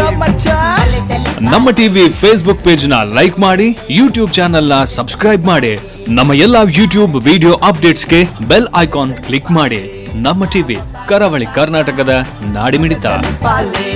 ಮಚ್ಚ ನಮ್ಮ TV Facebook page ನ ಲೈಕ್ ಮಾಡಿ ಯೂಟ್ಯೂಬ್ ಚಾನೆಲ್ ನ ಸಬ್ಸ್ಕ್ರೈಬ್ ಮಾಡಿ ನಮ್ಮ ಎಲ್ಲಾ ಯೂಟ್ಯೂಬ್ ವಿಡಿಯೋ ಅಪ್ಡೇಟ್ಸ್ಗೆ ಬೆಲ್ ಐಕಾನ್ ಕ್ಲಿಕ್ ಮಾಡಿ ನಮ್ಮ ಟಿವಿ ಕರಾವಳಿ ಕರ್ನಾಟಕದ ನಾಡಿಮಿಡಿತ ಪಾಲೆ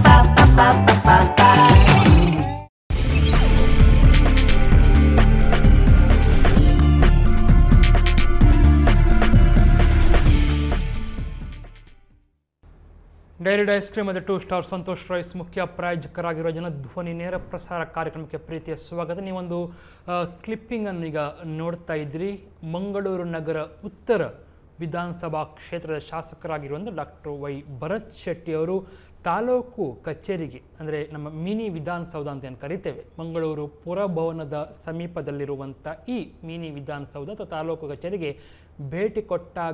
ಡೈರಿ ಐಸ್ ಕ್ರೀಮ್ ಮತ್ತು ಟೂ ಸ್ಟಾರ್ ಸಂತೋಷ್ ರೈಸ್ ಮುಖ್ಯ ಪ್ರಾಯೋಜಕರಾಗಿರುವ ಜನಧ್ವನಿ ನೇರ ಪ್ರಸಾರ ಕಾರ್ಯಕ್ರಮಕ್ಕೆ ಪ್ರೀತಿಯ ಸ್ವಾಗತ ನೀವೊಂದು ಕ್ಲಿಪ್ಪಿಂಗನ್ನು ಈಗ ನೋಡ್ತಾ ಇದ್ದೀರಿ ಮಂಗಳೂರು ನಗರ ಉತ್ತರ ವಿಧಾನಸಭಾ ಕ್ಷೇತ್ರದ ಶಾಸಕರಾಗಿರುವಂಥ ಡಾಕ್ಟರ್ ವೈ ಭರತ್ ಶೆಟ್ಟಿ ಅವರು ತಾಲೂಕು ಕಚೇರಿಗೆ ಅಂದರೆ ನಮ್ಮ ಮಿನಿ ವಿಧಾನಸೌಧ ಅಂತ ಏನು ಕರಿತೇವೆ ಮಂಗಳೂರು ಪುರಭವನದ ಸಮೀಪದಲ್ಲಿರುವಂಥ ಈ ಮಿನಿ ವಿಧಾನಸೌಧ ಅಥವಾ ತಾಲೂಕು ಕಚೇರಿಗೆ ಭೇಟಿ ಕೊಟ್ಟಾಗ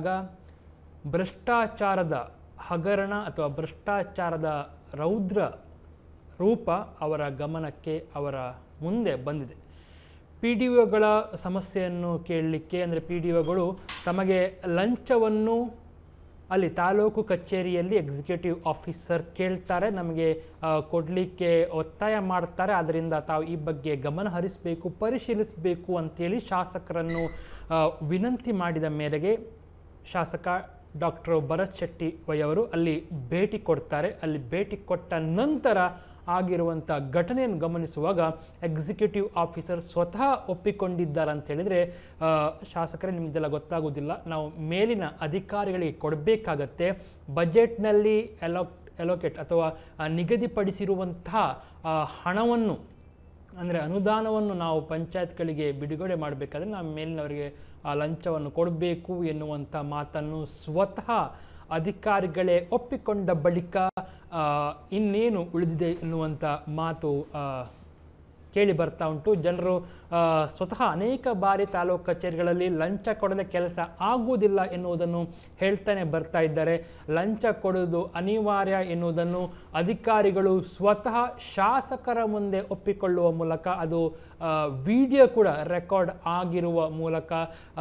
ಭ್ರಷ್ಟಾಚಾರದ ಹಗರಣ ಅಥವಾ ಭ್ರಷ್ಟಾಚಾರದ ರೌದ್ರ ರೂಪ ಅವರ ಗಮನಕ್ಕೆ ಅವರ ಮುಂದೆ ಬಂದಿದೆ ಪಿ ಡಿ ಒಗಳ ಸಮಸ್ಯೆಯನ್ನು ಕೇಳಲಿಕ್ಕೆ ಅಂದರೆ ಪಿ ಡಿ ಒಗಳು ತಮಗೆ ಲಂಚವನ್ನು ಅಲ್ಲಿ ತಾಲೂಕು ಕಚೇರಿಯಲ್ಲಿ ಎಕ್ಸಿಕ್ಯೂಟಿವ್ ಆಫೀಸರ್ ಕೇಳ್ತಾರೆ ನಮಗೆ ಕೊಡಲಿಕ್ಕೆ ಒತ್ತಾಯ ಮಾಡ್ತಾರೆ ಅದರಿಂದ ತಾವು ಈ ಬಗ್ಗೆ ಗಮನ ಹರಿಸಬೇಕು ಪರಿಶೀಲಿಸಬೇಕು ಅಂತೇಳಿ ಶಾಸಕರನ್ನು ಆ, ವಿನಂತಿ ಮಾಡಿದ ಮೇರೆಗೆ ಶಾಸಕ ಡಾಕ್ಟರ್ ಭರತ್ ಶೆಟ್ಟಿ ವೈ ಅವರು ಅಲ್ಲಿ ಭೇಟಿ ಕೊಡ್ತಾರೆ ಅಲ್ಲಿ ಭೇಟಿ ಕೊಟ್ಟ ನಂತರ ಆಗಿರುವಂಥ ಘಟನೆಯನ್ನು ಗಮನಿಸುವಾಗ ಎಕ್ಸಿಕ್ಯೂಟಿವ್ ಆಫೀಸರ್ ಸ್ವತಃ ಒಪ್ಪಿಕೊಂಡಿದ್ದಾರೆ ಅಂತ ಹೇಳಿದರೆ ಶಾಸಕರೇ ನಿಮಗೆಲ್ಲ ಗೊತ್ತಾಗೋದಿಲ್ಲ ನಾವು ಮೇಲಿನ ಅಧಿಕಾರಿಗಳಿಗೆ ಕೊಡಬೇಕಾಗತ್ತೆ ಬಜೆಟ್ನಲ್ಲಿ ಎಲೋ ಎಲೋಕೇಟ್ ಅಥವಾ ಆ, ನಿಗದಿಪಡಿಸಿರುವಂತಹ ಆ, ಹಣವನ್ನು ಅಂದರೆ ಅನುದಾನವನ್ನು ನಾವು ಪಂಚಾಯತ್ಗಳಿಗೆ ಬಿಡುಗಡೆ ಮಾಡಬೇಕಾದ್ರೆ ನಾವು ಮೇಲಿನವರಿಗೆ ಆ ಲಂಚವನ್ನು ಕೊಡಬೇಕು ಎನ್ನುವಂಥ ಮಾತನ್ನು ಸ್ವತಃ ಅಧಿಕಾರಿಗಳೇ ಒಪ್ಪಿಕೊಂಡ ಬಳಿಕ ಆ, ಇನ್ನೇನು ಉಳಿದಿದೆ ಎನ್ನುವಂಥ ಮಾತು ಆ, ಕೇಳಿ ಬರ್ತಾ ಉಂಟು ಜನರು ಆ, ಸ್ವತಃ ಅನೇಕ ಬಾರಿ ತಾಲೂಕು ಕಚೇರಿಗಳಲ್ಲಿ ಲಂಚ ಕೊಡದೆ ಕೆಲಸ ಆಗುವುದಿಲ್ಲ ಎನ್ನುವುದನ್ನು ಹೇಳ್ತಾನೆ ಬರ್ತಾ ಇದ್ದಾರೆ ಲಂಚ ಕೊಡುವುದು ಅನಿವಾರ್ಯ ಎನ್ನುವುದನ್ನು ಅಧಿಕಾರಿಗಳು ಸ್ವತಃ ಶಾಸಕರ ಮುಂದೆ ಒಪ್ಪಿಕೊಳ್ಳುವ ಮೂಲಕ ಅದು ವಿಡಿಯೋ ಕೂಡ ರೆಕಾರ್ಡ್ ಆಗಿರುವ ಮೂಲಕ ಆ,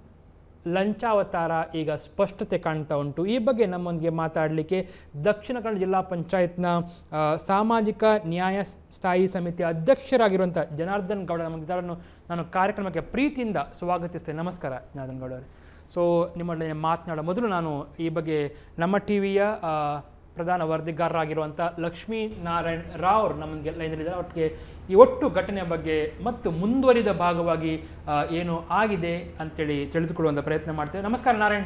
ಲಂಚಾವತಾರ ಈಗ ಸ್ಪಷ್ಟತೆ ಕಾಣ್ತಾ ಉಂಟು ಈ ಬಗ್ಗೆ ನಮ್ಮೊಂದಿಗೆ ಮಾತಾಡಲಿಕ್ಕೆ ದಕ್ಷಿಣ ಕನ್ನಡ ಜಿಲ್ಲಾ ಪಂಚಾಯತ್ನ ಆ, ಸಾಮಾಜಿಕ ನ್ಯಾಯ ಸ್ಥಾಯಿ ಸಮಿತಿಯ ಅಧ್ಯಕ್ಷರಾಗಿರುವಂಥ ಜನಾರ್ದನ್ ಗೌಡ ನಮಗಿದ್ದವರನ್ನು ನಾನು ಕಾರ್ಯಕ್ರಮಕ್ಕೆ ಪ್ರೀತಿಯಿಂದ ಸ್ವಾಗತಿಸ್ತೇನೆ ನಮಸ್ಕಾರ ಜನಾರ್ದನ್ ಗೌಡ ಅವರೇ ಸೊ ನಿಮ್ಮೊಡನೆ ಮಾತನಾಡೋ ಮೊದಲು ನಾನು ಈ ಬಗ್ಗೆ ನಮ್ಮ ಟಿ ವಿಯ ಪ್ರಧಾನ ವರದಿಗಾರರಾಗಿರುವಂಥ ಲಕ್ಷ್ಮೀ ನಾರಾಯಣ್ ರಾವ್ ಅವರು ನಮಗೆ ಲೈನಲ್ಲಿದ್ದಾರೆ ಅವರಿಗೆ ಈ ಒಟ್ಟು ಘಟನೆಯ ಬಗ್ಗೆ ಮತ್ತು ಮುಂದುವರಿದ ಭಾಗವಾಗಿ ಆ, ಏನು ಆಗಿದೆ ಅಂತೇಳಿ ತಿಳಿದುಕೊಳ್ಳುವಂಥ ಪ್ರಯತ್ನ ಮಾಡ್ತೇವೆ ನಮಸ್ಕಾರ ನಾರಾಯಣ್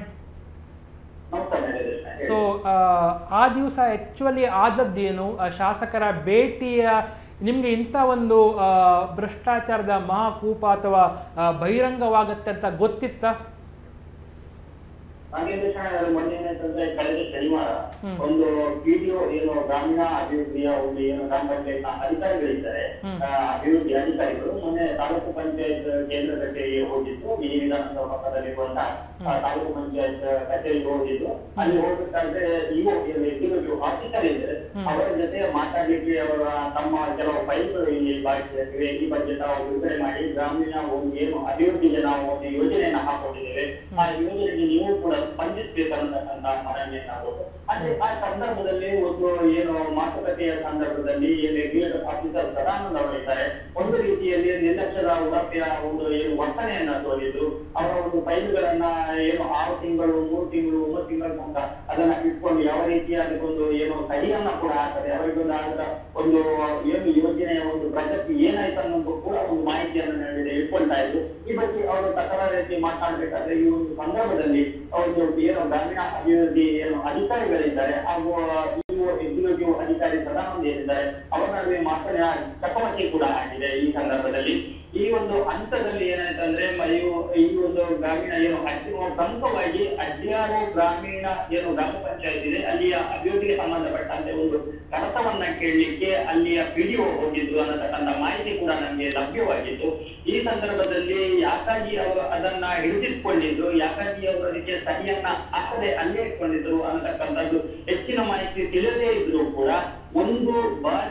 ಸೊ ಆ ದಿವಸ ಆ್ಯಕ್ಚುಲಿ ಆದದ್ದೇನು ಆ, ಶಾಸಕರ ಭೇಟಿಯ ನಿಮಗೆ ಇಂಥ ಒಂದು ಆ, ಭ್ರಷ್ಟಾಚಾರದ ಮಹಾಕೂಪ ಅಥವಾ ಆ, ಬಹಿರಂಗವಾಗತ್ತೆ ಅಂತ ಗೊತ್ತಿತ್ತಾ ಹಾಗೇಂದ್ರ ಶಾಲೆ ಮೊನ್ನೆ ಏನಾಯ್ತಂದ್ರೆ ಕಳೆದ ಶನಿವಾರ ಒಂದು ವಿಡಿಯೋ ಏನು ಗ್ರಾಮೀಣ ಅಭಿವೃದ್ಧಿಯ ಒಂದು ಏನು ಗ್ರಾಮ ಪಂಚಾಯತ್ ಅಧಿಕಾರಿಗಳಿದ್ದಾರೆ ಆ, ಅಭಿವೃದ್ಧಿ ಅಧಿಕಾರಿಗಳು ಮೊನ್ನೆ ತಾಲೂಕು ಪಂಚಾಯತ್ ಕೇಂದ್ರ ಕಚೇರಿಗೆ ಹೋಗಿದ್ದು ಮಿನಿ ವಿಧಾನಸಭಾ ಪಕ್ಕದಲ್ಲಿರುವಂತಹ ಆ, ತಾಲೂಕು ಪಂಚಾಯತ್ ಕಚೇರಿಗೆ ಹೋಗಿದ್ದು ಅಲ್ಲಿ ಹೋಗ್ಬೇಕಾದ್ರೆ ಇವು ಎಕ್ಸಿಕ್ಯೂಟಿವ್ ಆಫೀಸರ್ ಇದ್ದಾರೆ ಅವರ ಜೊತೆ ಮಾತಾಡ್ಲಿಕ್ಕೆ ಅವರ ತಮ್ಮ ಕೆಲವು ಫೈಲ್ಗಳು ಇಲ್ಲಿ ಬಾಕಿವೆ ಈ ಬಗ್ಗೆ ತಾವು ಬಿಡುಗಡೆ ಮಾಡಿ ಗ್ರಾಮೀಣ ಒಂದು ಏನು ಅಭಿವೃದ್ಧಿಗೆ ನಾವು ಒಂದು ಯೋಜನೆಯನ್ನ ಹಾಕೊಂಡಿದ್ದೇವೆ ಆ ಯೋಜನೆಗೆ ನೀವು ಕೂಡ ಸ್ಪಂದಿಸಬೇಕನ್ನತಕ್ಕಂತ ಮನವಿಯನ್ನ ಕೊಟ್ಟು ಅದೇ ಆ ಸಂದರ್ಭದಲ್ಲಿ ಒಂದು ಏನು ಮಾತುಕತೆಯ ಸಂದರ್ಭದಲ್ಲಿ ಏನು ಎಕ್ಸಿಕ್ಯೂಟಿವ್ ಆಫೀಸರ್ ಸದಾನಂದ ಅವರಿದ್ದಾರೆ ಒಂದು ರೀತಿಯಲ್ಲಿ ನಿರ್ಲಕ್ಷ್ಯದ ಉಡಪೆಯ ಒಂದು ಏನು ವರ್ತನೆಯನ್ನ ತೋರಿದ್ರು ಅವರ ಒಂದು ಫೈಲ್ಗಳನ್ನ ಏನು ಆರು ತಿಂಗಳು ಮೂರು ತಿಂಗಳು ಒಂಬತ್ತು ತಿಂಗಳ ತನಕ ಅದನ್ನ ಇಟ್ಕೊಂಡು ಯಾವ ರೀತಿ ಅದಕ್ಕೊಂದು ಏನು ಸಹಿಯನ್ನ ಕೂಡ ಹಾಕದೆ ಅವರಿಗೊಂದು ಆದ ಒಂದು ಏನು ಯೋಜನೆಯ ಒಂದು ಪ್ರಗತಿ ಏನಾಯ್ತು ಅನ್ನೋದು ಕೂಡ ಒಂದು ಮಾಹಿತಿಯನ್ನು ನೀಡಿದೆ ಇಟ್ಕೊಳ್ತಾ ಇದ್ರು ಈ ಬಗ್ಗೆ ಅವರು ತಕರಾರಿ ಮಾತಾಡ್ಬೇಕಾದ್ರೆ ಈ ಒಂದು ಸಂದರ್ಭದಲ್ಲಿ ಒಂದು ಏನು ಗ್ರಾಮೀಣ ಅಭಿವೃದ್ಧಿ ಏನು ಅಧಿಕಾರಿಗಳಿದ್ದಾರೆ ಹಾಗೂ ಇವು ಎಕ್ಸಿಕ್ಯೂಟಿವ್ ಅಧಿಕಾರಿ ಸದಾನಂದ ಏನಿದ್ದಾರೆ ಅವರ ನಡುವೆ ಮಾತನ್ನ ಚಕಮಕಿ ಕೂಡ ಆಗಿದೆ ಈ ಸಂದರ್ಭದಲ್ಲಿ ಈ ಒಂದು ಹಂತದಲ್ಲಿ ಏನಾಯ್ತಂದ್ರೆ ಮ- ಇವು ಈ ಒಂದು ಗ್ರಾಮೀಣ ಏನು ಅಜ್ಜಿ- ಪ್ರಮುಖವಾಗಿ ಅಜ್ಜಿಯಾರು ಗ್ರಾಮೀಣ ಏನು ಗ್ರಾಮ ಪಂಚಾಯತ್ ಇದೆ ಅಲ್ಲಿಯ ಅಭಿವೃದ್ಧಿಗೆ ಸಂಬಂಧಪಟ್ಟಂತೆ ಒಂದು ಕಡತವನ್ನ ಕೇಳಲಿಕ್ಕೆ ಅಲ್ಲಿಯ ಪಿಡಿಒ ಹೋಗಿದ್ದು ಅನ್ನತಕ್ಕಂಥ ಮಾಹಿತಿ ಕೂಡ ನಮಗೆ ಲಭ್ಯವಾಗಿತ್ತು ಈ ಸಂದರ್ಭದಲ್ಲಿ ಯಾಕಾಗಿ ಅವರು ಅದನ್ನ ಹಿಡಿದಿಟ್ಕೊಂಡಿದ್ರು ಯಾಕಾಗಿ ಅವರು ಅದಕ್ಕೆ ಸಹಿಯನ್ನ ಹಾಕದೆ ಅಲ್ಲೇ ಇಟ್ಕೊಂಡಿದ್ರು ಅನ್ನತಕ್ಕಂಥದ್ದು ಹೆಚ್ಚಿನ ಮಾಹಿತಿ ತಿಳಿಯದೇ ಇದ್ರು ಕೂಡ ಒಂದು ಬಾರಿ ಏನು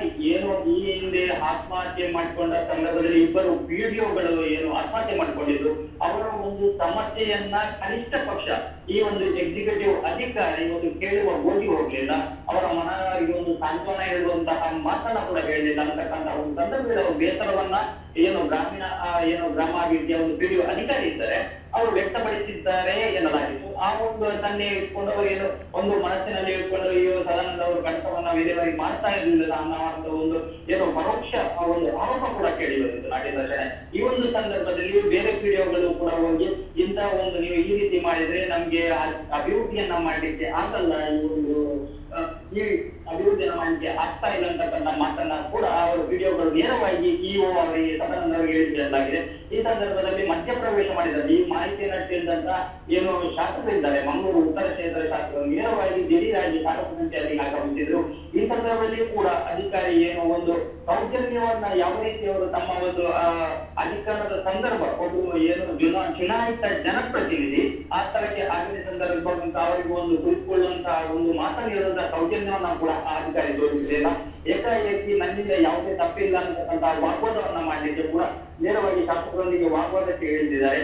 ಏನು ಈ ಹಿಂದೆ ಆತ್ಮಹತ್ಯೆ ಮಾಡಿಕೊಂಡ ಸಂದರ್ಭದಲ್ಲಿ ಇಬ್ಬರು ಪಿಡಿಒಗಳು ಏನು ಆತ್ಮಹತ್ಯೆ ಮಾಡಿಕೊಂಡಿದ್ರು ಅವರ ಒಂದು ಸಮಸ್ಯೆಯನ್ನ ಕನಿಷ್ಠ ಪಕ್ಷ ಈ ಒಂದು ಎಕ್ಸಿಕ್ಯೂಟಿವ್ ಅಧಿಕಾರಿ ಒಂದು ಕೇಳುವ ಹೋಗಿ ಹೋಗ್ಲಿಲ್ಲ ಅವರ ಮನವರಿಗೆ ಒಂದು ಸಾಂತ್ವನ ಹೇಳುವಂತಹ ಮಾತನ್ನ ಕೂಡ ಹೇಳಲಿಲ್ಲ ಅಂತಕ್ಕಂತಹ ಒಂದು ಸಂದರ್ಭದಲ್ಲಿ ಅವರು ಬೇಸರವನ್ನ ಏನು ಗ್ರಾಮೀಣ ಆ, ಏನು ಗ್ರಾಮಾಭಿವೃದ್ಧಿಯ ಒಂದು ಪಿಡಿಒ ಅಧಿಕಾರಿ ಇದ್ದಾರೆ ಅವರು ವ್ಯಕ್ತಪಡಿಸಿದ್ದಾರೆ ಎನ್ನಲಾಗಿತ್ತು ಆ ಒಂದು ತನ್ನೇ ಇಟ್ಕೊಂಡು ಅವರು ಏನು ಒಂದು ಮನಸ್ಸಿನಲ್ಲಿ ಇಟ್ಕೊಂಡು ಅಯ್ಯೋ ಸದಾನಂದ ಅವರು ಕಷ್ಟವನ್ನ ಬೇರೆಯವರಿಗೆ ಮಾಡ್ತಾ ಇರಲಿಲ್ಲ ಅನ್ನೋ ಒಂದು ಏನು ಪರೋಕ್ಷ ಆ ಒಂದು ಆರೋಪ ಕೂಡ ಕೇಳಿ ಬಂದಿತ್ತು ನಾಟ್ಯ ದರ್ಶನ ಈ ಒಂದು ಸಂದರ್ಭದಲ್ಲಿ ಬೇರೆ ಪಿಡಿಒಗಳು ಕೂಡ ಹೋಗಿ ಇಂತ ಒಂದು ನೀವು ಈ ರೀತಿ ಮಾಡಿದ್ರೆ ನಮ್ಗೆ ಅ- ಅಭಿವೃದ್ಧಿಯನ್ನ ಮಾಡ್ಲಿಕ್ಕೆ ಆಗಲ್ಲ ಈ ಒಂದು ಆ, ಈ ಅಭಿವೃದ್ಧಿಯನ್ನ ಮಾಡ್ಲಿಕ್ಕೆ ಆಗ್ತಾ ಇಲ್ಲ ಅಂತಕ್ಕಂಥ ಮಾತನ್ನ ಕೂಡ ಅವರು ವಿಡಿಯೋಗಳು ನೇರವಾಗಿ ಇಒ ಅವರಿಗೆ ಸದಾನಂದ ಅವರಿಗೆ ಹೇಳಿಸಲಾಗಿದೆ ಈ ಸಂದರ್ಭದಲ್ಲಿ ಮಧ್ಯಪ್ರವೇಶ ಮಾಡಿದ್ದಾರೆ ಈ ಮಾಹಿತಿಯನ್ನ ತಿಳಿದಂತ ಏನು ಶಾಸಕರಿದ್ದಾರೆ ಮಂಗಳೂರು ಉತ್ತರ ಕ್ಷೇತ್ರ ಶಾಸಕರು ನೇರವಾಗಿ ದಿಢೀರಾಗಿ ತಾಲೂಕು ಪಂಚಾಯತಿಗೆ ಆಗಮಿಸಿದ್ರು ಈ ಸಂದರ್ಭದಲ್ಲಿ ಕೂಡ ಅಧಿಕಾರಿ ಏನು ಒಂದು ಸೌಜನ್ಯವನ್ನ ಯಾವ ರೀತಿ ಅವರು ತಮ್ಮ ಒಂದು ಆ, ಅಧಿಕಾರದ ಸಂದರ್ಭ ಒಂದು ಏನು ಚುನಾ ಚುನಾಯಿತ ಜನಪ್ರತಿನಿಧಿ ಆ ತರಕ್ಕೆ ಆಗಿನ ಸಂದರ್ಭ ಅವರಿಗೆ ಒಂದು ಕುಳಿತುಕೊಳ್ಳುವಂತಹ ಒಂದು ಮಾತನಾಡುವಂತಹ ಸೌಜನ್ಯವನ್ನ ಕೂಡ ಆ ಅಧಿಕಾರಿ ತೋರಿಸಿದೆ ಏಕಾಏಕಿ ನನ್ನಿಂದ ಯಾವುದೇ ತಪ್ಪಿಲ್ಲ ಅಂತಕ್ಕಂತಹ ವಾಗ್ವಾದವನ್ನ ಮಾಡ್ಲಿಕ್ಕೆ ಕೂಡ ನೇರವಾಗಿ ಶಾಸಕರೊಂದಿಗೆ ವಾಗ್ವಾದಕ್ಕೆ ಹೇಳಿದ್ದಾರೆ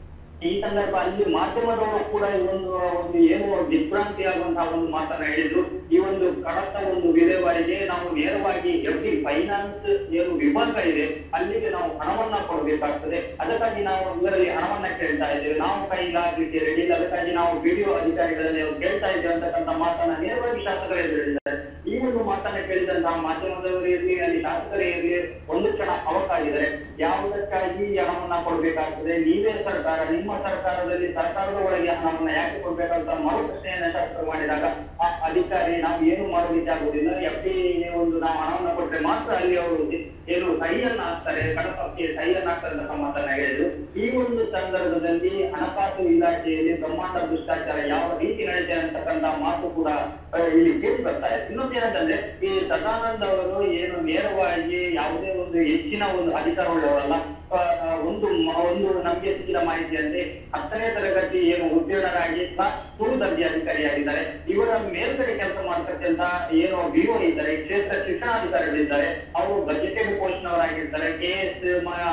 ಈ ಸಂದರ್ಭ ಅಲ್ಲಿ ಮಾಧ್ಯಮದವರು ಕೂಡ ಈ ಒಂದು ಒಂದು ಏನು ದಿಗ್ಭ್ರಾಂತಿ ಆಗುವಂತಹ ಒಂದು ಮಾತನ್ನ ಹೇಳಿದ್ರು ಈ ಒಂದು ಕಡತ ಒಂದು ವಿಲೇವಾರಿಗೆ ನಾವು ನೇರವಾಗಿ ಎಫ್ ಡಿ ಫೈನಾನ್ಸ್ ಏನು ವಿಭಾಗ ಇದೆ ಅಲ್ಲಿಗೆ ನಾವು ಹಣವನ್ನ ಕೊಡಬೇಕಾಗ್ತದೆ ಅದಕ್ಕಾಗಿ ನಾವು ಇವರಲ್ಲಿ ಹಣವನ್ನ ಕೇಳ್ತಾ ಇದ್ದೇವೆ ನಾವು ಕೈಲಾಗಲಿಕ್ಕೆ ರೆಡಿ ಇಲ್ಲ ಅದಕ್ಕಾಗಿ ನಾವು ವಿಡಿಯೋ ಅಧಿಕಾರಿಗಳಲ್ಲಿ ಅವ್ರು ಕೇಳ್ತಾ ಇದ್ದೇವೆ ಅಂತಕ್ಕಂಥ ಮಾತನ್ನ ನೇರವಾಗಿ ಶಾಸಕರು ಎದುರು ಹೇಳಿದ್ದಾರೆ ಈ ಒಂದು ಮಾತನ್ನ ಕೇಳಿದಂತಹ ಮಾಧ್ಯಮದವರು ಇರಲಿ ಅಲ್ಲಿ ಶಾಸಕರೇ ಇರಲಿ ಒಂದು ಕ್ಷಣ ಅವಕಾಗಿದ್ದಾರೆ ಯಾವುದಕ್ಕಾಗಿ ಈ ಹಣವನ್ನ ಕೊಡ್ಬೇಕಾಗ್ತದೆ ನೀವೇ ಸರ್ಕಾರ ನಿಮ್ಮ ಸರ್ಕಾರದಲ್ಲಿ ಸರ್ಕಾರದ ಒಳಗೆ ಹಣವನ್ನ ಯಾಕೆ ಕೊಡ್ಬೇಕಂತ ಮರು ಪ್ರಶ್ನೆಯನ್ನ ಶಾಸಕರು ಮಾಡಿದಾಗ ಆ ಅಧಿಕಾರಿ ನಾವು ಏನು ಮಾಡೋದಿಕ್ಕೆ ಆಗುದಿಲ್ಲ ಎಫ್ ಡಿ ಒಂದು ನಾವು ಹಣವನ್ನ ಕೊಟ್ರೆ ಮಾತ್ರ ಅಲ್ಲಿ ಅವರು ಏನು ಸಹಿಯನ್ನ ಹಾಕ್ತಾರೆ ಕಡಪಕ್ಕೆ ಸಹಿಯನ್ನ ಹಾಕ್ತಾರೆ ಅಂತ ಮಾತನ್ನ ಹೇಳಿದ್ರು ಈ ಒಂದು ಸಂದರ್ಭದಲ್ಲಿ ಹಣಕಾಸು ಇಲಾಖೆಯಲ್ಲಿ ಬ್ರಹ್ಮಾಂಡ ಭ್ರಷ್ಟಾಚಾರ ಯಾವ ರೀತಿ ನಡೀತೆ ಅಂತಕ್ಕಂಥ ಮಾತು ಕೂಡ ಆ, ಇಲ್ಲಿ ಕೇಳಿ ಬರ್ತಾ ಇದೆ ಇನ್ನೊಂದು ಏನಂತಂದ್ರೆ ಈ ಸದಾನಂದ ಅವರು ಏನು ನೇರವಾಗಿ ಯಾವುದೇ ಒಂದು ಹೆಚ್ಚಿನ ಒಂದು ಅಧಿಕಾರವುಳ್ಳವರಲ್ಲ ಆ, ಆ, ಒಂದು ಮ- ಒಂದು ನಮಗೆ ಸಿಕ್ಕಿದ ಮಾಹಿತಿಯಂತೆ ಹತ್ತನೇ ತರಗತಿ ಏನು ಉತ್ತೀರ್ಣರಾಗಿ ಕ್ಲಾಸ್ ಟೂ ದರ್ಜೆ ಅಧಿಕಾರಿಯಾಗಿದ್ದಾರೆ ಇವರ ಮೇಲ್ಗಡೆ ಕೆಲಸ ಮಾಡ್ತಕ್ಕಂತ ಏನು ಬಿಒ ಇದ್ದಾರೆ ಕ್ಷೇತ್ರ ಶಿಕ್ಷಣಾಧಿಕಾರಿಗಳಿದ್ದಾರೆ ಅವರು ಬಜೆಟೆಡ್ ಪೋಸ್ಟ್ನವರಾಗಿರ್ತಾರೆ ಕೆ ಎಸ್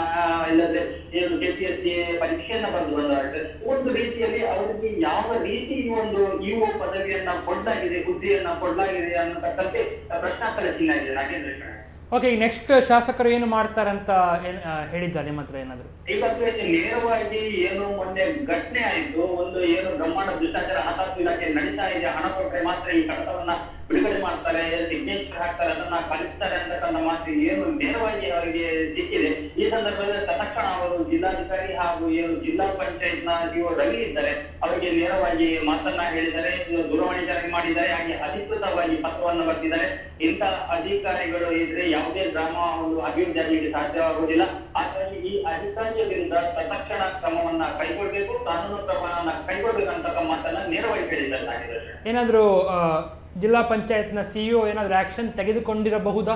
ಇಲ್ಲದೆ ಏನು ಕೆ ಪಿ ಎಸ್ ಸಿ ಪರೀಕ್ಷೆಯನ್ನ ಬರೆದು ಬಂದವರಾಗಿದ್ದಾರೆ ಒಂದು ರೀತಿಯಲ್ಲಿ ಅವರಿಗೆ ಯಾವ ರೀತಿ ಈ ಒಂದು ಇಒ ಪದವಿಯನ್ನ ಕೊಡಲಾಗಿದೆ ಹುದ್ದೆಯನ್ನ ಕೊಡಲಾಗಿದೆ ಅನ್ನತಕ್ಕಂತೆ ಪ್ರಶ್ನಾರ್ಥಕ ಚಿಹ್ನೆ ಇದೆ ನಾಗೇಂದ್ರ ಶರಣ. ಓಕೆ ಈಗ ನೆಕ್ಸ್ಟ್ ಶಾಸಕರು ಏನು ಮಾಡ್ತಾರಂತ ಏನು ಹೇಳಿದ್ದಾರೆ ನಿಮ್ಮ ಹತ್ರ ಏನಾದರೂ ಈ ಬಗ್ಗೆ ನೇರವಾಗಿ ಏನು ಮೊನ್ನೆ ಘಟನೆ ಆಯ್ತು ಒಂದು ಏನು ಬ್ರಹ್ಮಾಂಡ ಭ್ರಷ್ಟಾಚಾರ ಹಣಕಾಸು ಇಲಾಖೆ ನಡೀತಾ ಇದೆ ಹಣ ಕೊಟ್ರೆ ಮಾತ್ರ ಈ ಕಡತವನ್ನ ಬಿಡುಗಡೆ ಮಾಡ್ತಾರೆ ಸಿಗ್ನೇಚರ್ ಹಾಕ್ತಾರೆ ಅದನ್ನ ಕಳಿಸ್ತಾರೆ ಅಂತಕ್ಕಂಥ ಮಾತು ಏನು ನೇರವಾಗಿ ಅವರಿಗೆ ಸಿಕ್ಕಿದೆ ಈ ಸಂದರ್ಭದಲ್ಲಿ ತಕ್ಷಣ ಅವರು ಜಿಲ್ಲಾಧಿಕಾರಿ ಹಾಗೂ ಏನು ಜಿಲ್ಲಾ ಪಂಚಾಯತ್ ನ ಇವರು ರವಿ ಇದ್ದಾರೆ ಅವರಿಗೆ ನೇರವಾಗಿ ಮಾತನ್ನ ಹೇಳಿದ್ದಾರೆ ಇದು ದೂರವಾಣಿ ಜಾರಿ ಮಾಡಿದ್ದಾರೆ ಹಾಗೆ ಅಧಿಕೃತವಾಗಿ ಪತ್ರವನ್ನು ಬರೆದಿದ್ದಾರೆ ಇಂಥ ಅಧಿಕಾರಿಗಳು ಇದ್ರೆ ಯಾವುದೇ ಗ್ರಾಮ ಒಂದು ಅಭಿವೃದ್ಧಿ ಆಗಲಿಕ್ಕೆ ಸಾಧ್ಯವಾಗುವುದಿಲ್ಲ ಹಾಗಾಗಿ ಈ ಅಧಿಕಾರಿಯ ವಿರುದ್ಧ ತತ್ಕ್ಷಣ ಕ್ರಮವನ್ನ ಕೈಗೊಳ್ಳಬೇಕು ಕಾನೂನು ಕ್ರಮವನ್ನ ಕೈಗೊಳ್ಳಬೇಕಂತ ಮಾತನ್ನ ನೇರವಾಗಿ ಹೇಳಿದ್ದಾರೆ ನಾಗೇಂದ್ರ ಶೆಟ್ಟಿ. ಏನಾದರೂ ಜಿಲ್ಲಾ ಪಂಚಾಯತ್ನ ಸಿ ಇ ಏನಾದರೂ ಆ್ಯಕ್ಷನ್ ತೆಗೆದುಕೊಂಡಿರಬಹುದಾ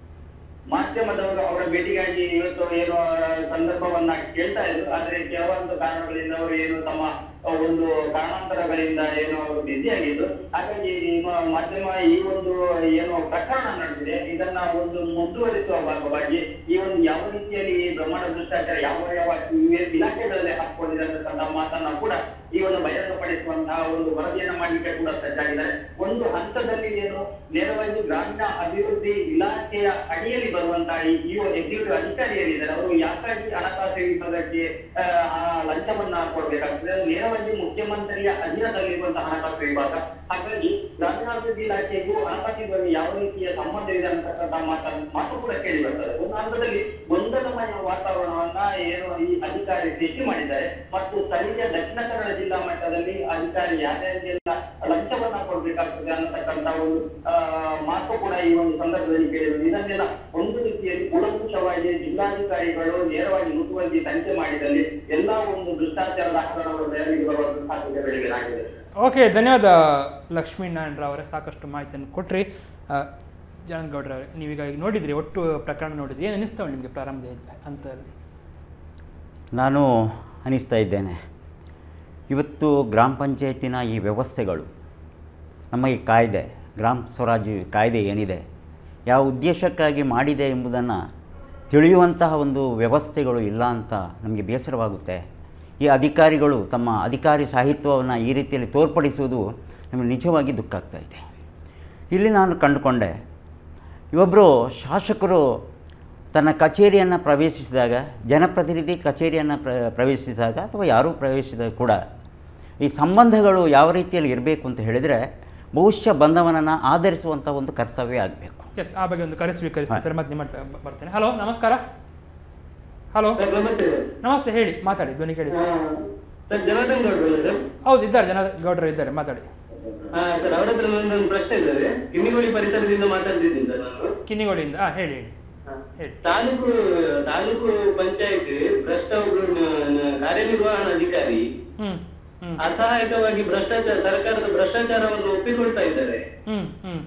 ಮಾಧ್ಯಮದವರು ಅವರ ಭೇಟಿಗಾಗಿ ಇವತ್ತು ಏನು ಆ, ಸಂದರ್ಭವನ್ನ ಕೇಳ್ತಾ ಇದ್ರು ಆದ್ರೆ ಕೆಲವೊಂದು ಕಾರಣಗಳಿಂದ ಅವರು ಏನು ತಮ್ಮ ಆ, ಒಂದು ಕಾರಣಾಂತರಗಳಿಂದ ಏನು ಅವರು ಬ್ಯುಸಿ ಆಗಿದ್ದು ಹಾಗಾಗಿ ನಿಮ್ಮ ಮಾಧ್ಯಮ ಈ ಒಂದು ಏನು ಪ್ರಕರಣ ನಡೆದಿದೆ ಇದನ್ನ ಒಂದು ಮುಂದುವರಿಸುವ ಭಾಗವಾಗಿ ಈ ಒಂದು ಯಾವ ರೀತಿಯಲ್ಲಿ ಈ ಬ್ರಹ್ಮಾಂಡ ಭ್ರಷ್ಟಾಚಾರ ಯಾವ ಯಾವ ಇವೆ- ಇಲಾಖೆಗಳಲ್ಲಿ ಹಾಕೊಂಡಿದೆ ಅಂತಕ್ಕಂಥ ಮಾತನ್ನ ಕೂಡ ಈ ಒಂದು ಬಹಿರಂಗಪಡಿಸುವಂತಹ ಒಂದು ವರದಿಯನ್ನ ಮಾಡಲಿಕ್ಕೆ ಕೂಡ ಸಜ್ಜಾಗಿದ್ದಾರೆ ಒಂದು ಹಂತದಲ್ಲಿ ಏನು ನೇರವಾಗಿ ಗ್ರಾಮೀಣ ಅಭಿವೃದ್ಧಿ ಇಲಾಖೆಯ ಅಡಿಯಲ್ಲಿ ಬರುವಂತಹ ಈ ಇಒ ಎಕ್ಸಿಕ್ಯೂಟಿವ್ ಅಧಿಕಾರಿ ಏನಿದ್ದಾರೆ ಅವರು ಯಾಕಾಗಿ ಹಣಕಾಸು ವಿಭಾಗಕ್ಕೆ ಆ, ಆ ಲಂಚವನ್ನ ಕೊಡ್ಬೇಕಾಗ್ತದೆ ಅದು ನೇರವಾಗಿ ಮುಖ್ಯಮಂತ್ರಿಯ ಅಧೀನದಲ್ಲಿರುವಂತಹ ಹಣಕಾಸು ವಿಭಾಗ ಹಾಗಾಗಿ ಗ್ರಾಮೀಣಾಭಿವೃದ್ಧಿ ಇಲಾಖೆಗೂ ಹಣಕಾಸು ವಿಭಾಗ ಯಾವ ರೀತಿಯ ಸಂಬಂಧ ಇದೆ ಅಂತಕ್ಕಂಥ ಮಾತನ್ನು ಮಾತು ಕೂಡ ಕೇಳಿ ಬರ್ತದೆ ಒಂದು ಹಂತದಲ್ಲಿ ಗೊಂದಲಮಯ ವಾತಾವರಣವನ್ನ ಏನು ಈ ಅಧಿಕಾರಿ ಸೃಷ್ಟಿ ಮಾಡಿದ್ದಾರೆ ಮತ್ತು ಸ್ಥಳೀಯ ದಕ್ಷಿಣ ಕನ್ನಡ ಜಿಲ್ಲಾ ಮಟ್ಟದಲ್ಲಿ ಅಧಿಕಾರಿ ಯಾರ್ಯಾರಿಗೆಲ್ಲ ಲಂಚವನ್ನ ಕೊಡ್ಬೇಕಾಗ್ತದೆ ಅನ್ನತಕ್ಕಂತ ಒಂದು ಆ, ಮಾತು ಕೂಡ ಈ ಒಂದು ಸಂದರ್ಭದಲ್ಲಿ ಕೇಳಿದ್ರು ಇದನ್ನೆಲ್ಲ ಒಂದು ರೀತಿಯಲ್ಲಿ ಕೂಲಂಕುಷವಾಗಿ ಜಿಲ್ಲಾಧಿಕಾರಿಗಳು ನೇರವಾಗಿ ಮುತುವರ್ಜಿ ತನಿಖೆ ಮಾಡಿದಲ್ಲಿ ಎಲ್ಲಾ ಒಂದು ಭ್ರಷ್ಟಾಚಾರದ ಹಗರಣಗಳು ಬೆಳಕಿಗೆ ಬರುವಂತ ಸಾಧ್ಯತೆ ಬೆಳಗಿನಾಗಿದೆ ಓಕೆ ಧನ್ಯವಾದ ಲಕ್ಷ್ಮೀನಾರಾಯಣ ಅವರೇ ಸಾಕಷ್ಟು ಮಾಹಿತಿಯನ್ನು ಕೊಟ್ರಿ ಜನಗೌಡ್ರ ನೀವೀಗ ಈಗ ನೋಡಿದ್ರಿ ಒಟ್ಟು ಪ್ರಕರಣ ನೋಡಿದ್ರಿ ಏನು ಅನಿಸ್ತಾವೆ ನಿಮಗೆ ಪ್ರಾರಂಭದ ಹಂತದಲ್ಲಿ ನಾನು ಅನಿಸ್ತಾ ಇದ್ದೇನೆ ಇವತ್ತು ಗ್ರಾಮ ಪಂಚಾಯತಿನ ಈ ವ್ಯವಸ್ಥೆಗಳು ನಮ್ಮ ಈ ಕಾಯ್ದೆ ಗ್ರಾಮ ಸ್ವರಾಜ್ಯ ಕಾಯ್ದೆ ಏನಿದೆ ಯಾವ ಉದ್ದೇಶಕ್ಕಾಗಿ ಮಾಡಿದೆ ಎಂಬುದನ್ನು ತಿಳಿಯುವಂತಹ ಒಂದು ವ್ಯವಸ್ಥೆಗಳು ಇಲ್ಲ ಅಂತ ನಮಗೆ ಬೇಸರವಾಗುತ್ತೆ ಈ ಅಧಿಕಾರಿಗಳು ತಮ್ಮ ಅಧಿಕಾರಿ ಸಾಹಿತ್ಯವನ್ನು ಈ ರೀತಿಯಲ್ಲಿ ತೋರ್ಪಡಿಸುವುದು ನಮಗೆ ನಿಜವಾಗಿ ದುಃಖ ಆಗ್ತಾ ಇದೆ ಇಲ್ಲಿ ನಾನು ಕಂಡುಕೊಂಡೆ ಇವೊಬ್ಬರು ಶಾಸಕರು ತನ್ನ ಕಚೇರಿಯನ್ನು ಪ್ರವೇಶಿಸಿದಾಗ ಜನಪ್ರತಿನಿಧಿ ಕಚೇರಿಯನ್ನು ಪ್ರ ಪ್ರವೇಶಿಸಿದಾಗ ಅಥವಾ ಯಾರೂ ಪ್ರವೇಶಿಸಿದಾಗ ಕೂಡ ಈ ಸಂಬಂಧಗಳು ಯಾವ ರೀತಿಯಲ್ಲಿ ಇರಬೇಕು ಅಂತ ಹೇಳಿದರೆ ಬಹುಶಃ ಬಂದವನನ್ನು ಆಧರಿಸುವಂಥ ಒಂದು ಕರ್ತವ್ಯ ಆಗಬೇಕು ಎಸ್ ಆ ಬಗ್ಗೆ ಒಂದು ಕರೆ ಸ್ವೀಕರಿಸ್ತಾರೆ ಮತ್ತೆ ನಿಮ್ಮ ಬ- ಬರ್ತೇನೆ ಹಲೋ ನಮಸ್ಕಾರ ಹಲೋ ಸರ್ ನಮಸ್ತೆ ನಮಸ್ತೆ ಹೇಳಿ ಮಾತಾಡಿ ಧ್ವನಿ ಕೇಳಿ ಆ, ಸರ್ ಜನಾರ್ದನ್ ಗೌಡ್ರಲ್ಲ ಸರ್ ಹೌದು ಇದ್ದಾರೆ ಜನ ಗೌಡರು ಇದ್ದಾರೆ ಮಾತಾಡಿ ಆ, ಸರ್ ಅವರ ಹತ್ರ ಒಂದೊಂದು ಪ್ರಶ್ನೆ ಇದ್ದಾರೆ ಕಿನ್ನಿಗೋಳಿ ಪರಿಸರದಿಂದ ಮಾತಾಡ್ತಿದ್ದೀನಿ ಸರ್ ನಾನು ಕಿನ್ನಿಗೋಳಿಯಿಂದ ಹಾಂ ಹೇಳಿ ಹೇಳಿ ಆ, ಹೇಳಿ ತಾಲೂಕು ತಾಲೂಕು ಪಂಚಾಯತ್ ಭ್ರಷ್ಟ ಒಬ್ರು ನ- ನ- ಕಾರ್ಯನಿರ್ವಹಣಾಧಿಕಾರಿ ಹ್ಮ್ ಹ್ಮ್ ಅಸಹಾಯಕವಾಗಿ ಭ್ರಷ್ಟಾಚಾರ ಸರ್ಕಾರದ ಭ್ರಷ್ಟಾಚಾರವನ್ನು ಒಪ್ಪಿಕೊಳ್ತಾ ಇದ್ದಾರೆ ಹ್ಮ್ ಹ್ಮ್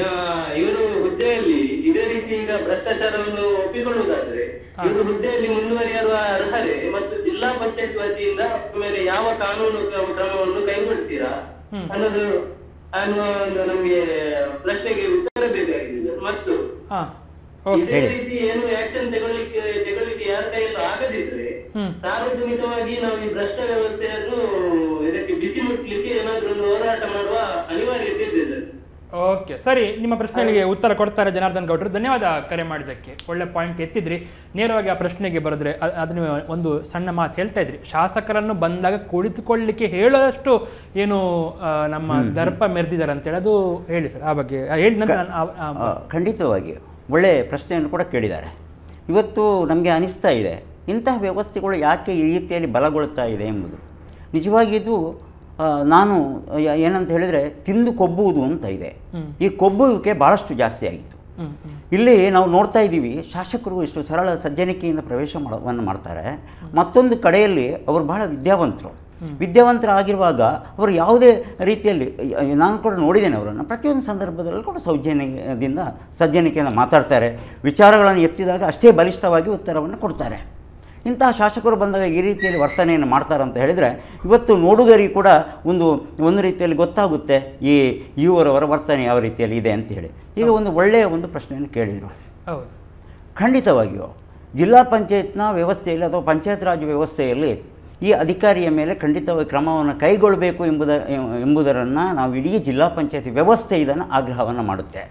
ಇವರು ಹುದ್ದೆಯಲ್ಲಿ ಇದೇ ರೀತಿ ಈಗ ಭ್ರಷ್ಟಾಚಾರವನ್ನು ಒಪ್ಪಿಕೊಳ್ಳುವುದಾದ್ರೆ ಇವರು ಹುದ್ದೆಯಲ್ಲಿ ಮುಂದುವರಿಯಲು ಅರ್ಹರೇ ಮತ್ತು ಜಿಲ್ಲಾ ಪಂಚಾಯತ್ ವತಿಯಿಂದ ಅವ್ರ ಮೇಲೆ ಯಾವ ಕಾನೂನು ಕ್ರಮ- ಕ್ರಮವನ್ನು ಕೈಗೊಳ್ತೀರಾ ಹ್ಮ್. ಅನ್ನೋದು ಅನ್ನುವ ಒಂದು ನಮಗೆ ಪ್ರಶ್ನೆಗೆ ಉತ್ತರ ಬೇಕಾಗಿದೆ ಮತ್ತು ಹಾಂ ಓಕೆ ಇದೇ ರೀತಿ ಏನು ಆಕ್ಷನ್ ತಗೊಳ್ಳಿಕ್ಕೆ ತಗೊಳ್ಳಿಕ್ಕೆ ಯಾರ ಕೈಯಲ್ಲೂ ಆಗದಿದ್ರೆ ಹ್ಮ್ ಸಾರ್ವಜನಿಕವಾಗಿ ನಾವು ಈ ಭ್ರಷ್ಟ ವ್ಯವಸ್ಥೆಯನ್ನು ಇದಕ್ಕೆ ಬಿಸಿ ಮುಟ್ಲಿಕ್ಕೆ ಏನಾದ್ರೂ ಒಂದು ಹೋರಾಟ ಮಾಡುವ ಅನಿವಾರ್ಯತೆ ಇದೆ ಸರ್ ಓಕೆ ಸರಿ ನಿಮ್ಮ ಪ್ರಶ್ನೆಗಳಿಗೆ ಉತ್ತರ ಕೊಡ್ತಾರೆ ಜನಾರ್ದನ್ ಗೌಡ್ರು ಧನ್ಯವಾದ ಕರೆ ಮಾಡಿದ್ದಕ್ಕೆ ಒಳ್ಳೆ ಪಾಯಿಂಟ್ ಎತ್ತಿದ್ರಿ ನೇರವಾಗಿ ಆ ಪ್ರಶ್ನೆಗೆ ಬರೆದ್ರೆ ಅ- ಅದು ನೀವು ಒಂದು ಸಣ್ಣ ಮಾತು ಹೇಳ್ತಾ ಇದ್ರಿ ಶಾಸಕರನ್ನು ಬಂದಾಗ ಕುಳಿತುಕೊಳ್ಳಿಕ್ಕೆ ಹೇಳೋದಷ್ಟು ಏನು ಆ, ನಮ್ಮ ದರ್ಪ ಮೆರೆದಿದ್ದಾರೆ ಅಂತೇಳಿ ಅದು ಹೇಳಿ ಸರ್ ಆ ಬಗ್ಗೆ ಆ, ಹೇಳಿ ನಂತರ ನಾನು ಆ- ಆ- ಆ, ಖಂಡಿತವಾಗಿ ಒಳ್ಳೆಯ ಪ್ರಶ್ನೆಯನ್ನು ಕೂಡ ಕೇಳಿದ್ದಾರೆ ಇವತ್ತು ನಮಗೆ ಅನಿಸ್ತಾ ಇದೆ ಇಂತಹ ವ್ಯವಸ್ಥೆಗಳು ಯಾಕೆ ಈ ರೀತಿಯಲ್ಲಿ ಬಲಗೊಳ್ತಾ ಇದೆ ಎಂಬುದು ನಿಜವಾಗಿ ಇದು ಆ, ನಾನು ಯ- ಏನಂತ ಹೇಳಿದರೆ ತಿಂದು ಕೊಬ್ಬುವುದು ಅಂತ ಇದೆ ಈ ಕೊಬ್ಬುವಿಕೆ ಭಾಳಷ್ಟು ಜಾಸ್ತಿ ಆಗಿತ್ತು ಹ್ಮ್ ಹ್ಮ್ ಇಲ್ಲಿ ನಾವು ನೋಡ್ತಾ ಇದ್ದೀವಿ ಶಾಸಕರು ಇಷ್ಟು ಸರಳ ಸಜ್ಜನಿಕೆಯಿಂದ ಪ್ರವೇಶ ಮಾಡವನ್ನು ಮಾಡ್ತಾರೆ ಮತ್ತೊಂದು ಕಡೆಯಲ್ಲಿ ಅವರು ಬಹಳ ವಿದ್ಯಾವಂತರು ವಿದ್ಯಾವಂತರಾಗಿರುವಾಗ ಅವರು ಯಾವುದೇ ರೀತಿಯಲ್ಲಿ ಅಹ್, ನಾನು ಕೂಡ ನೋಡಿದ್ದೇನೆ ಅವರನ್ನು ಪ್ರತಿಯೊಂದು ಸಂದರ್ಭದಲ್ಲೂ ಕೂಡ ಸೌಜನ್ಯದಿಂದ ಸಜ್ಜನಿಕೆಯಿಂದ ಮಾತಾಡ್ತಾರೆ ವಿಚಾರಗಳನ್ನು ಎತ್ತಿದಾಗ ಅಷ್ಟೇ ಬಲಿಷ್ಠವಾಗಿ ಉತ್ತರವನ್ನು ಕೊಡ್ತಾರೆ ಇಂತಹ ಶಾಸಕರು ಬಂದಾಗ ಈ ರೀತಿಯಲ್ಲಿ ವರ್ತನೆಯನ್ನು ಮಾಡ್ತಾರೆ ಅಂತ ಹೇಳಿದರೆ ಇವತ್ತು ನೋಡುಗರಿಗೆ ಕೂಡ ಒಂದು ಒಂದು ರೀತಿಯಲ್ಲಿ ಗೊತ್ತಾಗುತ್ತೆ ಈ ಇವರವರ ವರ್ತನೆ ಯಾವ ರೀತಿಯಲ್ಲಿ ಇದೆ ಅಂತ ಹೇಳಿ ಈಗ ಒಂದು ಒಳ್ಳೆಯ ಒಂದು ಪ್ರಶ್ನೆಯನ್ನು ಕೇಳಿದರು ಹೌದು ಖಂಡಿತವಾಗಿಯೂ ಜಿಲ್ಲಾ ಪಂಚಾಯತ್ನ ವ್ಯವಸ್ಥೆಯಲ್ಲಿ ಅಥವಾ ಪಂಚಾಯತ್ ರಾಜ್ ವ್ಯವಸ್ಥೆಯಲ್ಲಿ ಈ ಅಧಿಕಾರಿಯ ಮೇಲೆ ಖಂಡಿತವಾಗಿ ಕ್ರಮವನ್ನು ಕೈಗೊಳ್ಳಬೇಕು ಎಂಬುದ ಎಂಬುದನ್ನು ನಾವು ಇಡೀ ಜಿಲ್ಲಾ ಪಂಚಾಯತ್ ವ್ಯವಸ್ಥೆ ಇದನ್ನು ಆಗ್ರಹವನ್ನು ಮಾಡುತ್ತೆ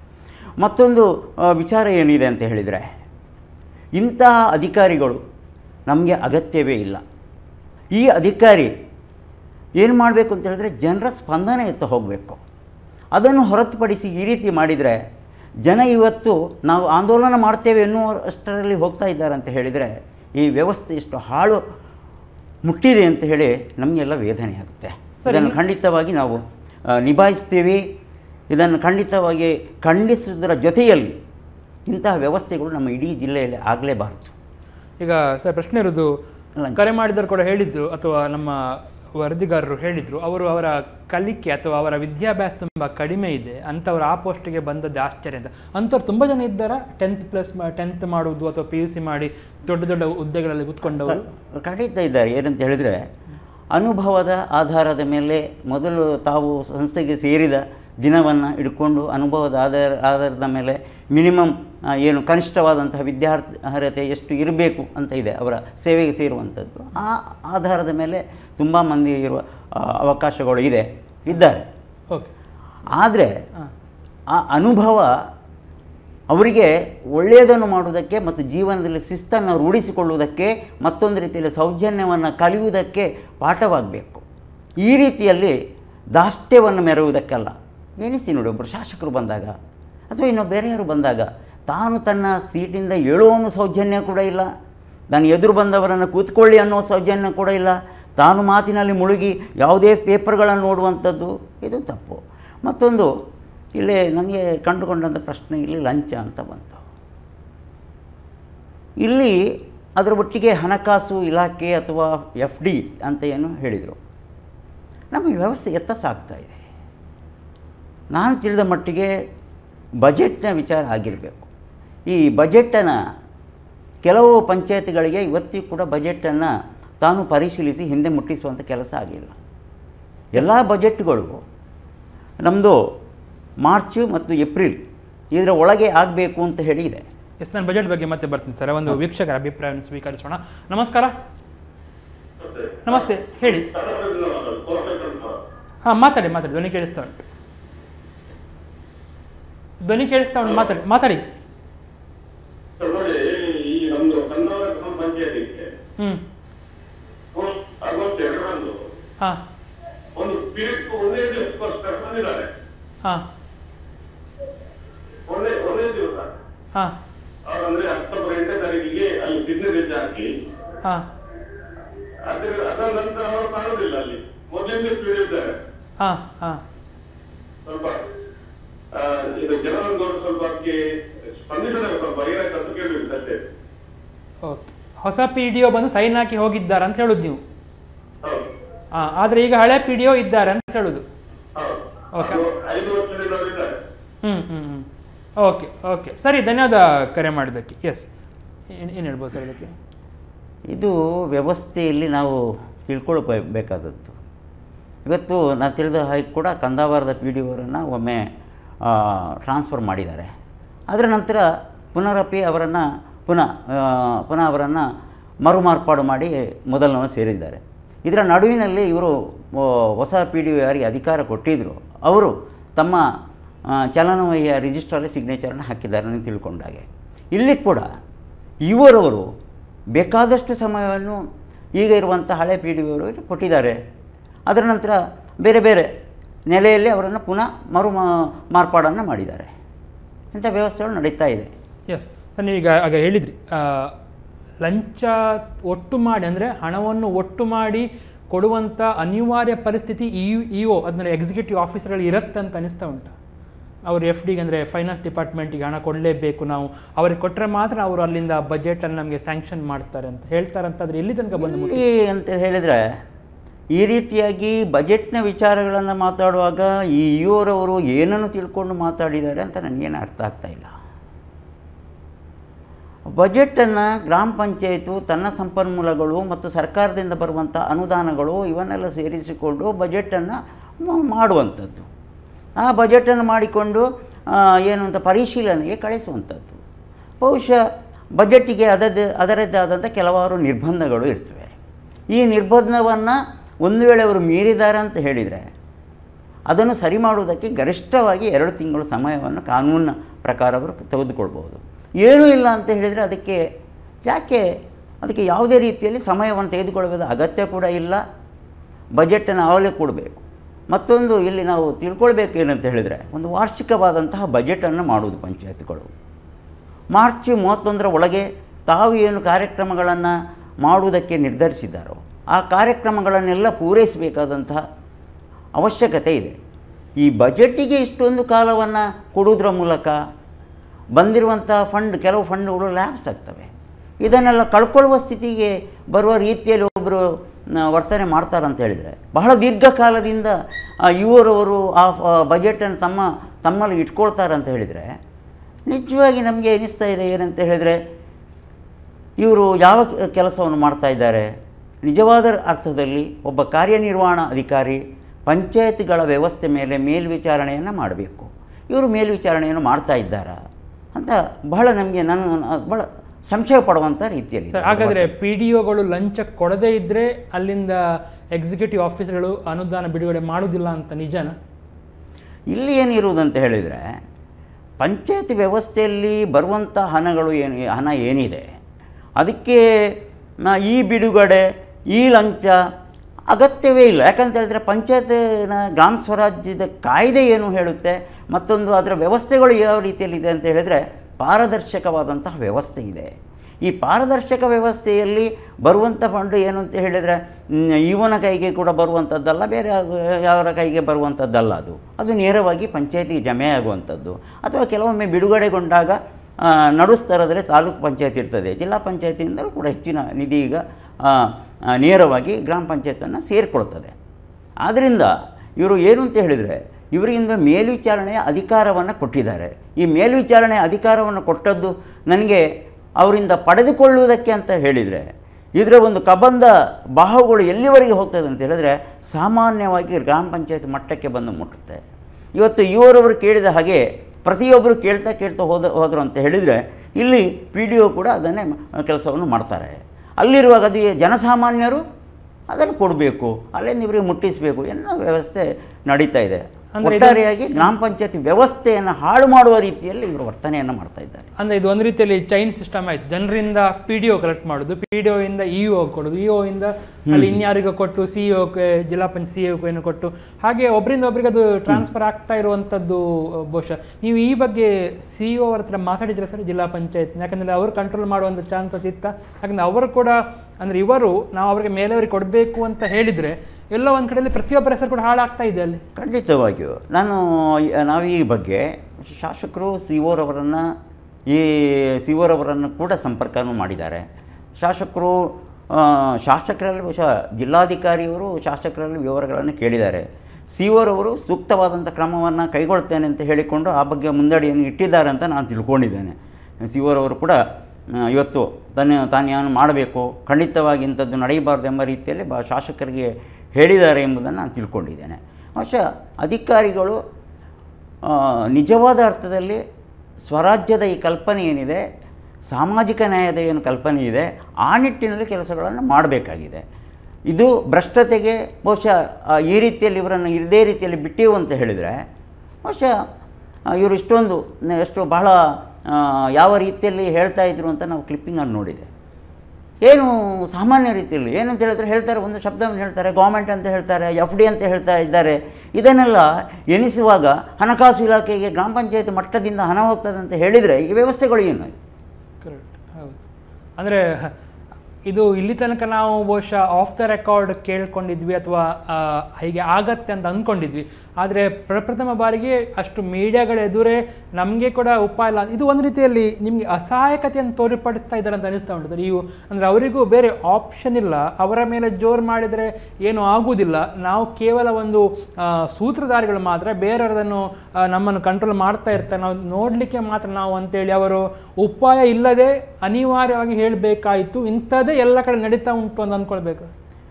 ಮತ್ತೊಂದು ಆ, ವಿಚಾರ ಏನಿದೆ ಅಂತ ಹೇಳಿದರೆ ಇಂತಹ ಅಧಿಕಾರಿಗಳು ನಮಗೆ ಅಗತ್ಯವೇ ಇಲ್ಲ ಈ ಅಧಿಕಾರಿ ಏನು ಮಾಡಬೇಕು ಅಂತ ಹೇಳಿದ್ರೆ ಜನರ ಸ್ಪಂದನೆ ಎತ್ತ ಹೋಗಬೇಕು ಅದನ್ನು ಹೊರತುಪಡಿಸಿ ಈ ರೀತಿ ಮಾಡಿದರೆ ಜನ ಇವತ್ತು ನಾವು ಆಂದೋಲನ ಮಾಡ್ತೇವೆ ಎನ್ನುವಷ್ಟರಲ್ಲಿ ಹೋಗ್ತಾ ಇದ್ದಾರೆ ಅಂತ ಹೇಳಿದರೆ ಈ ವ್ಯವಸ್ಥೆ ಇಷ್ಟು ಹಾಳು ಮುಟ್ಟಿದೆ ಅಂತ ಹೇಳಿ ನಮಗೆಲ್ಲ ವೇದನೆ ಆಗುತ್ತೆ ಸರಿ, ಇದನ್ನು ಇನ್ನು- ಖಂಡಿತವಾಗಿ ನಾವು ಆ, ನಿಭಾಯಿಸ್ತೀವಿ ಇದನ್ನು ಖಂಡಿತವಾಗಿ ಖಂಡಿಸುವುದರ ಜೊತೆಯಲ್ಲಿ ಇಂತಹ ವ್ಯವಸ್ಥೆಗಳು ನಮ್ಮ ಇಡೀ ಜಿಲ್ಲೆಯಲ್ಲಿ ಆಗಲೇಬಾರದು ಈಗ ಸರ್ ಪ್ರಶ್ನೆ ಇರೋದು ಅಲ್ಲ. ಕರೆ ಮಾಡಿದವರು ಕೂಡ ಹೇಳಿದ್ರು ಅಥವಾ ನಮ್ಮ ವರದಿಗಾರರು ಹೇಳಿದ್ರು ಅವರು ಅವರ ಕಲಿಕೆ ಅಥವಾ ಅವರ ವಿದ್ಯಾಭ್ಯಾಸ ತುಂಬ ಕಡಿಮೆ ಇದೆ ಅಂಥವ್ರು ಆ ಪೋಸ್ಟಿಗೆ ಬಂದದ್ದು ಆಶ್ಚರ್ಯ ಅಂತ ಅಂಥವ್ರು ತುಂಬ ಜನ ಇದ್ದಾರಾ ಟೆಂತ್ ಪ್ಲಸ್ ಟೆಂತ್ ಮಾಡುವುದು ಅಥವಾ ಪಿ ಯು ಸಿ ಮಾಡಿ ದೊಡ್ಡ ದೊಡ್ಡ ಹುದ್ದೆಗಳಲ್ಲಿ ಕೂತ್ಕೊಂಡವರು ಖಂಡಿತ ಇದ್ದಾರೆ ಏನಂತ ಹೇಳಿದರೆ ಅನುಭವದ ಆಧಾರದ ಮೇಲೆ ಮೊದಲು ತಾವು ಸಂಸ್ಥೆಗೆ ಸೇರಿದ ದಿನವನ್ನು ಇಟ್ಕೊಂಡು ಅನುಭವದ ಆಧಾರ ಆಧಾರದ ಮೇಲೆ ಮಿನಿಮಮ್ ಏನು ಕನಿಷ್ಠವಾದಂತಹ ವಿದ್ಯಾರ್ಥಿ ಅರ್ಹತೆ ಎಷ್ಟು ಇರಬೇಕು ಅಂತ ಇದೆ ಅವರ ಸೇವೆಗೆ ಸೇರುವಂಥದ್ದು ಆ ಆಧಾರದ ಮೇಲೆ ತುಂಬ ಮಂದಿ ಇರುವ ಆ, ಅವಕಾಶಗಳು ಇದೆ ಇದ್ದಾರೆ ಓಕೆ ಆದರೆ ಹಾಂ ಆ ಅನುಭವ ಅವರಿಗೆ ಒಳ್ಳೆಯದನ್ನು ಮಾಡುವುದಕ್ಕೆ ಮತ್ತು ಜೀವನದಲ್ಲಿ ಶಿಸ್ತನ್ನು ರೂಢಿಸಿಕೊಳ್ಳುವುದಕ್ಕೆ ಮತ್ತೊಂದು ರೀತಿಯಲ್ಲಿ ಸೌಜನ್ಯವನ್ನು ಕಲಿಯುವುದಕ್ಕೆ ಪಾಠವಾಗಬೇಕು ಈ ರೀತಿಯಲ್ಲಿ ದಾಷ್ಟ್ಯವನ್ನು ಮೆರೆಯುವುದಕ್ಕಲ್ಲ ಎನಿಸಿ ನೋಡಿ ಒಬ್ಬರು ಶಾಸಕರು ಬಂದಾಗ ಅಥವಾ ಇನ್ನು ಬೇರೆಯವರು ಬಂದಾಗ ತಾನು ತನ್ನ ಸೀಟಿಂದ ಏಳುವನು ಸೌಜನ್ಯ ಕೂಡ ಇಲ್ಲ ನಾನು ಎದುರು ಬಂದವರನ್ನು ಕೂತ್ಕೊಳ್ಳಿ ಅನ್ನೋ ಸೌಜನ್ಯ ಕೂಡ ಇಲ್ಲ ತಾನು ಮಾತಿನಲ್ಲಿ ಮುಳುಗಿ ಯಾವುದೇ ಪೇಪರ್ಗಳನ್ನು ನೋಡುವಂಥದ್ದು ಇದು ತಪ್ಪು ಮತ್ತೊಂದು ಇಲ್ಲಿ ನನಗೆ ಕಂಡುಕೊಂಡಂಥ ಪ್ರಶ್ನೆ ಇಲ್ಲಿ ಲಂಚ ಅಂತ ಬಂತು ಇಲ್ಲಿ ಅದರ ಒಟ್ಟಿಗೆ ಹಣಕಾಸು ಇಲಾಖೆ ಅಥವಾ ಎಫ್ ಡಿ ಅಂತ ಏನು ಹೇಳಿದರು ನಮ್ಮ ವ್ಯವಸ್ಥೆ ಎತ್ತ ಸಾಗ್ತಾ ಇದೆ ನಾನು ತಿಳಿದ ಮಟ್ಟಿಗೆ ಬಜೆಟ್ನ ವಿಚಾರ ಆಗಿರಬೇಕು ಈ ಬಜೆಟನ್ನು ಕೆಲವು ಪಂಚಾಯತ್ಗಳಿಗೆ ಇವತ್ತಿಗೂ ಕೂಡ ಬಜೆಟನ್ನು ತಾನು ಪರಿಶೀಲಿಸಿ ಹಿಂದೆ ಮುಟ್ಟಿಸುವಂಥ ಕೆಲಸ ಆಗಿಲ್ಲ ಎಲ್ಲ ಬಜೆಟ್ಗಳು ನಮ್ಮದು ಮಾರ್ಚ್ ಮತ್ತು ಏಪ್ರಿಲ್ ಇದರ ಒಳಗೆ ಆಗಬೇಕು ಅಂತ ಹೇಳಿ ಇದೆ ಎಸ್ ನಾನು ಬಜೆಟ್ ಬಗ್ಗೆ ಮತ್ತೆ ಬರ್ತೀನಿ ಸರ್ ಒಂದು ವೀಕ್ಷಕರ ಅಭಿಪ್ರಾಯವನ್ನು ಸ್ವೀಕರಿಸೋಣ ನಮಸ್ಕಾರ ನಮಸ್ತೆ ಹೇಳಿ ಹಾಂ ಮಾತಾಡಿ ಮಾತಾಡಿ ಧ್ವನಿ ಕೇಳಿಸ್ತಾ ಉಂಟು ಧ್ವನಿ ಕೇಳಿಸ್ತಾ ಉಂಟು ಮಾತಾಡಿ ಮಾತಾಡಿ ಸರ್ ನೋಡಿ ಈ ನಮ್ದು ಕನ್ನಡ ಗ್ರಾಮ ಪಂಚಾಯತಿಗೆ ಹ್ಞೂ ಆಗಸ್ಟ್ ಎರಡರಂದು ಹಾಂ ಒಂದು ಪಿರಿಪ್ ಒಂದೇ ದಿವಸಕ್ಕೋಸ್ಕರ ಬಂದಿದ್ದಾರೆ ಹಾಂ ಒಂದೇ ಒಂದೇ ದಿವಸ ಹಾಂ ಅವ್ರಂದ್ರೆ ಅಕ್ಟೋಬರ್ ಎಂಟನೇ ತಾರೀಕಿಗೆ ಅಲ್ಲಿ ಬಿಸ್ನೆಸ್ ಹಾಕಿ ಹಾಂ ಅದ್ರ ಅದರ ನಂತರ ಅವರು ಕಾಣುದಿಲ್ಲ ಅಲ್ಲಿ ಮೊದಲಿಂದ ಇದ್ದಾರೆ ಹಾಂ ಹಾಂ ಸ್ವಲ್ಪ ಆ, ಇದು ಜನರನ್ನು ಸ್ವಲ್ಪ ಅದಕ್ಕೆ ಸ್ಪಂದಿಸಿದರೆ ಸ್ವಲ್ಪ ಏನಾಯ್ತು ಅಂತ ಕೇಳಬೇಕು ಅಷ್ಟೇ ಓಕೆ ಹೊಸ ಪಿ ಡಿ ಒ ಬಂದು ಸೈನ್ ಹಾಕಿ ಹೋಗಿದ್ದಾರೆ ಅಂತ ಹೇಳೋದು ನೀವು ಹೌದು ಹಾಂ ಆದರೆ ಈಗ ಹಳೆ ಪಿ ಡಿ ಒ ಇದ್ದಾರೆ ಅಂತ ಹೇಳೋದು ಹೌದು ಓಕೆ. ಅದು ಐದು ವರ್ಷದಿಂದ ಅವರು ಇದ್ದಾರೆ ಹ್ಞೂ ಹ್ಞೂ ಹ್ಞೂ ಓಕೆ ಓಕೆ ಸರಿ ಧನ್ಯವಾದ ಕರೆ ಮಾಡಿದ್ದಕ್ಕೆ ಎಸ್ ಏನು ಏನು ಹೇಳ್ಬೋದು ಸರ್ ಇದಕ್ಕೆ ಇದು ವ್ಯವಸ್ಥೆಯಲ್ಲಿ ನಾವು ತಿಳ್ಕೊಳ್ಬೇಕಾದದ್ದು ಇವತ್ತು ನಾನು ತಿಳಿದ ಹಾಗೆ ಕೂಡ ಕಂದಾವರದ ಪಿ ಡಿ ಅವರನ್ನು ಒಮ್ಮೆ ಟ್ರಾನ್ಸ್ಫರ್ ಮಾಡಿದ್ದಾರೆ ಅದರ ನಂತರ ಪುನರಪಿ ಅವರನ್ನು ಪುನಃ ಆ, ಪುನಃ ಅವರನ್ನು ಮರು ಮಾರ್ಪಾಡು ಮಾಡಿ ಮೊದಲನವರು ಸೇರಿದ್ದಾರೆ ಇದರ ನಡುವಿನಲ್ಲಿ ಇವರು ಆ, ಹೊಸ ಪಿ ಡಿ ಯಾರಿಗೆ ಅಧಿಕಾರ ಕೊಟ್ಟಿದ್ದರು ಅವರು ತಮ್ಮ ಆ, ಚಲನವಹಿಯ ರಿಜಿಸ್ಟ್ರಲ್ಲಿ ಸಿಗ್ನೇಚರನ್ನು ಹಾಕಿದ್ದಾರೆ ಅಂತ ತಿಳ್ಕೊಂಡಾಗೆ ಇಲ್ಲಿ ಕೂಡ ಇವರವರು ಬೇಕಾದಷ್ಟು ಸಮಯವನ್ನು ಈಗ ಇರುವಂಥ ಹಳೆ ಪಿ ಡಿ ಅವರು ಕೊಟ್ಟಿದ್ದಾರೆ ಅದರ ನಂತರ ಬೇರೆ ಬೇರೆ ನೆಲೆಯಲ್ಲಿ ಅವರನ್ನು ಪುನಃ ಮರು ಮಾ- ಮಾರ್ಪಾಡನ್ನು ಮಾಡಿದ್ದಾರೆ ಇಂಥ ವ್ಯವಸ್ಥೆಗಳು ನಡೀತಾ ಇದೆ ಎಸ್ ಸರ್ ನೀವೀಗ ಆಗ ಹೇಳಿದ್ರಿ ಆ, ಲಂಚ ಒಟ್ಟು ಮಾಡಿ ಅಂದರೆ ಹಣವನ್ನು ಒಟ್ಟು ಮಾಡಿ ಕೊಡುವಂಥ ಅನಿವಾರ್ಯ ಪರಿಸ್ಥಿತಿ ಇ ಇ ಒ ಅದನ್ನ ಎಕ್ಸಿಕ್ಯೂಟಿವ್ ಆಫೀಸರ್ಗಳು ಇರುತ್ತೆ ಅಂತ ಅನಿಸ್ತಾ ಉಂಟು ಅವರು ಎಫ್ ಡಿಗೆ ಅಂದರೆ ಫೈನಾನ್ಸ್ ಡಿಪಾರ್ಟ್ಮೆಂಟಿಗೆ ಹಣ ಕೊಡಲೇಬೇಕು ನಾವು ಅವ್ರಿಗೆ ಕೊಟ್ಟರೆ ಮಾತ್ರ ಅವರು ಅಲ್ಲಿಂದ ಬಜೆಟನ್ನು ನಮಗೆ ಸ್ಯಾಂಕ್ಷನ್ ಮಾಡ್ತಾರೆ ಅಂತ ಹೇಳ್ತಾರೆ ಅಂತಾದ್ರೆ ಎಲ್ಲಿ ತನಕ ಬಂದು ಮುಟ್ಟಿ ಇಲ್ಲಿ ಅಂತ ಹೇಳಿದರೆ ಈ ರೀತಿಯಾಗಿ ಬಜೆಟ್ನ ವಿಚಾರಗಳನ್ನು ಮಾತಾಡುವಾಗ ಈ ಇವರವರು ಏನನ್ನು ತಿಳ್ಕೊಂಡು ಮಾತಾಡಿದ್ದಾರೆ ಅಂತ ನನಗೇನು ಅರ್ಥ ಆಗ್ತಾ ಇಲ್ಲ ಬಜೆಟನ್ನು ಗ್ರಾಮ ಪಂಚಾಯಿತು ತನ್ನ ಸಂಪನ್ಮೂಲಗಳು ಮತ್ತು ಸರ್ಕಾರದಿಂದ ಬರುವಂಥ ಅನುದಾನಗಳು ಇವನ್ನೆಲ್ಲ ಸೇರಿಸಿಕೊಂಡು ಬಜೆಟನ್ನು ಮಾಡುವಂಥದ್ದು ಆ ಬಜೆಟನ್ನು ಮಾಡಿಕೊಂಡು ಆ, ಏನು ಅಂತ ಪರಿಶೀಲನೆಗೆ ಕಳಿಸುವಂಥದ್ದು ಬಹುಶಃ ಬಜೆಟ್ಟಿಗೆ ಅದರದ್ದೇ ಅದರದ್ದೇ ಆದಂಥ ಕೆಲವಾರು ನಿರ್ಬಂಧಗಳು ಇರ್ತವೆ ಈ ನಿರ್ಬಂಧವನ್ನು ಒಂದು ವೇಳೆ ಅವರು ಮೀರಿದ್ದಾರೆ ಅಂತ ಹೇಳಿದರೆ ಅದನ್ನು ಸರಿ ಮಾಡುವುದಕ್ಕೆ ಗರಿಷ್ಠವಾಗಿ ಎರಡು ತಿಂಗಳು ಸಮಯವನ್ನು ಕಾನೂನಿನ ಪ್ರಕಾರ ಅವರು ತೆಗೆದುಕೊಳ್ಬೋದು ಏನೂ ಇಲ್ಲ ಅಂತ ಹೇಳಿದರೆ ಅದಕ್ಕೆ ಯಾಕೆ ಅದಕ್ಕೆ ಯಾವುದೇ ರೀತಿಯಲ್ಲಿ ಸಮಯವನ್ನು ತೆಗೆದುಕೊಳ್ಳಬೇಕಾದ ಅಗತ್ಯ ಕೂಡ ಇಲ್ಲ ಬಜೆಟನ್ನು ಅವಲೇ ಕೊಡಬೇಕು ಮತ್ತೊಂದು ಇಲ್ಲಿ ನಾವು ತಿಳ್ಕೊಳ್ಬೇಕು ಏನಂತ ಹೇಳಿದರೆ ಒಂದು ವಾರ್ಷಿಕವಾದಂತಹ ಬಜೆಟನ್ನು ಮಾಡುವುದು ಪಂಚಾಯತ್ಗಳು ಮಾರ್ಚ್ ಮೂವತ್ತೊಂದರ ಒಳಗೆ ತಾವು ಏನು ಕಾರ್ಯಕ್ರಮಗಳನ್ನು ಮಾಡುವುದಕ್ಕೆ ನಿರ್ಧರಿಸಿದ್ದಾರೋ ಆ ಕಾರ್ಯಕ್ರಮಗಳನ್ನೆಲ್ಲ ಪೂರೈಸಬೇಕಾದಂತಹ ಅವಶ್ಯಕತೆ ಇದೆ ಈ ಬಜೆಟ್ಟಿಗೆ ಇಷ್ಟೊಂದು ಕಾಲವನ್ನು ಕೊಡುವುದರ ಮೂಲಕ ಬಂದಿರುವಂಥ ಫಂಡ್ ಕೆಲವು ಫಂಡ್ಗಳು ಲ್ಯಾಬ್ಸ್ ಆಗ್ತವೆ ಇದನ್ನೆಲ್ಲ ಕಳ್ಕೊಳ್ಳುವ ಸ್ಥಿತಿಗೆ ಬರುವ ರೀತಿಯಲ್ಲಿ ಒಬ್ಬರು ವರ್ತನೆ ಮಾಡ್ತಾರಂತ ಹೇಳಿದರೆ ಬಹಳ ದೀರ್ಘಕಾಲದಿಂದ ಆ, ಇವರವರು ಆ ಬಜೆಟನ್ನು ತಮ್ಮ ತಮ್ಮಲ್ಲಿ ಇಟ್ಕೊಳ್ತಾರೆ ಅಂತ ಹೇಳಿದರೆ ನಿಜವಾಗಿ ನಮಗೆ ಅನಿಸ್ತಾ ಇದೆ ಏನಂತ ಹೇಳಿದರೆ ಇವರು ಯಾವ ಕೆ- ಕೆಲಸವನ್ನು ಮಾಡ್ತಾ ಇದ್ದಾರೆ ನಿಜವಾದ ಅರ್ಥದಲ್ಲಿ ಒಬ್ಬ ಕಾರ್ಯನಿರ್ವಹಣಾ ಅಧಿಕಾರಿ ಪಂಚಾಯತ್ಗಳ ವ್ಯವಸ್ಥೆ ಮೇಲೆ ಮೇಲ್ವಿಚಾರಣೆಯನ್ನು ಮಾಡಬೇಕು ಇವರು ಮೇಲ್ವಿಚಾರಣೆಯನ್ನು ಮಾಡ್ತಾ ಇದ್ದಾರಾ ಅಂತ ಬಹಳ ನಮಗೆ ನಾನು ನಾನು ಬಹಳ ಸಂಶಯ ಪಡುವಂಥ ರೀತಿಯಲ್ಲಿ ಸರ್ ಹಾಗಾದರೆ ಪಿ ಡಿ ಒಗಳು ಲಂಚ ಕೊಡದೇ ಇದ್ದರೆ ಅಲ್ಲಿಂದ ಎಕ್ಸಿಕ್ಯೂಟಿವ್ ಆಫೀಸರ್ಗಳು ಅನುದಾನ ಬಿಡುಗಡೆ ಮಾಡುವುದಿಲ್ಲ ಅಂತ ನಿಜನಾ ಇಲ್ಲಿ ಏನಿರುವುದಂತ ಹೇಳಿದರೆ ಪಂಚಾಯತ್ ವ್ಯವಸ್ಥೆಯಲ್ಲಿ ಬರುವಂಥ ಹಣಗಳು ಏನು ಹಣ ಏನಿದೆ ಅದಕ್ಕೆ ನ- ಈ ಬಿಡುಗಡೆ ಈ ಲಂಚ ಅಗತ್ಯವೇ ಇಲ್ಲ ಯಾಕಂತ ಹೇಳಿದ್ರೆ ಪಂಚಾಯತ್ನ ಗ್ರಾಮ ಸ್ವರಾಜ್ಯದ ಕಾಯ್ದೆ ಏನು ಹೇಳುತ್ತೆ ಮತ್ತೊಂದು ಅದರ ವ್ಯವಸ್ಥೆಗಳು ಯಾವ ರೀತಿಯಲ್ಲಿದೆ ಅಂತ ಹೇಳಿದರೆ ಪಾರದರ್ಶಕವಾದಂತಹ ವ್ಯವಸ್ಥೆ ಇದೆ ಈ ಪಾರದರ್ಶಕ ವ್ಯವಸ್ಥೆಯಲ್ಲಿ ಬರುವಂಥ ಫಂಡ್ ಏನು ಅಂತ ಹೇಳಿದರೆ ಮ್, ಇವನ ಕೈಗೆ ಕೂಡ ಬರುವಂಥದ್ದಲ್ಲ ಬೇರೆ ಯಾವ- ಯಾವರ ಕೈಗೆ ಬರುವಂಥದ್ದಲ್ಲ ಅದು ಅದು ನೇರವಾಗಿ ಪಂಚಾಯತಿಗೆ ಜಮೆ ಆಗುವಂಥದ್ದು ಅಥವಾ ಕೆಲವೊಮ್ಮೆ ಬಿಡುಗಡೆಗೊಂಡಾಗ ಆ, ನಡು ಸ್ತರದಲ್ಲಿ ತಾಲೂಕು ಪಂಚಾಯತ್ ಇರ್ತದೆ ಜಿಲ್ಲಾ ಪಂಚಾಯತಿಯಿಂದಲೂ ಕೂಡ ಹೆಚ್ಚಿನ ನಿಧಿ ಈಗ ಆ, ಆ, ನೇರವಾಗಿ ಗ್ರಾಮ ಪಂಚಾಯತನ್ನು ಸೇರಿಕೊಳ್ತದೆ ಆದ್ದರಿಂದ ಇವರು ಏನು ಅಂತ ಹೇಳಿದರೆ ಇವರಿಂದ ಮೇಲ್ವಿಚಾರಣೆಯ ಅಧಿಕಾರವನ್ನು ಕೊಟ್ಟಿದ್ದಾರೆ ಈ ಮೇಲ್ವಿಚಾರಣೆಯ ಅಧಿಕಾರವನ್ನು ಕೊಟ್ಟದ್ದು ನನಗೆ ಅವರಿಂದ ಪಡೆದುಕೊಳ್ಳುವುದಕ್ಕೆ ಅಂತ ಹೇಳಿದರೆ ಇದರ ಒಂದು ಕಬಂಧ ಬಾಹುಗಳು ಎಲ್ಲಿವರೆಗೆ ಹೋಗ್ತದೆ ಅಂತ ಹೇಳಿದರೆ ಸಾಮಾನ್ಯವಾಗಿ ಗ್ರಾಮ ಪಂಚಾಯತ್ ಮಟ್ಟಕ್ಕೆ ಬಂದು ಮುಟ್ಟುತ್ತೆ ಇವತ್ತು ಇವರವರು ಕೇಳಿದ ಹಾಗೆ ಪ್ರತಿಯೊಬ್ಬರು ಕೇಳ್ತಾ ಕೇಳ್ತಾ ಹೋದ ಹೋದರು ಅಂತ ಹೇಳಿದರೆ ಇಲ್ಲಿ ಪಿ ಡಿ ಒ ಕೂಡ ಅದನ್ನೇ ಕೆಲಸವನ್ನು ಮಾಡ್ತಾರೆ ಅಲ್ಲಿರುವಾಗ ಅದು ಜನಸಾಮಾನ್ಯರು ಅದನ್ನು ಕೊಡಬೇಕು ಅಲ್ಲೇ ಇವರಿಗೆ ಮುಟ್ಟಿಸಬೇಕು ಎನ್ನೋ ವ್ಯವಸ್ಥೆ ನಡೀತಾ ಇದೆ ಅಂದ್ರೆ ಇದು- ಒಟ್ಟಾರೆಯಾಗಿ ಗ್ರಾಮ ಪಂಚಾಯತಿ ವ್ಯವಸ್ಥೆಯನ್ನು ಹಾಳು ಮಾಡುವ ರೀತಿಯಲ್ಲಿ ಇವರು ವರ್ತನೆಯನ್ನು ಮಾಡ್ತಾ ಇದ್ದಾರೆ ಅಂದರೆ ಇದು ಒಂದು ರೀತಿಯಲ್ಲಿ ಚೈನ್ ಸಿಸ್ಟಮ್ ಆಯ್ತು ಜನರಿಂದ ಪಿ ಡಿ ಒ ಕಲೆಕ್ಟ್ ಮಾಡೋದು ಪಿ ಡಿ ಇಂದ ಇ ಒ ಕೊಡೋದು ಇ ಇಂದ ಅಲ್ಲಿ ಇನ್ಯಾರಿಗೋ ಕೊಟ್ಟು ಸಿ ಇ ಜಿಲ್ಲಾ ಪಂಚಾಯತ್ ಸಿ ಏನು ಕೊಟ್ಟು ಹಾಗೆ ಒಬ್ಬರಿಂದ ಒಬ್ಬರಿಗೆ ಅದು ಟ್ರಾನ್ಸ್ಫರ್ ಆಗ್ತಾ ಇರುವಂಥದ್ದು ಅಹ್, ಬಹುಶಃ ನೀವು ಈ ಬಗ್ಗೆ ಸಿ ಇ ಅವ್ರ ಹತ್ರ ಮಾತಾಡಿದ್ರೆ ಸರ್ ಜಿಲ್ಲಾ ಪಂಚಾಯತ್ ಯಾಕಂದರೆ ಅವರು ಕಂಟ್ರೋಲ್ ಮಾಡುವಂಥ ಚಾನ್ಸಸ್ ಇತ್ತ ಯಾಕಂದರೆ ಅವರು ಕೂಡ ಅಂದರೆ ಇವರು ನಾವು ಅವರಿಗೆ ಮೇಲೆಯವರಿಗೆ ಕೊಡಬೇಕು ಅಂತ ಹೇಳಿದರೆ ಎಲ್ಲೋ ಒಂದು ಕಡೆಯಲ್ಲಿ ಪ್ರತಿಯೊಬ್ಬರ ಹೆಸರು ಕೂಡ ಹಾಳಾಗ್ತಾ ಇದೆ ಅಲ್ಲಿ ಖಂಡಿತವಾಗಿಯೂ ನಾನು ಈ- ನಾವು ಈ ಬಗ್ಗೆ ಶಾಸಕರು ಸಿ ಓರವರನ್ನು ಈ ಸಿ ಓರವರನ್ನು ಕೂಡ ಸಂಪರ್ಕನೂ ಮಾಡಿದ್ದಾರೆ ಶಾಸಕರು ಆ, ಶಾಸಕರಲ್ಲಿ ಬಹುಶಃ ಜಿಲ್ಲಾಧಿಕಾರಿಯವರು ಶಾಸಕರಲ್ಲಿ ವಿವರಗಳನ್ನು ಕೇಳಿದ್ದಾರೆ ಸಿ ಓರವರು ಸೂಕ್ತವಾದಂಥ ಕ್ರಮವನ್ನು ಕೈಗೊಳ್ತೇನೆ ಅಂತ ಹೇಳಿಕೊಂಡು ಆ ಬಗ್ಗೆ ಮುಂದಡಿಯನ್ನು ಇಟ್ಟಿದ್ದಾರೆ ಅಂತ ನಾನು ತಿಳ್ಕೊಂಡಿದ್ದೇನೆ ಸಿ ಓರವರು ಕೂಡ ಆ, ಇವತ್ತು ತನ್ನ ತಾನೇನು ಮಾಡಬೇಕು ಖಂಡಿತವಾಗಿ ಇಂಥದ್ದು ನಡೆಯಬಾರ್ದು ಎಂಬ ರೀತಿಯಲ್ಲಿ ಬಾ ಶಾಸಕರಿಗೆ ಹೇಳಿದ್ದಾರೆ ಎಂಬುದನ್ನು ನಾನು ತಿಳ್ಕೊಂಡಿದ್ದೇನೆ ಬಹುಶಃ ಅಧಿಕಾರಿಗಳು ಆ, ನಿಜವಾದ ಅರ್ಥದಲ್ಲಿ ಸ್ವರಾಜ್ಯದ ಈ ಕಲ್ಪನೆ ಏನಿದೆ ಸಾಮಾಜಿಕ ನ್ಯಾಯದ ಏನು ಕಲ್ಪನೆ ಇದೆ ಆ ನಿಟ್ಟಿನಲ್ಲಿ ಕೆಲಸಗಳನ್ನು ಮಾಡಬೇಕಾಗಿದೆ ಇದು ಭ್ರಷ್ಟತೆಗೆ ಬಹುಶಃ ಆ, ಈ ರೀತಿಯಲ್ಲಿ ಇವರನ್ನು ಇದೇ ರೀತಿಯಲ್ಲಿ ಬಿಟ್ಟಿವು ಅಂತ ಹೇಳಿದರೆ ಬಹುಶಃ ಆ, ಇವರು ಇಷ್ಟೊಂದು ನ- ಎಷ್ಟು ಬಹಳ ಆ, ಯಾವ ರೀತಿಯಲ್ಲಿ ಹೇಳ್ತಾ ಇದ್ರು ಅಂತ ನಾವು ಕ್ಲಿಪ್ಪಿಂಗನ್ನು ನೋಡಿದೆ ಏನು ಸಾಮಾನ್ಯ ರೀತಿಯಲ್ಲಿ ಏನಂತ ಹೇಳಿದ್ರೆ ಹೇಳ್ತಾರೆ ಒಂದು ಶಬ್ದವನ್ನು ಹೇಳ್ತಾರೆ ಗೌರ್ಮೆಂಟ್ ಅಂತ ಹೇಳ್ತಾರೆ ಎಫ್ ಡಿ ಅಂತ ಹೇಳ್ತಾ ಇದ್ದಾರೆ ಇದನ್ನೆಲ್ಲ ಎನಿಸುವಾಗ ಹಣಕಾಸು ಇಲಾಖೆಗೆ ಗ್ರಾಮ ಪಂಚಾಯತ್ ಮಟ್ಟದಿಂದ ಹಣ ಹೋಗ್ತದೆ ಅಂತ ಹೇಳಿದರೆ ಈ ವ್ಯವಸ್ಥೆಗಳು ಏನು ಕರೆಕ್ಟ್ ಹೌದು ಅಂದರೆ ಇದು ಇಲ್ಲಿ ತನಕ ನಾವು ಬಹುಶಃ ಆಫ್ ದ ರೆಕಾರ್ಡ್ ಕೇಳ್ಕೊಂಡಿದ್ವಿ ಅಥವಾ ಆ, ಹೀಗೆ ಆಗತ್ತೆ ಅಂತ ಅಂದ್ಕೊಂಡಿದ್ವಿ ಆದರೆ ಪ್ರಪ್ರಥಮ ಬಾರಿಗೆ ಅಷ್ಟು ಮೀಡಿಯಾಗಳ ಎದುರೇ ನಮಗೆ ಕೂಡ ಉಪಾಯ ಇಲ್ಲ ಇದು ಒಂದು ರೀತಿಯಲ್ಲಿ ನಿಮಗೆ ಅಸಹಾಯಕತೆಯನ್ನು ತೋರ್ಪಡಿಸ್ತಾ ಇದ್ದಾರೆ ಅಂತ ಅನಿಸ್ತಾ ಉಂಟು ಸರ್ ಇವು ಅಂದರೆ ಅವರಿಗೂ ಬೇರೆ ಆಪ್ಷನ್ ಇಲ್ಲ ಅವರ ಮೇಲೆ ಜೋರು ಮಾಡಿದರೆ ಏನು ಆಗುವುದಿಲ್ಲ ನಾವು ಕೇವಲ ಒಂದು ಆ, ಸೂತ್ರಧಾರಿಗಳು ಮಾತ್ರ ಬೇರೆಯವರದನ್ನು ಆ, ನಮ್ಮನ್ನು ಕಂಟ್ರೋಲ್ ಮಾಡ್ತಾ ಇರ್ತಾರೆ ನಾವು ನೋಡಲಿಕ್ಕೆ ಮಾತ್ರ ನಾವು ಅಂತೇಳಿ ಅವರು ಉಪಾಯ ಇಲ್ಲದೆ ಅನಿವಾರ್ಯವಾಗಿ ಹೇಳಬೇಕಾಯಿತು ಇಂಥದ್ದೇ ಎಲ್ಲ ಕಡೆ ನಡೀತಾ ಉಂಟು ಅಂತ ಅಂದ್ಕೊಳ್ಬೇಕು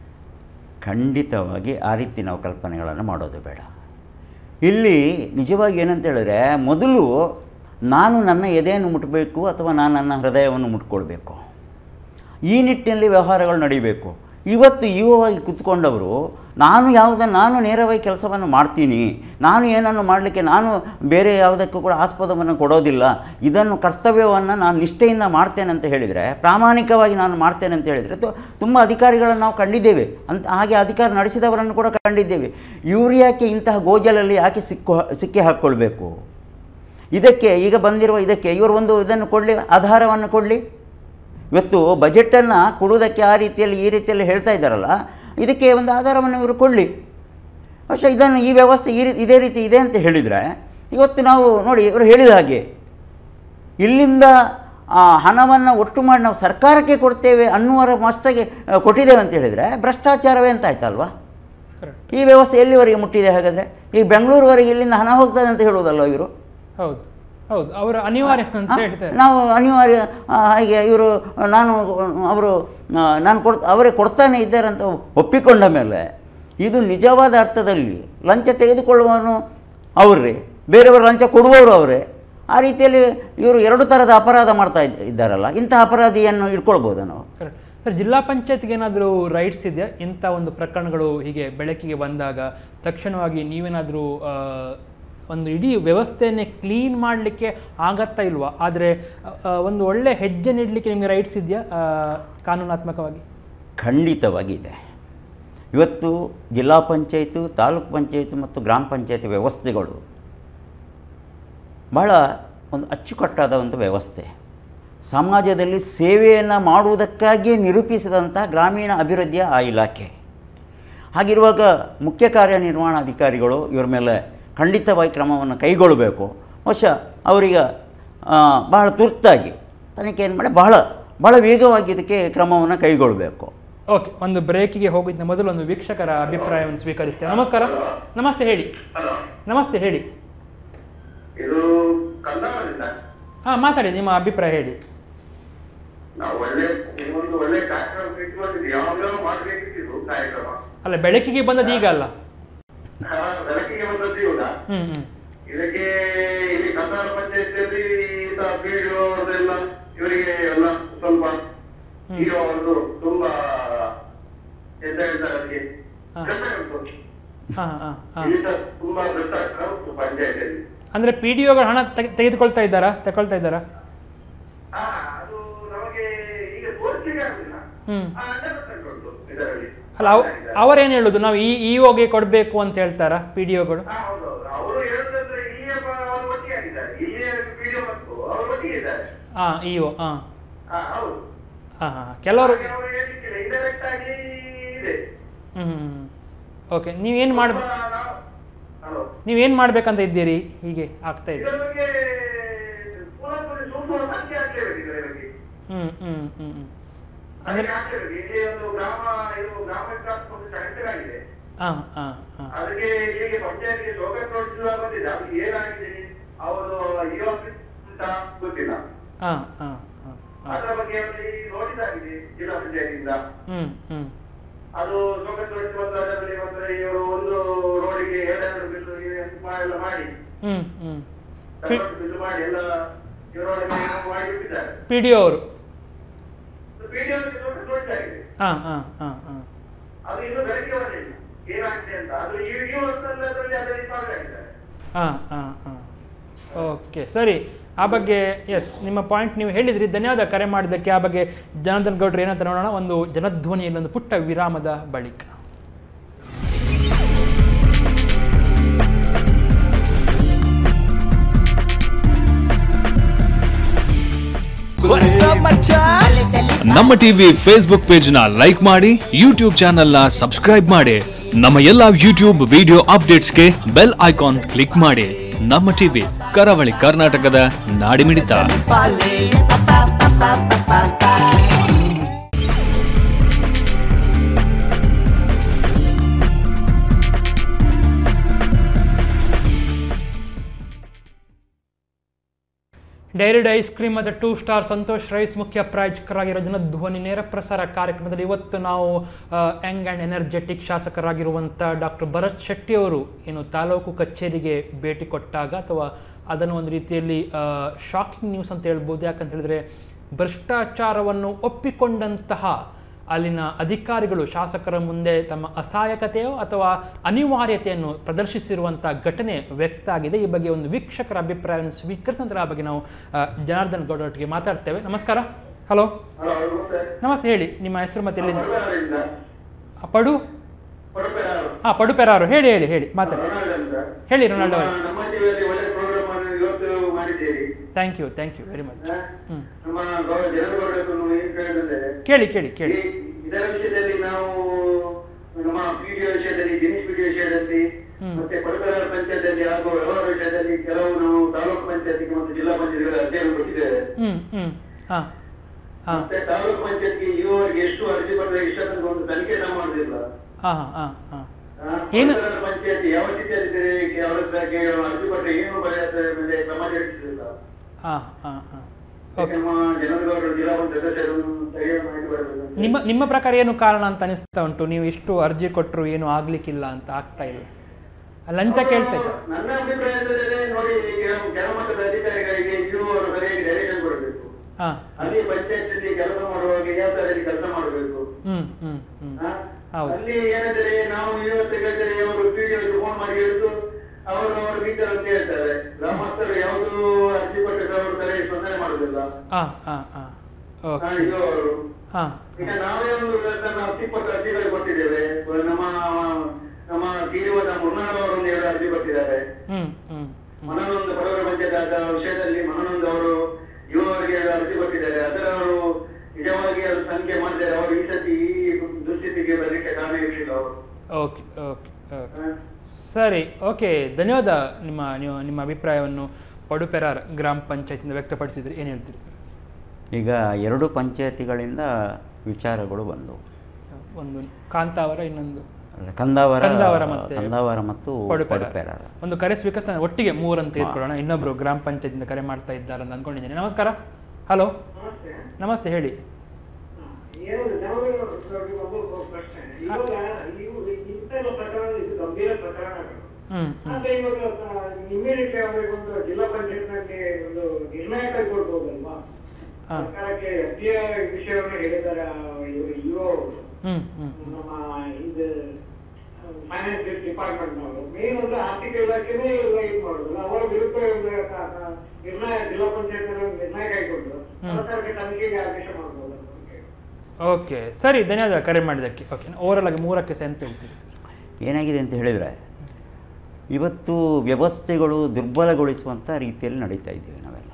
ಖಂಡಿತವಾಗಿ ಆ ರೀತಿ ನಾವು ಕಲ್ಪನೆಗಳನ್ನು ಮಾಡೋದು ಬೇಡ ಇಲ್ಲಿ ನಿಜವಾಗಿ ಏನಂತ ಹೇಳಿದ್ರೆ ಮೊದಲು ನಾನು ನನ್ನ ಎದೆಯನ್ನು ಮುಟ್ಟಬೇಕು ಅಥವಾ ನಾನು ನನ್ನ ಹೃದಯವನ್ನು ಮುಟ್ಕೊಳ್ಬೇಕು ಈ ನಿಟ್ಟಿನಲ್ಲಿ ವ್ಯವಹಾರಗಳು ನಡೀಬೇಕು ಇವತ್ತು ಯುವವಾಗಿ ಕುತ್ಕೊಂಡವರು ನಾನು ಯಾವುದನ್ನು ನಾನು ನೇರವಾಗಿ ಕೆಲಸವನ್ನು ಮಾಡ್ತೀನಿ ನಾನು ಏನನ್ನು ಮಾಡಲಿಕ್ಕೆ ನಾನು ಬೇರೆ ಯಾವುದಕ್ಕೂ ಕೂಡ ಆಸ್ಪದವನ್ನು ಕೊಡೋದಿಲ್ಲ ಇದನ್ನು ಕರ್ತವ್ಯವನ್ನು ನಾನು ನಿಷ್ಠೆಯಿಂದ ಮಾಡ್ತೇನೆ ಅಂತ ಹೇಳಿದರೆ ಪ್ರಾಮಾಣಿಕವಾಗಿ ನಾನು ಮಾಡ್ತೇನೆ ಅಂತ ಹೇಳಿದರೆ ತು- ತುಂಬ ಅಧಿಕಾರಿಗಳನ್ನು ನಾವು ಕಂಡಿದ್ದೇವೆ ಅಂತ ಹಾಗೆ ಅಧಿಕಾರ ನಡೆಸಿದವರನ್ನು ಕೂಡ ಕಂಡಿದ್ದೇವೆ ಇವ್ರು ಯಾಕೆ ಇಂತಹ ಗೋಜಲಲ್ಲಿ ಯಾಕೆ ಸಿಕ್ಕು ಸಿಕ್ಕಿ ಹಾಕ್ಕೊಳ್ಬೇಕು ಇದಕ್ಕೆ ಈಗ ಬಂದಿರುವ ಇದಕ್ಕೆ ಇವರು ಒಂದು ಇದನ್ನು ಕೊಡಲಿ ಆಧಾರವನ್ನು ಕೊಡಲಿ ಇವತ್ತು ಬಜೆಟನ್ನು ಕೊಡುವುದಕ್ಕೆ ಆ ರೀತಿಯಲ್ಲಿ ಈ ರೀತಿಯಲ್ಲಿ ಹೇಳ್ತಾ ಇದ್ದಾರಲ್ಲ ಇದಕ್ಕೆ ಒಂದು ಆಧಾರವನ್ನು ಇವರು ಕೊಡಲಿ പക്ഷേ ಇದನ್ನು ಈ ವ್ಯವಸ್ಥೆ ಈ ರೀತಿ ಇದೇ ರೀತಿ ಇದೆ ಅಂತ ಹೇಳಿದರೆ ಇವತ್ತು ನಾವು ನೋಡಿ ಇವರು ಹೇಳಿದ ಹಾಗೆ ಇಲ್ಲಿಂದ ಆ ಹಣವನ್ನು ಒಟ್ಟು ಮಾಡಿ ನಾವು ಸರ್ಕಾರಕ್ಕೆ ಕೊಡ್ತೇವೆ ಅನ್ನುವರ ಮಸ್ತಾಗಿ ಆ, ಕೊಟ್ಟಿದ್ದೇವೆ ಅಂತ ಹೇಳಿದರೆ ಭ್ರಷ್ಟಾಚಾರವೇ ಅಂತ ಆಯ್ತಲ್ವಾ ಕರೆಕ್ಟ್ ಈ ವ್ಯವಸ್ಥೆ ಎಲ್ಲಿವರೆಗೆ ಮುಟ್ಟಿದೆ ಹಾಗಾದರೆ ಈ ಬೆಂಗಳೂರುವರೆಗೆ ಇಲ್ಲಿಂದ ಹಣ ಹೋಗ್ತದೆ ಅಂತ ಹೇಳುವುದಲ್ವ ಇವರು ಹೌದು ಹೌದು ಅವರ ಅನಿವಾರ್ಯ ಅಂತ ಆ, ಹೇಳ್ತಾರೆ ನಾವು ಅನಿವಾರ್ಯ ಆ, ಹಾಗೆ ಇವರು ನಾನು ಅವರು ಆ, ನಾನು ಕೊಡ್ ಅವರೇ ಕೊಡ್ತಾನೆ ಇದ್ದಾರೆ ಅಂತ ಒಪ್ಪಿಕೊಂಡ ಮೇಲೆ ಇದು ನಿಜವಾದ ಅರ್ಥದಲ್ಲಿ ಲಂಚ ತೆಗೆದುಕೊಳ್ಳುವವನು ಅವರೇ ಬೇರೆಯವರು ಲಂಚ ಕೊಡುವವರು ಅವರೇ ಆ ರೀತಿಯಲ್ಲಿ ಇವರು ಎರಡು ಥರದ ಅಪರಾಧ ಮಾಡ್ತಾ ಇದ್ದ- ಇದ್ದಾರಲ್ಲ ಇಂತಹ ಅಪರಾಧಿಯನ್ನು ಇಟ್ಕೊಳ್ಬೋದು ನಾವು ಕರೆಕ್ಟ್ ಸರ್ ಜಿಲ್ಲಾ ಪಂಚಾಯತ್ಗೆ ಏನಾದರೂ ರೈಟ್ಸ್ ಇದೆಯಾ ಇಂಥ ಒಂದು ಪ್ರಕರಣಗಳು ಹೀಗೆ ಬೆಳಕಿಗೆ ಬಂದಾಗ ತಕ್ಷಣವಾಗಿ ನೀವೇನಾದರೂ ಒಂದು ಇಡೀ ವ್ಯವಸ್ಥೆಯನ್ನೇ ಕ್ಲೀನ್ ಮಾಡಲಿಕ್ಕೆ ಆಗತ್ತಾ ಇಲ್ವಾ ಆದರೆ ಒಂದು ಒಳ್ಳೆ ಹೆಜ್ಜೆ ನೀಡಲಿಕ್ಕೆ ನಿಮಗೆ ರೈಟ್ಸ್ ಇದೆಯಾ ಆ, ಕಾನೂನಾತ್ಮಕವಾಗಿ ಖಂಡಿತವಾಗಿ ಇದೆ ಇವತ್ತು ಜಿಲ್ಲಾ ಪಂಚಾಯತು ತಾಲೂಕು ಪಂಚಾಯತು ಮತ್ತು ಗ್ರಾಮ ಪಂಚಾಯತಿ ವ್ಯವಸ್ಥೆಗಳು ಬಹಳ ಒಂದು ಅಚ್ಚುಕಟ್ಟಾದ ಒಂದು ವ್ಯವಸ್ಥೆ ಸಮಾಜದಲ್ಲಿ ಸೇವೆಯನ್ನು ಮಾಡುವುದಕ್ಕಾಗಿಯೇ ನಿರೂಪಿಸಿದಂಥ ಗ್ರಾಮೀಣ ಅಭಿವೃದ್ಧಿಯ ಆ ಇಲಾಖೆ ಹಾಗಿರುವಾಗ ಮುಖ್ಯ ಕಾರ್ಯನಿರ್ವಹಣಾಧಿಕಾರಿಗಳು ಇವರ ಮೇಲೆ ಖಂಡಿತವಾಗಿ ಕ್ರಮವನ್ನು ಕೈಗೊಳ್ಳಬೇಕು ಬಹುಶಃ ಅವರೀಗ ಆ, ಬಹಳ ತುರ್ತಾಗಿ ತನಿಖೆಯನ್ನು ಮಾಡಿ ಬಹಳ ಬಹಳ ವೇಗವಾಗಿ ಇದಕ್ಕೆ ಕ್ರಮವನ್ನು ಕೈಗೊಳ್ಳಬೇಕು ಓಕೆ ಒಂದು ಬ್ರೇಕಿಗೆ ಹೋಗಿದ್ದ ಮೊದಲು ಒಂದು ವೀಕ್ಷಕರ ಅಭಿಪ್ರಾಯವನ್ನು ಸ್ವೀಕರಿಸ್ತೇವೆ ನಮಸ್ಕಾರ ನಮಸ್ತೆ ಹೇಳಿ ಹಲೋ ನಮಸ್ತೆ ಹೇಳಿ ಇದು ಕನ್ನಡದಿಂದ ಹಾಂ ಮಾತಾಡಿ ನಿಮ್ಮ ಅಭಿಪ್ರಾಯ ಹೇಳಿ ನಾವು ಒಳ್ಳೆ ಒಂದು ಒಳ್ಳೆ ಕಾರ್ಯಕ್ರಮ ಇಟ್ಕೊಂಡಿದ್ವಿ ಯಾವಾಗಲೂ ಮಾಡ್ಬೇಕಿತ್ತು ಕಾರ್ಯಕ್ರಮ ಅಲ್ಲ ಬೆಳಕಿಗೆ ಬಂದದ್ದು ಈಗ ಅಲ್ಲ ಹಾ, ಬೆಳಕಿಗೆ ಬಂದದ್ದು ಇವಾಗ ಹ್ಞೂ ಹ್ಞೂ ಇದಕ್ಕೆ ಇಲ್ಲಿ ಕಸಾರ ಪಂಚಾಯತಿಯಲ್ಲಿ ಈತ ಪಿಡಿಒ ಅವ್ರದ್ದೆಲ್ಲ ಇವರಿಗೆ ಎಲ್ಲ ಸ್ವಲ್ಪ ಪಿಡಿಒ ಅವ್ರದ್ದು ತುಂಬಾ ಎಂತ ಹೇಳ್ತಾರೆ ಅದಕ್ಕೆ ಹಾ. ಕಷ್ಟ ಉಂಟು ಹಾಂ ಹಾಂ ಹಾಂ ಇಲ್ಲಿ ಸಹ ತುಂಬಾ ಭ್ರಷ್ಟಾಚಾರ ಉಂಟು ಪಂಚಾಯತಿಯಲ್ಲಿ ಅಂದರೆ ಪಿ ಡಿ ಒಗಳು ಹಣ ತೆಗೆ- ತೆಗೆದುಕೊಳ್ತಾ ಇದ್ದಾರಾ ತಗೊಳ್ತಾ ಇದ್ದಾರಾ ಹಾ ಅದು ನಮಗೆ ಈಗ ತೋರಿಸ್ಲಿಕ್ಕೆ ಆಗುದಿಲ್ಲ ಹ್ಮ್. ಆ, ಅಂಡರ್ಸ್ಟ್ಯಾಂಡ್ ಉಂಟು ಇದರಲ್ಲಿ ಅಲ್ಲ ಅವ್ ಅವರೇನು ಹೇಳೋದು ನಾವು ಈ ಇ ಒಗೆ ಕೊಡಬೇಕು ಅಂತ ಹೇಳ್ತಾರಾ ಪಿ ಡಿ ಒಗಳು ಹಾ, ಹೌದು, ಹೌದು. ಅವರು ಹೇಳುದಂದ್ರೆ ಇಲ್ಲಿಯ ಬ- ಅವರು ಒಟ್ಟಿಗೆ ಆಗಿದ್ದಾರೆ ಇಲ್ಲಿಯ ಪಿಡಿಒ ಮತ್ತು ಅವರು ಒಟ್ಟಿಗೆ ಇದ್ದಾರೆ ಹಾಂ ಇ ಒ ಹಾಂ ಹಾ ಹೌದು ಹಾಂ ಹಾಂ ಕೆಲವರು ಹಾಗೆ ಅವರು ಹೇಳಿಕ್ಕಿಲ್ಲ ಇಂಡೈರೆಕ್ಟ್ ಆಗಿ ಇದೆ ಹ್ಞೂ ಹ್ಞೂ ಓಕೆ ನೀವೇನು ಮಾಡಿ ತುಂಬಾ ನಾವು- ಹಲೋ ನೀವೇನು ಮಾಡ್ಬೇಕಂತ ಇದ್ದೀರಿ ಹೀಗೆ ಆಗ್ತಾ ಇದೆ ಇದರ ಬಗ್ಗೆ ಪೂರ್ಣಪೂರ್ಣ ಸೂಕ್ಷ್ಮ ಸಂಖ್ಯೆ ಹಾಕ್ಲೇಬೇಕು ಇದರ ಬಗ್ಗೆ ಹ್ಞೂ ಹ್ಞೂ ಹ್ಞೂ ಹ್ಞೂ ಅಂದ್ರೆ ಅಂದರೆ ಇಲ್ಲಿ ಒಂದು ಗ್ರಾಮ ಇದು ಗ್ರಾಮ ವಿಕಾಸ ಒಂದು ಸೆಂಟರ್ ಆಗಿದೆ ಹಾಂ ಹಾಂ ಹಾಂ ಅದಕ್ಕೆ ಇಲ್ಲಿಗೆ ಪಂಚಾಯತ್ಗೆ ಶೋಕ ನೋಟಿಸ್ ಬಂದಿದೆ ಅದು ಏನಾಗಿದೆ ಅವರು ಈ ಆಫೀಸ್ ಅಂತ ಗೊತ್ತಿಲ್ಲ ಹಾಂ ಹಾಂ ಹಾಂ ಹಾಂ ಅದರ ಬಗ್ಗೆ ಅಲ್ಲಿ ನೋಟಿಸ್ ಆಗಿದೆ ಜಿಲ್ಲಾ ಪಂಚಾಯತಿಯಿಂದ ಹ್ಞೂ ಹ್ಞೂ ಅದು ಶೋಕ ನೋಟಿಸ್ ಬಂದು ಅದರಲ್ಲಿ ಬಂದ್ರೆ ಇವರು ಒಂದು ರೋಡಿಗೆ ಎರಡೆರಡು ಬಿಲ್ಲು ಎಲ್ಲ ಮಾಡಿ ಹ್ಞೂ ಹ್ಞೂ ಪಿ ಬಿಲ್ಲು ಮಾಡಿ ಎಲ್ಲ ಇವರೊಳಗೆ ಏನೋ ಮಾಡಿ ಬಿಟ್ಟಿದ್ದಾರೆ ಪಿ ಡಿ ಒ ಅವರು ವಿಡಿಯೋ ನೋಟಿಸ್ ಆಗಿದೆ ಹಾಂ ಹಾಂ ಹಾಂ ಹಾಂ ಅದು ಇನ್ನು ಬೆಳಗ್ಗೆ ಬರಲಿಲ್ಲ ಏನಾಗಿದೆ ಅಂತ ಅದು ಈ ಈ ವರ್ಷದಲ್ಲಿ ಅದರಲ್ಲಿ ಅದರಲ್ಲಿ ಸಾವಿರಾಗಿದ್ದಾರೆ ಹಾಂ ಹಾಂ ಹಾಂ ಓಕೆ ಸರಿ ಆ ಬಗ್ಗೆ ಎಸ್ ನಿಮ್ಮ ಪಾಯಿಂಟ್ ನೀವು ಹೇಳಿದ್ರಿ ಧನ್ಯವಾದ ಕರೆ ಮಾಡಿದ್ದಕ್ಕೆ ಆ ಬಗ್ಗೆ ಜನಾರ್ದನ್ ಗೌಡ್ರು ಏನಂತ ನೋಡೋಣ ಒಂದು ಜನಧ್ವನಿಯಲ್ಲಿ ಒಂದು ಪುಟ್ಟ ವಿರಾಮದ ಬಳಿಕ ನಮ್ಮ ಟಿವಿ ಫೇಸ್ಬುಕ್ ಪೇಜ್ ನ ಲೈಕ್ ಮಾಡಿ ಯೂಟ್ಯೂಬ್ ಚಾನೆಲ್ ನ ಸಬ್ಸ್ಕ್ರೈಬ್ ಮಾಡಿ ನಮ್ಮ ಎಲ್ಲಾ ಯೂಟ್ಯೂಬ್ ವಿಡಿಯೋ ಅಪ್ಡೇಟ್ಸ್ಗೆ ಬೆಲ್ ಐಕಾನ್ ಕ್ಲಿಕ್ ಮಾಡಿ ನಮ್ಮ ಟಿವಿ ಕರಾವಳಿ ಕರ್ನಾಟಕದ ನಾಡಿಮಿಡಿತ ಡೈರಿಡ್ ಐಸ್ ಕ್ರೀಮ್ ಮತ್ತು ಟೂ ಸ್ಟಾರ್ ಸಂತೋಷ್ ರೈಸ್ ಮುಖ್ಯ ಪ್ರಾಯೋಜಕರಾಗಿರೋ ಜನಧ್ವನಿ ನೇರ ಪ್ರಸಾರ ಕಾರ್ಯಕ್ರಮದಲ್ಲಿ ಇವತ್ತು ನಾವು ಯಂಗ್ ಆ್ಯಂಡ್ ಎನರ್ಜೆಟಿಕ್ ಶಾಸಕರಾಗಿರುವಂಥ ಡಾಕ್ಟರ್ ಭರತ್ ಶೆಟ್ಟಿ ಅವರು ಏನು ತಾಲೂಕು ಕಚೇರಿಗೆ ಭೇಟಿ ಕೊಟ್ಟಾಗ ಅಥವಾ ಅದನ್ನು ಒಂದು ರೀತಿಯಲ್ಲಿ ಶಾಕಿಂಗ್ ನ್ಯೂಸ್ ಅಂತ ಹೇಳ್ಬೋದು ಯಾಕಂತ ಹೇಳಿದ್ರೆ ಭ್ರಷ್ಟಾಚಾರವನ್ನು ಒಪ್ಪಿಕೊಂಡಂತಹ ಅಲ್ಲಿನ ಅಧಿಕಾರಿಗಳು ಶಾಸಕರ ಮುಂದೆ ತಮ್ಮ ಅಸಹಾಯಕತೆಯೋ ಅಥವಾ ಅನಿವಾರ್ಯತೆಯನ್ನು ಪ್ರದರ್ಶಿಸಿರುವಂಥ ಘಟನೆ ವ್ಯಕ್ತ ಆಗಿದೆ ಈ ಬಗ್ಗೆ ಒಂದು ವೀಕ್ಷಕರ ಅಭಿಪ್ರಾಯವನ್ನು ಸ್ವೀಕರಿಸಿದ ನಂತರ ಆ ಬಗ್ಗೆ ನಾವು ಆ, ಜನಾರ್ದನ್ ಗೌಡ ಒಟ್ಟಿಗೆ ಮಾತಾಡ್ತೇವೆ ನಮಸ್ಕಾರ ಹಲೋ ಹಲೋ ನಮಸ್ತೆ ನಮಸ್ತೆ ಹೇಳಿ ನಿಮ್ಮ ಹೆಸರು ಮತ್ತೆ ಎಲ್ಲಿಂದ ಪಡುಪೆರಾರಿಂದ ಆ, ಪಡು ಪಡುಪೆರಾರು ಹಾಂ ಪಡುಪೆರಾರು ಹೇಳಿ ಹೇಳಿ ಹೇಳಿ ಮಾತಾಡಿ ರೊನಾಲ್ಡ್ ಅಂತ ಹೇಳಿ ರೊನಾಲ್ಡೋ ನಮ್ಮ- ನಮ್ಮ ಟಿವಿಯಲ್ಲಿ ಒಳ್ಳೆ ಪ್ರೋಗ್ರಾಮ್ ಅನ್ನು ಇವತ್ತು ಮಾಡಿದ್ದೀರಿ thank you thank you very much ಹಾ? ಹ್ಞೂ ನಮ್ಮ ಗೌ- ಜನಗೌಡರು ಏನ್ ಕೇಳಿದ್ರೆ ಕೇಳಿ ಕೇಳಿ ಕೇಳಿ ಈ- ಇದರ ವಿಷಯದಲ್ಲಿ ನಾವು ನಮ್ಮ ಪಿಡಿಒ ವಿಷಯದಲ್ಲಿ ದಿನೇಶ್ ಪಿಡಿಒ ವಿಷಯದಲ್ಲಿ ಹ್ಮ್. ಮತ್ತೆ ಪಡುಪೆರಾರು ಪಂಚಾಯತ್ನಲ್ಲಿ ಹಾಗೂ ವ್ಯವಹಾರ ವಿಷಯದಲ್ಲಿ ಕೆಲವು ನಾವು ತಾಲೂಕು ಪಂಚಾಯತಿಗೆ ಮತ್ತು ಜಿಲ್ಲಾ ಪಂಚಾಯತ್ಗೆ ಅರ್ಜಿಯನ್ನು ಕೊಟ್ಟಿದ್ದೇವೆ ಹ್ಞೂ ಹ್ಞೂ ಹಾಂ ಹಾಂ ಮತ್ತೆ ತಾಲೂಕು ಪಂಚಾಯತ್ಗೆ ಇರುವವರೆಗೆ ಎಷ್ಟು ಅರ್ಜಿ ಬಂದ್ರೆ ಇಷ್ಟ ತನಕ ಒಂದು ತನಿಖೆ ನಾವು ಮಾಡುದಿಲ್ಲ ಹಾಂ ಹಾಂ ಹಾಂ ಆ, ಏನು- ಪಡುಪೆರಾರು ಪಂಚಾಯತ್ ಯಾವ ಸ್ಥಿತಿಯಲ್ಲಿದೆ ಅವರ ಬಗ್ಗೆ ಅರ್ಜಿ ಕೊಟ್ಟರೆ ಏನು ಬರೆಯುತ್ತೆ ಮೇಲೆ ಕ್ರಮ ಜರುಗಿಸುದಿಲ್ಲ ಹಾಂ ಹಾಂ ಹಾಂ ಯಾಕೆ ಓಕೆ ನಮ್ಮ ಜನಗೌಡರು ಜಿಲ್ಲಾ ಪಂಚಾಯತ್ ಸದಸ್ಯರನ್ನು ಸರಿಯಾಗಿ ಮಾಹಿತಿ ಬರಬೇಕು ನಿಮ್ಮ ನಿಮ್ಮ ಪ್ರಕಾರ ಏನು ಕಾರಣ ಅಂತ ಅನಿಸ್ತಾ ಉಂಟು ನೀವು ಇಷ್ಟು ಅರ್ಜಿ ಕೊಟ್ಟರು ಏನು ಆಗ್ಲಿಕ್ಕಿಲ್ಲ ಅಂತ ಆಗ್ತಾ ಇಲ್ಲ ಲಂಚ ಕೇಳ್ತಾ ಇದ್ದಾರೆ ನನ್ನ ಅಭಿಪ್ರಾಯದಲ್ಲಿ ನೋಡಿ ಕೆಲವು ಕೆಳಮಟ್ಟದ ಅಧಿಕಾರಿಗಳಿಗೆ ಇರುವವರು ಸರಿಯಾಗಿ ಡೈರೆಕ್ಷನ್ ಕೊಡಬೇಕು ಹಾಂ ಅಲ್ಲಿ ಪಂಚಾಯತ್ ಅಲ್ಲಿ ಕೆಲಸ ಮಾಡುವಾಗ ಯಾವ ತರದಲ್ಲಿ ಕೆಲಸ ಮಾಡಬೇಕು ಹ್ಞೂ ಹ್ಞೂ ಹ್ಞೂ ಆ? ಹೌದು. ಅಲ್ಲಿ ಏನಾದರೆ ನಾವು ಇವತ್ತು ಕೇಳಿದರೆ ಅವರು ಪಿಡಿಒ ಫೋನ್ ಮಾಡಿ ಹೇಳಿದ್ದು ಅವರು ಅವರು ಮೀಟರ್ ಅಂತ ಹೇಳ್ತಾರೆ ಗ್ರಾಮಸ್ಥರು ಯಾವುದು ಅರ್ಜಿ ಕೊಟ್ಟರೆ ಅವರು ಸರಿಯಾಗಿ ಸ್ಪಂದನೆ ಮಾಡುದಿಲ್ಲ ಹಾಂ ಹಾಂ ಹಾಂ ಆ, ಓಕೆ ಇರುವವರು ಹಾಂ ಈಗ ನಾವೇ ಒಂದು ಹತ್ತು ಇಪ್ಪತ್ತು ಅರ್ಜಿಗಳು ಕೊಟ್ಟಿದ್ದೇವೆ ನಮ್ಮ ನಮ್ಮ ಪಿಡಿಒದ ಮುನ್ನಾಳ್ ಅವರು ಒಂದು ಎರಡು ಅರ್ಜಿ ಕೊಟ್ಟಿದ್ದಾರೆ ಹ್ಞೂ ಹ್ಞೂ ಹ್ಞೂ ಮನನೊಂದು ಬಡವರ ಪಂಚಾಯತ್ ವಿಷಯದಲ್ಲಿ ಮನನೊಂದು ಅವರು ಯುವವರಿಗೆ ಅರ್ಜಿ ಕೊಟ್ಟಿದ್ದಾರೆ ಅದರ ಅವರು ನಿಜವಾಗಿ ಅದು ತನಿಖೆ ಮಾಡಿದ್ದಾರೆ ಅವರು ಈ ಸತಿ ಈ ದುಸ್ಥಿತಿಗೆ ಬರಲಿಕ್ಕೆ ಕಾರಣ ಇರಲಿಲ್ಲ ಅವರು ಓಕೆ ಓಕೆ ಓಕೆ ಸರಿ ಓಕೆ ಧನ್ಯವಾದ ನಿಮ್ಮ ನೀವು ನಿಮ್ಮ ಅಭಿಪ್ರಾಯವನ್ನು ಪಡುಪೆರಾರ್ ಗ್ರಾಮ ಪಂಚಾಯತಿಂದ ವ್ಯಕ್ತಪಡಿಸಿದ್ರಿ ಏನು ಹೇಳ್ತೀರಿ ಸರ್ ಈಗ ಎರಡು ಪಂಚಾಯತಿಗಳಿಂದ ವಿಚಾರಗಳು ಬಂದವು ಒಂದು ಕಾಂತಾವರ ಇನ್ನೊಂದು ಅಲ್ಲ, ಕಂದಾವರ ಕಂದಾವರ ಮತ್ತೆ ಕಂದಾವರ ಮತ್ತು ಪಡುಪೆರಾರ್ ಪಡುಪೆರಾರ ಒಂದು ಕರೆ ಸ್ವೀಕರಿಸ್ತಾನೆ ಒಟ್ಟಿಗೆ ಮೂರನ್ನು ತೆಗೆದುಕೊಳ್ಳೋಣ ಇನ್ನೊಬ್ರು ಗ್ರಾಮ ಪಂಚಾಯತಿಂದ ಕರೆ ಮಾಡ್ತಾ ಇದ್ದಾರೆ ಅಂತ ಅನ್ಕೊಂಡಿದ್ದೀನಿ ನಮಸ್ಕಾರ ಹಲೋ ನಮಸ್ತೆ ಹೇಳಿ ಏನು ಜನರಿಗೆ ಒಂದು ಪ್ರಶ್ನೆ ಇವಾಗ ಇವು ಇಂಥ ಪ್ರಕರಣ ಇದು ಗಂಭೀರ ಪ್ರಕರಣಗಳು ಹ್ಮ್ ಆದ್ರೆ ಇವಾಗ ಇಮಿಡಿಯೇಟ್ಲಿ ಅವರಿಗೊಂದು ಜಿಲ್ಲಾ ಪಂಚಾಯತ್ನಲ್ಲಿ ಒಂದು ನಿರ್ಣಯ ಕೈಗೊಳ್ಬಹುದಲ್ವಾ ಹಾ. ಸರ್ಕಾರಕ್ಕೆ ಎಫ್ ವಿಷಯವನ್ನು ಹೇಳಿದ್ದಾರೆ ಇವರು ಇಒ ಹ್ಮ್ ಹ್ಮ್ ನಮ್ಮ ಇದು ಫೈನಾನ್ಸ್ ಡಿಪಾರ್ಟ್ಮೆಂಟ್ ನವರು ಮೇನ್ ಒಂದು ಆರ್ಥಿಕ ಇಲಾಖೆನೇ ಎಲ್ಲ ಇದು ಮಾಡುದಿಲ್ಲ ಅವರ ವಿರುದ್ಧ ಒಂದು ಕ- ಕ- ನಿರ್ಣಯ ಜಿಲ್ಲಾ ಪಂಚಾಯತ್ ನಿರ್ಣಯ ಕೈಗೊಂಡು ಸರ್ಕಾರಕ್ಕೆ ತನಿಖೆಗೆ ಆದೇಶ ಮಾಡಬಹುದು ಓಕೆ ಸರಿ ಧನ್ಯವಾದ ಕರೆ ಮಾಡಿದ್ದಕ್ಕೆ ಓಕೆ ಓವರಲ್ ಆಗಿ ಮೂರಕ್ಕೆ ಸೆ ಅಂತ ಹೇಳ್ತೀವಿ ಸರ್ ಏನಾಗಿದೆ ಅಂತ ಹೇಳಿದರೆ ಇವತ್ತು ವ್ಯವಸ್ಥೆಗಳು ದುರ್ಬಲಗೊಳಿಸುವಂಥ ರೀತಿಯಲ್ಲಿ ನಡೀತಾ ಇದ್ದೀವಿ ನಾವೆಲ್ಲ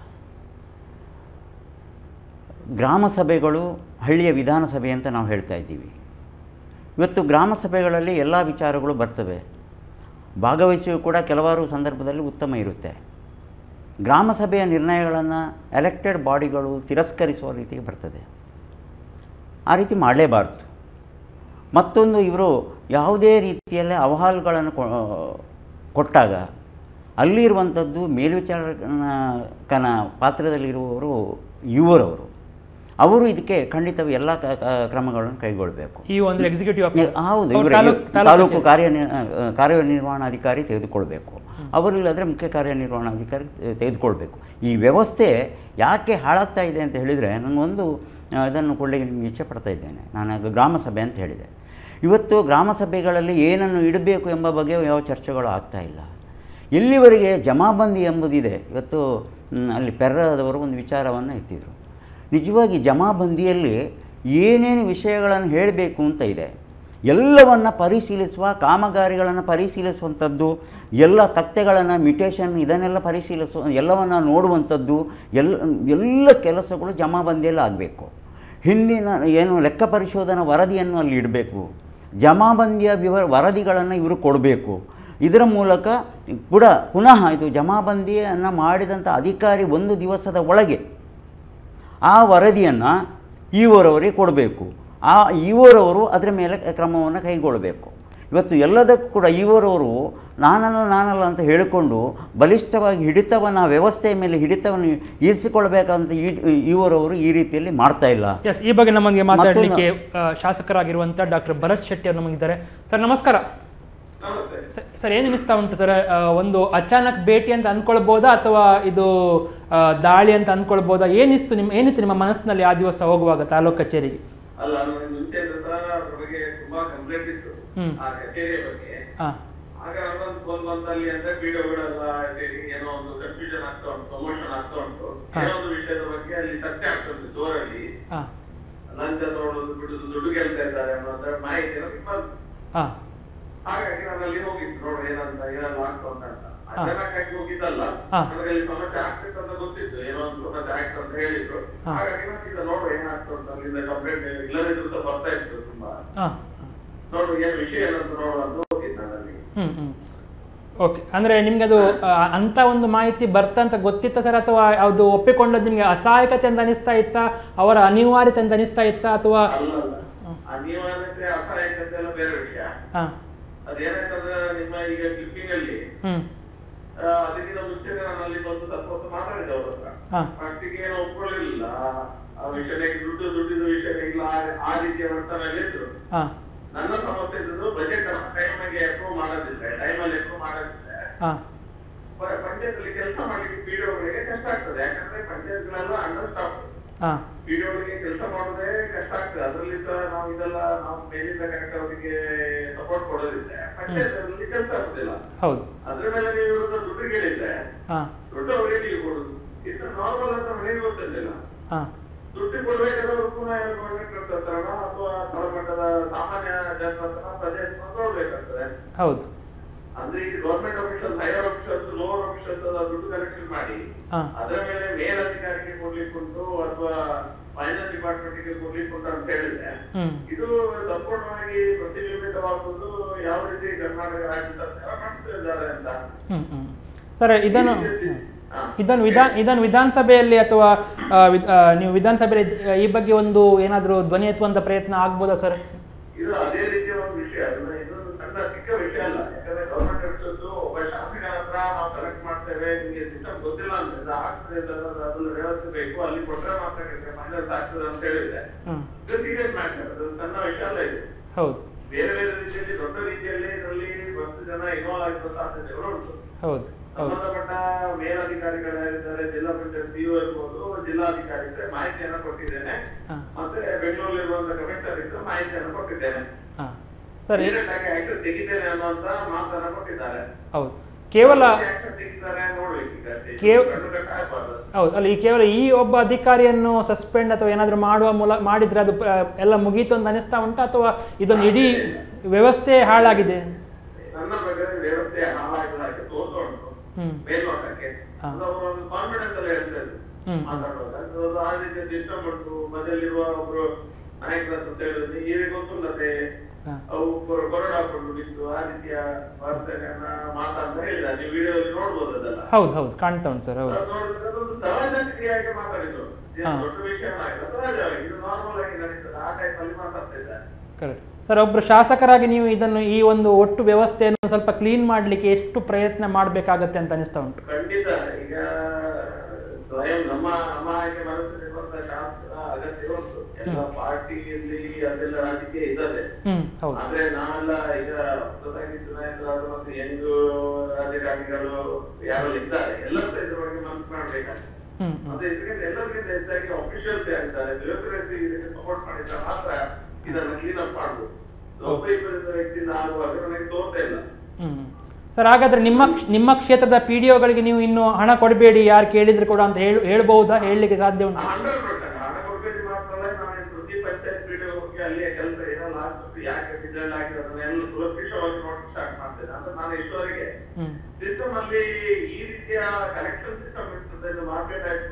ಗ್ರಾಮ ಸಭೆಗಳು ಹಳ್ಳಿಯ ವಿಧಾನಸಭೆ ಅಂತ ನಾವು ಹೇಳ್ತಾ ಇದ್ದೀವಿ ಇವತ್ತು ಗ್ರಾಮ ಸಭೆಗಳಲ್ಲಿ ಎಲ್ಲ ವಿಚಾರಗಳು ಬರ್ತವೆ ಭಾಗವಹಿಸುವ ಕೂಡ ಕೆಲವಾರು ಸಂದರ್ಭದಲ್ಲಿ ಉತ್ತಮ ಇರುತ್ತೆ ಗ್ರಾಮ ಸಭೆಯ ನಿರ್ಣಯಗಳನ್ನು ಎಲೆಕ್ಟೆಡ್ ಬಾಡಿಗಳು ತಿರಸ್ಕರಿಸುವ ರೀತಿಗೆ ಬರ್ತದೆ ಆ ರೀತಿ ಮಾಡಲೇಬಾರ್ದು ಮತ್ತೊಂದು ಇವರು ಯಾವುದೇ ರೀತಿಯಲ್ಲಿ ಅಹವಾಲುಗಳನ್ನು ಕೊ ಕೊಟ್ಟಾಗ ಅಲ್ಲಿರುವಂಥದ್ದು ಮೇಲ್ವಿಚಾರಕನ ಪಾತ್ರದಲ್ಲಿರುವವರು ಯುವರವರು ಅವರು ಇದಕ್ಕೆ ಖಂಡಿತವಾಗಿ ಎಲ್ಲ ಕ- ಕ- ಕ್ರಮಗಳನ್ನು ಕೈಗೊಳ್ಳಬೇಕು ಈ ಒಂದು ಎಕ್ಸಿಕ್ಯೂಟಿವ್ ಈ- ಹೌದು ಇವರು ತಾಲೂಕು ಕಾರ್ಯ ಕಾರ್ಯನಿರ್ವಹಣಾಧಿಕಾರಿ ತೆಗೆದುಕೊಳ್ಬೇಕು ಅವರಿಲ್ಲದ್ರೆ ಮುಖ್ಯ ಕಾರ್ಯನಿರ್ವಹಣಾಧಿಕಾರಿ ತೆ- ತೆಗೆದುಕೊಳ್ಬೇಕು ಈ ವ್ಯವಸ್ಥೆ ಯಾಕೆ ಹಾಳಾಗ್ತಾ ಇದೆ ಅಂತ ಹೇಳಿದರೆ ನನಗೊಂದು ಆ, ಇದನ್ನು ಕೊಡಲಿಕ್ಕೆ ನಿಮಗೆ ಇಚ್ಛೆ ಪಡ್ತಾ ಇದ್ದೇನೆ ನಾನು ಆಗ ಗ್ರಾಮ ಸಭೆ ಅಂತ ಹೇಳಿದೆ ಇವತ್ತು ಗ್ರಾಮ ಸಭೆಗಳಲ್ಲಿ ಏನನ್ನು ಇಡಬೇಕು ಎಂಬ ಬಗ್ಗೆ ಯಾವ ಚರ್ಚೆಗಳು ಆಗ್ತಾ ಇಲ್ಲ ಎಲ್ಲಿವರೆಗೆ ಜಮಾಬಂದಿ ಎಂಬುದಿದೆ ಇವತ್ತು ಮ್, ಅಲ್ಲಿ ಪೆರ್ರದವರು ಒಂದು ವಿಚಾರವನ್ನು ಎತ್ತಿದರು ನಿಜವಾಗಿ ಜಮಾಬಂದಿಯಲ್ಲಿ ಏನೇನು ವಿಷಯಗಳನ್ನು ಹೇಳಬೇಕು ಅಂತ ಇದೆ ಎಲ್ಲವನ್ನು ಪರಿಶೀಲಿಸುವ ಕಾಮಗಾರಿಗಳನ್ನು ಪರಿಶೀಲಿಸುವಂಥದ್ದು ಎಲ್ಲ ತಕ್ತೆಗಳನ್ನು ಮಿಟೇಷನ್ ಇದನ್ನೆಲ್ಲ ಪರಿಶೀಲಿಸುವ ಎಲ್ಲವನ್ನು ನೋಡುವಂಥದ್ದು ಎಲ್ಲ ಎಲ್ಲ ಕೆಲಸಗಳು ಜಮಾಬಂದಿಯಲ್ಲಿ ಆಗಬೇಕು ಹಿಂದಿನ ಏನು ಲೆಕ್ಕ ಪರಿಶೋಧನಾ ವರದಿಯನ್ನು ಅಲ್ಲಿ ಇಡಬೇಕು ಜಮಾಬಂದಿಯ ವಿವ ವರದಿಗಳನ್ನು ಇವರು ಕೊಡಬೇಕು ಇದರ ಮೂಲಕ ಕೂಡ ಪುನಃ ಇದು ಜಮಾಬಂದಿಯನ್ನು ಮಾಡಿದಂಥ ಅಧಿಕಾರಿ ಒಂದು ದಿವಸದ ಒಳಗೆ ಆ ವರದಿಯನ್ನು ಇವರವರಿಗೆ ಕೊಡಬೇಕು ಆ ಇವರವರು ಅದರ ಮೇಲೆ ಕ್ರಮವನ್ನು ಕೈಗೊಳ್ಳಬೇಕು ಇವತ್ತು ಎಲ್ಲದಕ್ಕೂ ಕೂಡ ಇವರವರು ನಾನಲ್ಲ ನಾನಲ್ಲ ಅಂತ ಹೇಳಿಕೊಂಡು ಬಲಿಷ್ಠವಾಗಿ ಹಿಡಿತವನ್ನು ಆ ವ್ಯವಸ್ಥೆಯ ಮೇಲೆ ಹಿಡಿತವನ್ನು ಇರಿಸಿಕೊಳ್ಬೇಕಂತ ಈ ಇವರವರು ಈ ರೀತಿಯಲ್ಲಿ ಮಾಡ್ತಾ ಇಲ್ಲ ಎಸ್ ಈ ಬಗ್ಗೆ ನಮಗೆ ಮಾತಾಡಲಿಕ್ಕೆ ಆ, ಶಾಸಕರಾಗಿರುವಂಥ ಡಾಕ್ಟರ್ ಭರತ್ ಶೆಟ್ಟಿ ಅವರು ನಮಗಿದ್ದಾರೆ ಸರ್ ನಮಸ್ಕಾರ ನಮಸ್ತೆ ಸ- ಸರ್ ಏನು ಅನಿಸ್ತಾ ಉಂಟು ಸರ್ ಆ, ಒಂದು ಅಚಾನಕ್ ಭೇಟಿ ಅಂತ ಅಂದ್ಕೊಳ್ಬೋದಾ ಅಥವಾ ಇದು ಆ, ದಾಳಿ ಅಂತ ಅಂದ್ಕೊಳ್ಬೋದಾ ಏನಿಸ್ತು ನಿಮ್ಮ ಏನಿತ್ತು ನಿಮ್ಮ ಮನಸ್ಸಿನಲ್ಲಿ ಆ ದಿವಸ ಹೋಗುವಾಗ ತಾಲೂಕು ಕಚೇರಿಗೆ ಅಲ್ಲ ನನಗೆ ಮುಂಚೆ ಸಹ ಅದ್ರ ಬಗ್ಗೆ ತುಂಬಾ ಕಂಪ್ಲೇಂಟ್ ಇತ್ತು ಹ್ಮ್. ಆ ಕಚೇರಿಯ ಬಗ್ಗೆ ಹಾಂ ಆಗ ಅವರೊಂದು ಫೋನ್ ಬಂದಲ್ಲಿ ಅಂದ್ರೆ ಪಿಡಿಒಗಳೆಲ್ಲ ಏನೋ ಒಂದು ಕನ್ಫ್ಯೂಷನ್ ಆಗ್ತಾ ಉಂಟು ಪ್ರಮೋಷನ್ ಆಗ್ತಾ ಉಂಟು ಹಾ. ಏನೋ ಒಂದು ವಿಷಯದ ಬಗ್ಗೆ ಅಲ್ಲಿ ಚರ್ಚೆ ಆಗ್ತಾ ಉಂಟು ಜೋರಲ್ಲಿ ಹಾಂ ಲಂಚ ತೊಗೊಳೋದು ಬಿಡುದು ದುಡ್ಡು ಗೆಲ್ತಾ ಇದ್ದಾರೆ ಅನ್ನೋ ಮಾಹಿತಿ ನಮಗೆ ಬಂತು ಹಾಂ ಹಾಗಾಗಿ ನಾನು ಅಲ್ಲಿ ಹೋಗಿದ್ದು ನೋಡು ಏನಂತ ಏನೆಲ್ಲ ಆಗ್ತಾ ಉಂಟ ಅಂತ ಹಾ. ಅಚಾನಕ್ಕಾಗಿ ಹೋಗಿದ್ದಲ್ಲ ಹಾ. ನನಗೆ ಅಲ್ಲಿ ಸಮಸ್ಯೆ ಆಗ್ತಿತ್ತು ಅಂತ ಗೊತ್ತಿತ್ತು ಏನೋ ಒಂದು ಸಮಸ್ಯೆ ಆಗ್ತದೆ ಅಂತ ಹೇಳಿದ್ರು ಹಾ. ಹಾಗಾಗಿ ನಾನು ಈಗ ನೋಡು ಏನಾಗ್ತಾ ಉಂಟು ಅಲ್ಲಿಂದ ಕಂಪ್ಲೇಂಟ್ ಇಲ್ಲದಿದ್ರು ಸಹ ಬರ್ತಾ ಇತ್ತು ತುಂಬಾ ಹಾಂ ನೋಡು ಏನ್ ವಿಷಯ ಏನಂತ ನೋಡುವ ಅಂತ ಹೋಗಿದ್ದು ನಾನು ಅಲ್ಲಿ ಹ್ಞೂ ಹ್ಞೂ ಓಕೆ ಅಂದರೆ ನಿಮಗೆ ಅದು ಆ, ಅಂಥ ಒಂದು ಮಾಹಿತಿ ಬರ್ತಾ ಅಂತ ಗೊತ್ತಿತ್ತ ಸರ್ ಅಥವಾ ಅದು ಒಪ್ಪಿಕೊಂಡದ್ದು ನಿಮಗೆ ಅಸಹಾಯಕತೆ ಅಂತ ಅನಿಸ್ತಾ ಇತ್ತಾ ಅವರ ಅನಿವಾರ್ಯತೆ ಅಂತ ಅನಿಸ್ತಾ ಇತ್ತಾ ಅಥವಾ ಅಲ್ಲ ಅಲ್ಲ ಅನಿವಾರ್ಯತೆ ಅಸಹಾಯಕತೆ ಎಲ್ಲ ಬೇರೆ ವಿಷಯ ಹಾಂ ಅದೇನಾಯ್ತಂದ್ರೆ ನಿಮ್ಮ ಈಗ ಕ್ಲಿಪ್ಪಿಂಗ್ ಅಲ್ಲಿ ಹ್ಞೂ ಆ, ಅದಕ್ಕಿಂತ ಮುಂಚೆ ನಾನು ಅಲ್ಲಿ ಬಂದು ಸ್ವಲ್ಪ ಹೊತ್ತು ಮಾತಾಡಿದೆ ಅವ್ರ ಹತ್ರ ಹಾಂ ಫಸ್ಟಿಗೆ ಏನು ಒಪ್ಕೊಳ್ಳಿಲ್ಲ ಆ- ಆ ವಿಷಯಕ್ಕೆ ದುಡ್ಡು ದುಡ್ಡಿದ ವಿಷಯ ಇಲ್ಲ ಆ- ಆ ರೀತಿಯ ವರ್ತನೆಯಲ್ಲಿ ಇದ್ರು ಹಾಂ ನನ್ನ ಸಮಸ್ಯೆ ಇದ್ದು ಬಜೆಟ್ ಟೈಮಿಗೆ ಅಪ್ರೂವ್ ಮಾಡೋದಿದ್ರೆ ಟೈಮಲ್ಲಿ ಅಪ್ರೂವ್ ಮಾಡೋದಿದ್ರೆ ಹಾಂ ಪಂಚಾಯತ್ ಅಲ್ಲಿ ಕೆಲಸ ಮಾಡ್ಲಿಕ್ಕೆ ಪಿಡಿಒಗಳಿಗೆ ಕಷ್ಟ ಆಗ್ತದೆ ಯಾಕಂದ್ರೆ ಪಂಚಾಯತ್ಗಳೆಲ್ಲ ಅಂಡರ್ ಸ್ಟಾಫ್ ಹಾಂ ಪಿಡಿಒಗಳಿಗೆ ಕೆಲಸ ಮಾಡೋದೇ ಕಷ್ಟ ಆಗ್ತದೆ ಅದರಲ್ಲಿ ಸಹ ನಾವು ಇದೆಲ್ಲ ನಾವು ಮೇಲಿಂದ ಕರೆಕ್ಟ್ ಅವರಿಗೆ ಸಪೋರ್ಟ್ ಕೊಡೋದಿದ್ರೆ ಪಂಚಾಯತ್ ಅಲ್ಲಿ ಕೆಲಸ ಆಗುದಿಲ್ಲ ಹೌದು ಅದ್ರ ಮೇಲೆ ನೀವು ಇವ್ರನ್ನ ದುಡ್ಡು ಕೇಳಿದ್ರೆ ಹಾಂ ದುಡ್ಡು ಅವರಿಗೆ ನೀವು ಕೊಡುದು ಇದು ನಾರ್ಮಲ್ ಅಂತ ಮನೆಗೆ ಗೊತ್ತಿಲ್ಲ ಹಾಂ ದುಡ್ಡು ಕೊಡ್ಬೇಕಾದ್ರೆ ಪುನಃ ಗೌರ್ಮೆಂಟ್ ಹತ್ರನ ಅಥವಾ ತಳಮಟ್ಟದ ಸಾಮಾನ್ಯ ಜನರ ಹತ್ರ ಪ್ರಜೆಯನ್ನು ನೋಡ್ಬೇಕಾಗ್ತದೆ ಹೌದು ಅಂದ್ರೆ ಈಗ government officer higher officers lower officers ದುಡ್ಡು ಕಲೆಕ್ಷನ್ ಮಾಡಿ ಹಾಂ ಅದರ ಮೇಲೆ ಮೇಲಧಿಕಾರಿಗೆ ಕೊಡ್ಲಿಕ್ಕೆ ಉಂಟು ಅಥವಾ ಫೈನಾನ್ಸ್ ಡಿಪಾರ್ಟ್ಮೆಂಟ್ ಗೆ ಕೊಡ್ಲಿಕ್ಕೆ ಉಂಟು ಅಂತ ಹೇಳಿದ್ರೆ ಹ್ಞೂ ಇದು ಸಂಪೂರ್ಣವಾಗಿ ಪ್ರತಿಬಿಂಬಿತವಾಗುವುದು ಯಾವ ರೀತಿ ಕರ್ನಾಟಕ ರಾಜ್ಯ ಸರ್ಕಾರ ಮಾಡ್ತಾ ಇದ್ದಾರೆ ಅಂತ ಹ್ಞೂ ಹ್ಞೂ ಸರ್ ಇದನ್ನು ಹಾ. ಇದನ್ನು ವಿಧಾನ ಇದನ್ನು ವಿಧಾನಸಭೆಯಲ್ಲಿ ಅಥವಾ ಆ, ವಿದ್- ಆ, ನೀವು ವಿಧಾನಸಭೆಯಲ್ಲಿ ಇದ್- ಈ ಬಗ್ಗೆ ಒಂದು ಏನಾದರೂ ಧ್ವನಿ ಎತ್ತುವಂಥ ಪ್ರಯತ್ನ ಆಗ್ಬೋದಾ ಸರ್ ಇದು ಅದೇ ರೀತಿಯ ಒಂದು ವಿಷಯ ಅದನ್ನ ಇದೊಂದು ಸಣ್ಣ ಚಿಕ್ಕ ವಿಷಯ ಅಲ್ಲ ಯಾಕಂದ್ರೆ ಗವರ್ಮೆಂಟ್ ಆಫೀಸರ್ಸ್ ಒಬ್ಬ ಶಾಸಕರ ಹತ್ರ ನಾವು ಕಲೆಕ್ಟ್ ಮಾಡ್ತೇವೆ ನಿಮಗೆ ಸಿಸ್ಟಮ್ ಗೊತ್ತಿಲ್ಲ ಅಂದ್ರೆ ಇದು ಆಗ್ತದೆ ಅಂತ ಅನ್ನೋದು ಅದನ್ನ ವ್ಯವಸ್ಥೆ ಬೇಕು ಅಲ್ಲಿ ಕೊಟ್ರೆ ಮಾತ್ರ ಫೈನಾನ್ಸ್ ಆಗ್ತದೆ ಅಂತ ಹೇಳಿದ್ರೆ ಹ್ಞೂ ಇದು ಸೀರಿಯಸ್ ಮ್ಯಾಟರ್ ಅದು ಸಣ್ಣ ವಿಷಯ ಅಲ್ಲ ಇದು ಹೌದು ಬೇರೆ ಬೇರೆ ರೀತಿಯಲ್ಲಿ ದೊಡ್ಡ ರೀತಿಯಲ್ಲಿ ಇದರಲ್ಲಿ ಹತ್ತು ಜನ ಇನ್ವಾಲ್ವ್ ಆಗಿರುವ ಸಾಧ್ಯತೆಗಳು ಉಂಟು ಹೌದು ಹೌದು ಸಂಬಂಧಪಟ್ಟ ಮೇಲಧಿಕಾರಿಗಳಿದ್ದಾರೆ ಜಿಲ್ಲಾ ಪಂಚಾಯತ್ ಸಿಇಒ ಇರ್ಬೋದು ಜಿಲ್ಲಾಧಿಕಾರಿಗೆ ಮಾಹಿತಿಯನ್ನು ಕೊಟ್ಟಿದ್ದೇನೆ ಹಾ. ಮತ್ತೆ ಬೆಂಗಳೂರಲ್ಲಿರುವಂತಹ ಕಮಿಷನರ್ ಇದ್ದು ಮಾಹಿತಿಯನ್ನು ಕೊಟ್ಟಿದ್ದೇನೆ ಹಾಂ ಸರ್ ಈ- Immediate ಆಗಿ action ತೆಗಿತೇನೆ ಅನ್ನುವಂತ ಮಾತನ್ನ ಕೊಟ್ಟಿದ್ದಾರೆ ಹೌದು ಕೇವಲ action ತೆಗಿತಾರೆ ನೋಡ್ಬೇಕು ಈಗ ಅಷ್ಟೇ. ಕೇವ್- ಕಣ್ಣು ಕಟ್ಟಾಗ್ಬಾರ್ದು. ಹೌದು ಅಲ್ಲಿ ಕೇವಲ ಈ ಒಬ್ಬ ಅಧಿಕಾರಿಯನ್ನು ಸಸ್ಪೆಂಡ್ ಅಥವಾ ಏನಾದರೂ ಮಾಡುವ ಮೂಲ ಮಾಡಿದ್ರೆ ಅದು ಆ, ಎಲ್ಲ ಮುಗೀತು ಅಂತ ಅನಿಸ್ತಾ ಉಂಟಾ ಅಥವಾ ಇದೊಂದು ಇಡೀ ವ್ಯವಸ್ಥೆ ಹಾಳಾಗಿದೆ ನನ್ನ ಪ್ರಕಾರ ವ್ಯವಸ್ಥೆ ಹಾಳಾಗಿ ತೋರ್ತಾ ಉಂಟು ಹ್ಮ್. ಮೇಲ್ನೋಟಕ್ಕೆ ಹಾ. ಅದು ಅವರು ಒಂದು ಕಾನ್ಫಿಡೆನ್ಸ್ ಅಲ್ಲಿ ಹೇಳ್ತಾ ಇದ್ರು ಹ್ಮ್. ಮಾತಾಡುವಾಗ ಅದು ಅದು ಆ ರೀತಿಯ ಸಿಸ್ಟಮ್ ಉಂಟು ಮಧ್ಯಲ್ಲಿರುವ ಒಬ್ರು ನಾಯಕರ ಅಂತ ಹೇಳಿದ್ರೆ ಈಗ ಗೊತ್ತುಲ್ಲದೆ ಹಾ. ಅವು ಕೊರ- ಕೊರಡು ಹಾಕೊಂಡು ಬಿದ್ದು ಆ ರೀತಿಯ ವರ್ತನೆಯನ್ನ ಮಾತಾಡ್ತಾ ಹೇಳಿದ ನೀವು ವಿಡಿಯೋದಲ್ಲಿ ನೋಡ್ಬೋದು ಅದೆಲ್ಲ ಹೌದು ಹೌದು ಕಾಣ್ತಾ ಉಂಟು ಸರ್ ಹೌದು ಅದು ನೋಡಿದ್ರೆ ಅದೊಂದು ಸಹಜಕ್ರಿಯಾಗಿ ಮಾತಾಡಿದ್ರು ಏನು ಹಾ. ದೊಡ್ಡ ವಿಷಯ ಆಗಿಲ್ಲ ಸಹಜವಾಗಿ ಇದು ನಾರ್ಮಲ್ ಆಗಿ ನಡೀತದೆ ಆ ಟೈಪ್ ಅಲ್ಲಿ ಮಾತಾಡ್ತಾ ಇದ್ದಾರೆ ಕರೆಕ್ಟ್ ಸರ್ ಒಬ್ಬರು ಶಾಸಕರಾಗಿ ನೀವು ಇದನ್ನು ಈ ಒಂದು ಒಟ್ಟು ವ್ಯವಸ್ಥೆಯನ್ನು ಸ್ವಲ್ಪ ಕ್ಲೀನ್ ಮಾಡಲಿಕ್ಕೆ ಎಷ್ಟು ಪ್ರಯತ್ನ ಮಾಡಬೇಕಾಗತ್ತೆ ಅಂತ ಅನಿಸ್ತಾ ಉಂಟು ಖಂಡಿತ ಈಗ ಸ್ವಯಂ ನಮ್ಮ ನಮ್ಮ ಆಯ್ಕೆ ಮನಸ್ಸಿರುವಂತಹ ಶಾಸಕರ ಅಗತ್ಯ ಉಂಟು ಎಲ್ಲ ಪಾರ್ಟಿಯಲ್ಲಿ ಅದೆಲ್ಲ ರಾಜಕೀಯ ಇದ್ದದೆ ಹ್ಮ್ ಹೌದು ಆದ್ರೆ ನಾವೆಲ್ಲ ಈಗ ಹೊಸದಾಗಿ ಚುನಾಯಿತರಾದ ಮತ್ತು ಹೆಂಗು ರಾಜಕಾರಣಿಗಳು ಯಾರೆಲ್ಲ ಇದ್ದಾರೆ ಎಲ್ಲರೂ ಸಹ ಇದ್ರ ಬಗ್ಗೆ ಮನಸ್ಸು ಮಾಡ್ಬೇಕಾಗ್ತದೆ ಹ್ಮ್ ಹ್ಮ್ ಮತ್ತೆ ಇದಕ್ಕಿಂತ ಎಲ್ಲರಿಗಿಂತ ಹೆಚ್ಚಾಗಿ ಅಫಿಷಿಯಲ್ಸ್ ಆಗಿದ್ದಾರೆ ಬ್ಯೂರೋಕ್ರಸಿ ಇದಕ್ಕೆ ಸಪೋರ್ಟ್ ಮಾಡಿದ್ರೆ ಮಾತ್ರ ಇದನ್ನ ಕ್ಲೀನ್ ಅಪ್ ಮಾಡ್ಬೋದು ಒಬ್ಬ ಇಬ್ಬರ ವ್ಯಕ್ತಿಯಿಂದ ಆಗುವಾಗ ನನಗೆ ತೋರ್ತಾ ಇಲ್ಲ ಹ್ಮ್ ಸರ್ ಹಾಗಾದ್ರೆ ನಿಮ್ಮ ಕ್ಷ- ನಿಮ್ಮ ಕ್ಷೇತ್ರದ ಪಿ ಡಿ ಒಗಳಿಗೆ ನೀವು ಇನ್ನು ಹಣ ಕೊಡಬೇಡಿ ಯಾರು ಕೇಳಿದ್ರು ಕೂಡ ಅಂತ ಹೇಳಿ ಹೇಳ್ಬಹುದಾ ಹೇಳಲಿಕ್ಕೆ ಸಾಧ್ಯ ಉಂಟು ಹಂಡ್ರೆಡ್ ಪರ್ಸೆಂಟ್ ಹಣ ಕೊಡ್ಬೇಕು ಮಾತ್ರ ಅಲ್ಲ ನಾನು ಪ್ರತಿ ಪಂಚಾಯತ್ ಪೀಡಿಯೋ ಹೋಗಿ ಅಲ್ಲಿಯ ಕೆಲಸ ಏನಲ್ಲ ಆಗ್ತದೆ ಯಾಕೆ ಡಿಸೈನ್ ಆಗಿದೆ ಅದನ್ನ ಎಲ್ಲ ಸುರಕ್ಷಿತವಾಗಿ ನೋಡಿ ಸ್ಟಾರ್ಟ್ ಮಾಡ್ತೇನೆ ಅಂದ್ರೆ ನಾನು ಇಷ್ಟವರೆಗೆ ಹ್ಮ್ ಸಿಸ್ಟಮ್ ಅಲ್ಲಿ ಈ ರೀತಿಯ ಕಲೆಕ್ಷನ್ ಸಿಸ್ಟಮ್ ಇರ್ತದೆ ಮಾರ್ಕೆಟ್ ಟೈಪ್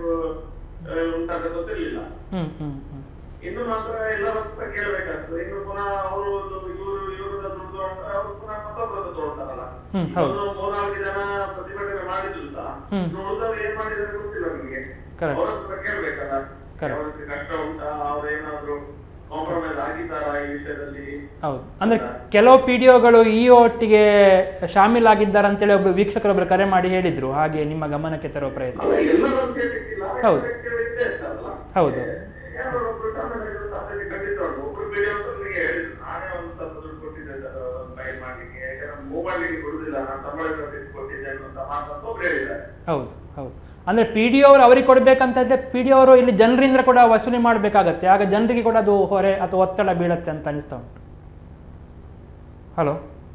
ಉಂಟಾಗ ಗೊತ್ತಿರ್ಲಿಲ್ಲ ಹ್ಮ್ ಹ್ಮ್ ಹ್ಮ್ ಇನ್ನು ಮಾತ್ರ ಎಲ್ಲ ಹತ್ರ ಕೇಳಬೇಕಾಗ್ತದೆ ಇನ್ನು ಪುನಃ ಅವರು ಇವರು ಇವರದ ದುಡ್ಡು ಅಂತ ಅವರು ಪುನಃ ಮತ್ತೊಬ್ಬರದ ತಗೊಳ್ತಾರಲ್ಲ ಹ್ಮ್, ಹೌದು. ಇನ್ನು ಮೂರ್ನಾಲ್ಕು ಜನ ಪ್ರತಿಭಟನೆ ಮಾಡಿದ್ರು ಸಹ ಹ್ಮ್. ಇನ್ನು ಉಳಿದವರು ಏನ್ ಮಾಡಿದ್ದಾರೆ ಗೊತ್ತಿಲ್ಲ ನಮಗೆ Correct. ಅವ್ರ ಹತ್ರ ಕೇಳ್ಬೇಕಲ್ಲ Correct. ಅವ್ರಿಗೆ ಕಷ್ಟ ಉಂಟಾ ಅವ್ರು ಏನಾದ್ರು ಕಾಂಪ್ರಮೈಸ್ ಆಗಿದ್ದಾರಾ ಈ ವಿಷಯದಲ್ಲಿ ಹೌದು ಅಂದ್ರೆ ಕೆಲವು ಪಿ ಡಿ ಒಗಳು ಈ ಒಟ್ಟಿಗೆ ಶಾಮೀಲಾಗಿದ್ದಾರೆ ಅಂತೇಳಿ ಒಬ್ಬ ವೀಕ್ಷಕರೊಬ್ಬರು ಕರೆ ಮಾಡಿ ಹೇಳಿದ್ರು ಹಾಗೆ ನಿಮ್ಮ ಗಮನಕ್ಕೆ ತರುವ ಪ್ರಯತ್ನ ಅಲ್ಲ ಎಲ್ಲರೂ ಅಂತ ಹೇಳಿಕ್ಕಿಲ್ಲ ಹೌದು. ವ್ಯಕ್ತಿಗಳು ಇದ್ದೇ ಇರ್ತಾರಲ್ಲ ಹೌದು ಯಾರೋ ಒಬ್ರು ಶಾಮೀಲಾಗಿರೋ ಸಾಧ್ಯತೆ ಖಂಡಿತ ಉಂಟು ಒಬ್ರು ಬೇರೆ ಅಂತ ನನಗೆ ಹೇಳಿದ್ರು ನಾನೇ ಒಂದು ಸ್ವಲ್ಪ ದುಡ್ಡು ಕೊಟ್ಟಿದ್ದೆ ಸರ್ ಫೈ ಮಾಡ್ಲಿಕ್ಕೆ ಯಾಕಂದ್ರೆ ಮೂವ್ ಮಾಡ್ಲಿಕ್ಕೆ ಕೊಡುದಿಲ್ಲ ನಾನು ಸಂಬಳ ಕಟ್ಟಿದ್ದು ಕೊಟ್ಟಿದ್ದೆ ಅನ್ನುವಂತ ಮಾತಂತ ಒಬ್ರು ಹೇಳಿದ್ದಾರೆ ಹೌದು ಹೌದು ಅಂದ್ರೆ ಪಿ ಡಿ ಅವರು ಅವರಿಗೆ ಕೊಡಬೇಕಂತ ಇದ್ದರೆ ಪಿ ಡಿ ಅವರು ಇಲ್ಲಿ ಜನರಿಂದ ಕೂಡ ವಸೂಲಿ ಮಾಡಬೇಕಾಗತ್ತೆ ಆಗ ಜನರಿಗೆ ಕೂಡ ಅದು ಹೊರೆ ಅಥವಾ ಒತ್ತಡ ಬೀಳತ್ತೆ ಅಂತ ಅನಿಸ್ತಾ ಉಂಟು hello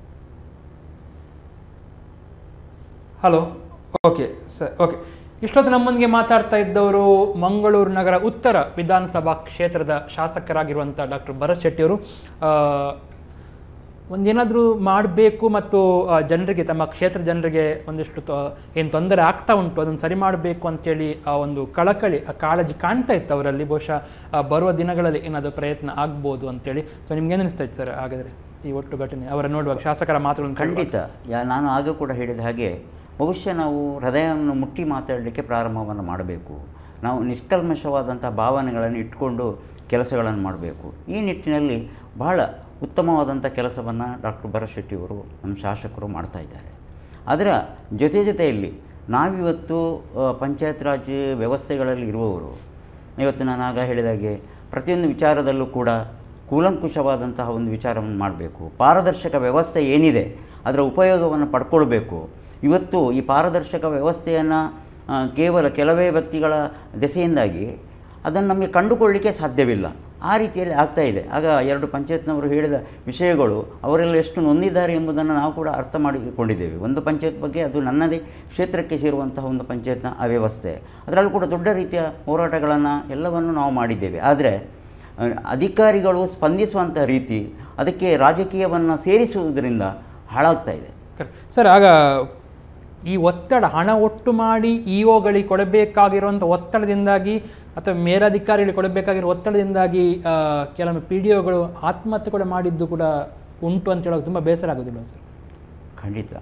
hello okay sir okay ಇಷ್ಟೊತ್ತು ನಮ್ಮೊಂದಿಗೆ ಮಾತಾಡ್ತಾ ಇದ್ದವರು ಮಂಗಳೂರು ನಗರ ಉತ್ತರ ವಿಧಾನಸಭಾ ಕ್ಷೇತ್ರದ ಶಾಸಕರಾಗಿರುವಂಥ ಡಾಕ್ಟರ್ ಭರತ್ ಶೆಟ್ಟಿಯವರು ಆ, ಒಂದೇನಾದರೂ ಮಾಡಬೇಕು ಮತ್ತು ಆ, ಜನರಿಗೆ ತಮ್ಮ ಕ್ಷೇತ್ರ ಜನರಿಗೆ ಒಂದಿಷ್ಟು ಏನು ತೊಂದರೆ ಆಗ್ತಾ ಉಂಟು ಅದನ್ನು ಸರಿ ಮಾಡಬೇಕು ಅಂತೇಳಿ ಆ ಒಂದು ಕಳಕಳಿ ಆ ಕಾಳಜಿ ಕಾಣ್ತಾ ಇತ್ತು ಅವರಲ್ಲಿ ಬಹುಶಃ ಆ, ಬರುವ ದಿನಗಳಲ್ಲಿ ಏನಾದರೂ ಪ್ರಯತ್ನ ಆಗ್ಬೋದು ಅಂತೇಳಿ ಸೊ ನಿಮ್ಗೇನು ಅನಿಸ್ತಾ ಇತ್ತು ಸರ್ ಹಾಗಾದರೆ ಈ ಒಟ್ಟು ಘಟನೆ ಅವರ ನೋಡುವಾಗ ಶಾಸಕರ ಮಾತುಗಳನ್ನು ಕೇಳುವಾಗ? ಖಂಡಿತ ಯಾ ನಾನು ಆಗ ಕೂಡ ಹೇಳಿದ ಹಾಗೆ ಬಹುಶಃ ನಾವು ಹೃದಯವನ್ನು ಮುಟ್ಟಿ ಮಾತಾಡಲಿಕ್ಕೆ ಪ್ರಾರಂಭವನ್ನು ಮಾಡಬೇಕು ನಾವು ನಿಷ್ಕಲ್ಮಶವಾದಂಥ ಭಾವನೆಗಳನ್ನು ಇಟ್ಕೊಂಡು ಕೆಲಸಗಳನ್ನು ಮಾಡಬೇಕು ಈ ನಿಟ್ಟಿನಲ್ಲಿ ಬಹಳ ಉತ್ತಮವಾದಂಥ ಕೆಲಸವನ್ನು ಡಾಕ್ಟರ್ ಭರತ್ ಶೆಟ್ಟಿಯವರು ನಮ್ಮ ಶಾಸಕರು ಮಾಡ್ತಾ ಇದ್ದಾರೆ ಅದರ ಜೊತೆ ಜೊತೆಯಲ್ಲಿ ನಾವಿವತ್ತು ಆ, ಪಂಚಾಯತ್ ರಾಜ್ ವ್ಯವಸ್ಥೆಗಳಲ್ಲಿ ಇರುವವರು ಇವತ್ತು ನಾನು ಆಗ ಹೇಳಿದಾಗೆ ಪ್ರತಿಯೊಂದು ವಿಚಾರದಲ್ಲೂ ಕೂಡ ಕೂಲಂಕುಷವಾದಂತಹ ಒಂದು ವಿಚಾರವನ್ನು ಮಾಡಬೇಕು ಪಾರದರ್ಶಕ ವ್ಯವಸ್ಥೆ ಏನಿದೆ ಅದರ ಉಪಯೋಗವನ್ನು ಪಡ್ಕೊಳ್ಬೇಕು ಇವತ್ತು ಈ ಪಾರದರ್ಶಕ ವ್ಯವಸ್ಥೆಯನ್ನು ಆ, ಕೇವಲ ಕೆಲವೇ ವ್ಯಕ್ತಿಗಳ ದೆಸೆಯಿಂದಾಗಿ ಅದನ್ನು ನಮಗೆ ಕಂಡುಕೊಳ್ಳಿಕ್ಕೆ ಸಾಧ್ಯವಿಲ್ಲ ಆ ರೀತಿಯಲ್ಲಿ ಆಗ್ತಾ ಇದೆ ಆಗ ಎರಡು ಪಂಚಾಯತ್ನವರು ಹೇಳಿದ ವಿಷಯಗಳು ಅವರೆಲ್ಲ ಎಷ್ಟು ನೊಂದಿದ್ದಾರೆ ಎಂಬುದನ್ನು ನಾವು ಕೂಡ ಅರ್ಥ ಮಾಡಿಕೊಂಡಿದ್ದೇವೆ ಒಂದು ಪಂಚಾಯತ್ ಬಗ್ಗೆ ಅದು ನನ್ನದೇ ಕ್ಷೇತ್ರಕ್ಕೆ ಸೇರುವಂತಹ ಒಂದು ಪಂಚಾಯತ್ನ ಅವ್ಯವಸ್ಥೆ ಅದರಲ್ಲೂ ಕೂಡ ದೊಡ್ಡ ರೀತಿಯ ಹೋರಾಟಗಳನ್ನು ಎಲ್ಲವನ್ನು ನಾವು ಮಾಡಿದ್ದೇವೆ ಆದರೆ ಆ, ಅಧಿಕಾರಿಗಳು ಸ್ಪಂದಿಸುವಂಥ ರೀತಿ ಅದಕ್ಕೆ ರಾಜಕೀಯವನ್ನು ಸೇರಿಸುವುದರಿಂದ ಹಾಳಾಗ್ತಾ ಇದೆ ಕರೆಕ್ಟ್. ಸರ್ ಆಗ ಈ ಒತ್ತಡ ಹಣ ಒಟ್ಟು ಮಾಡಿ ಇ ಒಗಳಿಗೆ ಕೊಡಬೇಕಾಗಿರುವಂಥ ಒತ್ತಡದಿಂದಾಗಿ ಅಥವಾ ಮೇಲಧಿಕಾರಿಗಳಿಗೆ ಕೊಡಬೇಕಾಗಿರೋ ಒತ್ತಡದಿಂದಾಗಿ ಆ, ಕೆಲವೊಮ್ಮೆ ಪಿ ಡಿ ಒಗಳು ಆತ್ಮಹತ್ಯೆ ಕೂಡ ಮಾಡಿದ್ದು ಕೂಡ ಉಂಟು ಅಂತ ಹೇಳೋದು ತುಂಬ ಬೇಸರ ಆಗೋದಿಲ್ಲ ಸರ್ ಖಂಡಿತ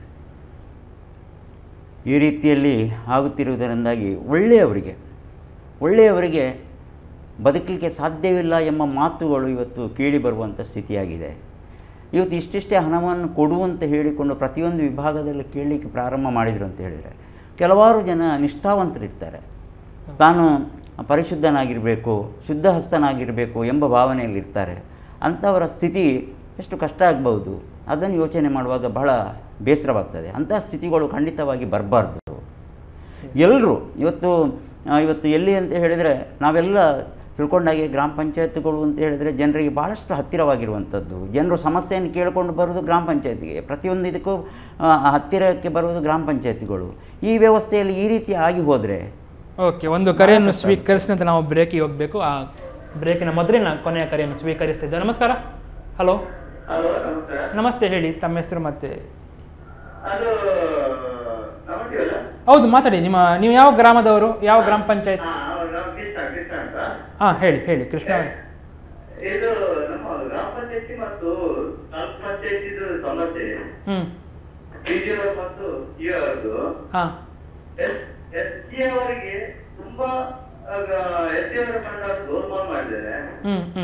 ಈ ರೀತಿಯಲ್ಲಿ ಆಗುತ್ತಿರುವುದರಿಂದಾಗಿ ಒಳ್ಳೆಯವರಿಗೆ ಒಳ್ಳೆಯವರಿಗೆ ಬದುಕಲಿಕ್ಕೆ ಸಾಧ್ಯವಿಲ್ಲ ಎಂಬ ಮಾತುಗಳು ಇವತ್ತು ಕೇಳಿ ಬರುವಂಥ ಸ್ಥಿತಿಯಾಗಿದೆ ಇವತ್ತು ಇಷ್ಟಿಷ್ಟೇ ಹಣವನ್ನು ಕೊಡು ಅಂತ ಹೇಳಿಕೊಂಡು ಪ್ರತಿಯೊಂದು ವಿಭಾಗದಲ್ಲಿ ಕೇಳಲಿಕ್ಕೆ ಪ್ರಾರಂಭ ಮಾಡಿದರು ಅಂತ ಹೇಳಿದರೆ ಕೆಲವಾರು ಜನ ನಿಷ್ಠಾವಂತರಿರ್ತಾರೆ ತಾನು ಪರಿಶುದ್ಧನಾಗಿರಬೇಕು ಶುದ್ಧಹಸ್ತನಾಗಿರಬೇಕು ಎಂಬ ಭಾವನೆಯಲ್ಲಿರ್ತಾರೆ ಅಂಥವರ ಸ್ಥಿತಿ ಎಷ್ಟು ಕಷ್ಟ ಆಗ್ಬೋದು ಅದನ್ನು ಯೋಚನೆ ಮಾಡುವಾಗ ಬಹಳ ಬೇಸರವಾಗ್ತದೆ ಅಂಥ ಸ್ಥಿತಿಗಳು ಖಂಡಿತವಾಗಿ ಬರಬಾರ್ದು ಎಲ್ಲರೂ ಇವತ್ತು ಆ, ಇವತ್ತು ಎಲ್ಲಿ ಅಂತ ಹೇಳಿದರೆ ನಾವೆಲ್ಲ ತಿಳ್ಕೊಂಡಾಗೆ ಗ್ರಾಮ ಪಂಚಾಯತ್ಗಳು ಅಂತ ಹೇಳಿದರೆ ಜನರಿಗೆ ಭಾಳಷ್ಟು ಹತ್ತಿರವಾಗಿರುವಂಥದ್ದು ಜನರು ಸಮಸ್ಯೆಯನ್ನು ಕೇಳಿಕೊಂಡು ಬರೋದು ಗ್ರಾಮ ಪಂಚಾಯತಿಗೆ ಪ್ರತಿಯೊಂದು ಇದಕ್ಕೂ ಆ, ಹತ್ತಿರಕ್ಕೆ ಬರುವುದು ಗ್ರಾಮ ಪಂಚಾಯತಿಗಳು ಈ ವ್ಯವಸ್ಥೆಯಲ್ಲಿ ಈ ರೀತಿ ಆಗಿ ಹೋದರೆ ಓಕೆ ಒಂದು ಕರೆಯನ್ನು ಸ್ವೀಕರಿಸಿದಂತೆ ನಾವು ಬ್ರೇಕಿಗೆ ಹೋಗಬೇಕು ಆ ಬ್ರೇಕಿನ ಮೊದಲಿನ ಕೊನೆಯ ಕರೆಯನ್ನು ಸ್ವೀಕರಿಸ್ತಿದ್ದೇವೆ ನಮಸ್ಕಾರ ಹಲೋ ಹಲೋ ನಮಸ್ಕಾರ ನಮಸ್ತೆ ಹೇಳಿ ತಮ್ಮ ಹೆಸರು ಮತ್ತೆ ಅದು ನಮಸ್ಕಾರ ಹೌದು ಮಾತಾಡಿ ನಿಮ್ಮ ನೀವು ಯಾವ ಗ್ರಾಮದವರು ಯಾವ ಗ್ರಾಮ ಪಂಚಾಯತ್ ಹಾ ನಾವು ಕೃಷ್ಣ ಕೃಷ್ಣ ಅಂತ ಹಾಂ ಹೇಳಿ ಹೇಳಿ ಕೃಷ್ಣ ಅವರೇ ಇದು ನಮ್ಮ ಗ್ರಾಮ ಪಂಚಾಯತಿ ಮತ್ತು ತಾಲೂಕ್ ಪಂಚಾಯತಿದು ಸಮಸ್ಯೆ ಹ್ಞೂ ಬಿಡಿಒ ಮತ್ತು ಇಒದು ಹಾಂ ಎಸ್ ಸಿ ಅವರಿಗೆ ತುಂಬಾ ಎಸ್ ಸಿ ಅವರ ಫಂಡ್ ಅವರು ಗೋಲ್ಮಾಲ್ ಮಾಡಿದ್ದಾರೆ ಹ್ಞೂ ಹ್ಞೂ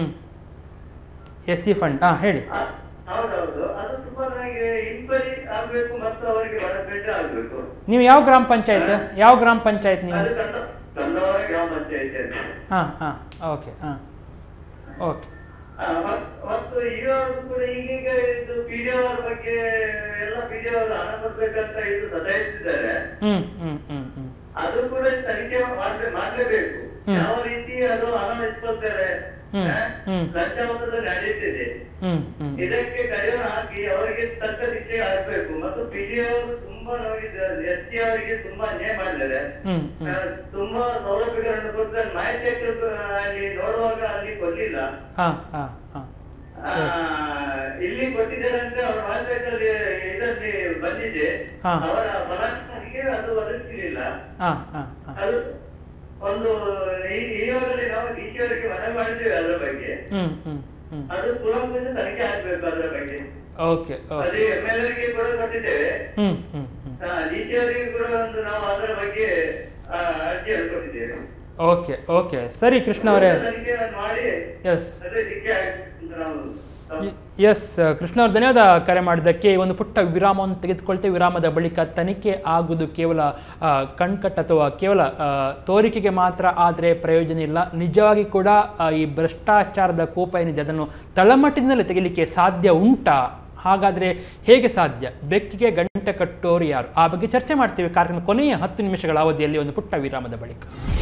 ಎಸ್ ಸಿ ಫಂಡ್ ಹಾಂ ಹೇಳಿ ಆ, ಹೌದೌದು ಅದು ತುಂಬಾ ನನಗೆ ಇನ್ಕ್ವೈರಿ ಆಗ್ಬೇಕು ಮತ್ತು ಅವರಿಗೆ ಡೆವಲಪ್ಮೆಂಟ್ ಆಗ್ಬೇಕು ನೀವು ಯಾವ ಗ್ರಾಮ ಪಂಚಾಯತ್ ಯಾವ ಗ್ರಾಮ ಪಂಚಾಯತ್ ನೀವು ಅದು ಕಂದ ಕಂದವರ ಗ್ರಾಮ ಪಂಚಾಯತಿ ಅಂತ ಹಾಂ ಹಾಂ ಓಕೆ ಹಾಂ ಓಕೆ ಆ, ಮತ್- ಮತ್ತು ಇವರು ಕೂಡ ಈಗೀಗ ಇದು ಪಿಡಿಒ ಅವರ ಬಗ್ಗೆ ಎಲ್ಲ ಪಿಡಿಒ ಅವರು ಹಣ ಕೊಡ್ಬೇಕಂತ ಇದು ಸತಾಯಿಸ್ತಿದ್ದಾರೆ ಹ್ಞೂ ಹ್ಞೂ ಹ್ಞೂ ಹ್ಞೂ ಅದು ಕೂಡ ತನಿಖೆ ಮಾಡ್ಲೇ ಮಾಡ್ಲೇಬೇಕು ಹ್ಮ್. ಯಾವ ರೀತಿ ಅದು ಹಣ ಇಸ್ಕೊಳ್ತಾರೆ ಹ್ಮ್. ಆ, ಹ್ಮ್. ಲಂಚ ಮೊತ್ತದ ನಡೀತಿದೆ ಹ್ಞೂ ಹ್ಞೂ ಇದಕ್ಕೆ ಕಡಿವಾಣ ಹಾಕಿ ಅವರಿಗೆ ತಕ್ಕ ಶಿಕ್ಷೆ ಆಗ್ಬೇಕು ಮತ್ತು ಪಿಡಿ ಅವರು ತುಂಬಾ ನಮಗೆ ಎಸ್ ಟಿ ಅವರಿಗೆ ತುಂಬಾ ಅನ್ಯಾಯ ಮಾಡಿದ್ದಾರೆ ಹ್ಞೂ ಆ, ಹ್ಞೂ ತುಂಬಾ ಸೌಲಭ್ಯಗಳನ್ನು ಕೊಡ್ತಾರೆ ಮಾಹಿತಿ ಅಲ್ಲಿ ನೋಡುವಾಗ ಅಲ್ಲಿ ಕೊಡ್ಲಿಲ್ಲ ಹಾಂ ಹಾಂ ಹಾಂ ಆ, ಇಲ್ಲಿ ಕೊಟ್ಟಿದ್ದಾರೆ ಅಂತ ಅವರ ಮಾಹಿತಿಯಲ್ಲಿ ಇದರಲ್ಲಿ ಬಂದಿದೆ ಹಾ. ಅವರ ಫಲಾನುಭವಿಗೆ ಅದು ಒದಗಿಸಲಿಲ್ಲ ಹಾಂ ಹಾಂ ಹಾಂ ಅದು ಒಂದು ಈ- ಈಗಾಗಲೇ ನಾವು ಡಿ ಸಿ ಅವರಿಗೆ ಮನವಿ ಮಾಡಿದ್ದೇವೆ ಅದರ ಬಗ್ಗೆ ಹ್ಞೂ ಹ್ಞೂ ಹ್ಞೂ ಅದು ಕೂಲಂಕುಷ ತನಿಖೆ ಆಗ್ಬೇಕು ಅದರ ಬಗ್ಗೆ ಓಕೆ ಓಕೆ ಅದೇ ಎಂ ಎಲ್ ಗೆ ಕೂಡ ಕೊಟ್ಟಿದ್ದೇವೆ ಹ್ಞೂ ಹ್ಞೂ ಹ್ಞೂ ಡಿ ಸಿ ಅವರಿಗೆ ಕೂಡ ಒಂದು ನಾವು ಅದರ ಬಗ್ಗೆ ಆ, ಅರ್ಜಿಯನ್ನು ಕೊಟ್ಟಿದ್ದೇವೆ ಓಕೆ ಓಕೆ ಸರಿ ಕೃಷ್ಣ ಅವರೇ ತನಿಖೆಯನ್ನು ಮಾಡಿ ಎಸ್ ಅದೇ ಶಿಕ್ಷೆ ಆಗ್ಬೇಕು ಅಂತ ನಾವು ಎಸ್ ಕೃಷ್ಣ ಅವ್ರ ಧನ್ಯವಾದ ಕರೆ ಮಾಡಿದ್ದಕ್ಕೆ ಈ ಒಂದು ಪುಟ್ಟ ವಿರಾಮವನ್ನು ತೆಗೆದುಕೊಳ್ತೇವೆ ವಿರಾಮದ ಬಳಿಕ ತನಿಖೆ ಆಗುವುದು ಕೇವಲ ಆ, ಕಣ್ಕಟ್ ಅಥವಾ ಕೇವಲ ಆ, ತೋರಿಕೆಗೆ ಮಾತ್ರ ಆದರೆ ಪ್ರಯೋಜನ ಇಲ್ಲ ನಿಜವಾಗಿ ಕೂಡ ಆ, ಈ ಭ್ರಷ್ಟಾಚಾರದ ಕೋಪ ಏನಿದೆ ಅದನ್ನು ತಳಮಟ್ಟಿನಲ್ಲಿ ತೆಗಿಲಿಕ್ಕೆ ಸಾಧ್ಯ ಉಂಟಾ ಹಾಗಾದರೆ ಹೇಗೆ ಸಾಧ್ಯ ಬೆಕ್ಕಿಗೆ ಗಂಟೆ ಕಟ್ಟೋರು ಯಾರು ಆ ಬಗ್ಗೆ ಚರ್ಚೆ ಮಾಡ್ತೀವಿ ಕಾರ್ಯಕ್ರಮ ಕೊನೆಯ ಹತ್ತು ನಿಮಿಷಗಳ ಅವಧಿಯಲ್ಲಿ ಒಂದು ಪುಟ್ಟ ವಿರಾಮದ ಬಳಿಕ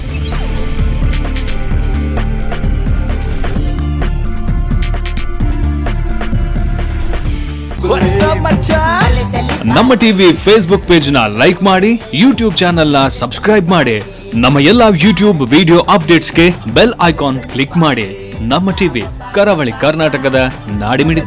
ನಮ್ಮ ಟಿವಿ ಫೇಸ್ಬುಕ್ ಪೇಜ್ ನ ಲೈಕ್ ಮಾಡಿ ಯೂಟ್ಯೂಬ್ ಚಾನೆಲ್ ನ ಸಬ್ಸ್ಕ್ರೈಬ್ ಮಾಡಿ ನಮ್ಮ ಎಲ್ಲಾ ಯೂಟ್ಯೂಬ್ ವಿಡಿಯೋ ಅಪ್ಡೇಟ್ಸ್ಗೆ ಬೆಲ್ ಐಕಾನ್ ಕ್ಲಿಕ್ ಮಾಡಿ ನಮ್ಮ ಟಿವಿ ಕರಾವಳಿ ಕರ್ನಾಟಕದ ನಾಡಿಮಿಡಿತ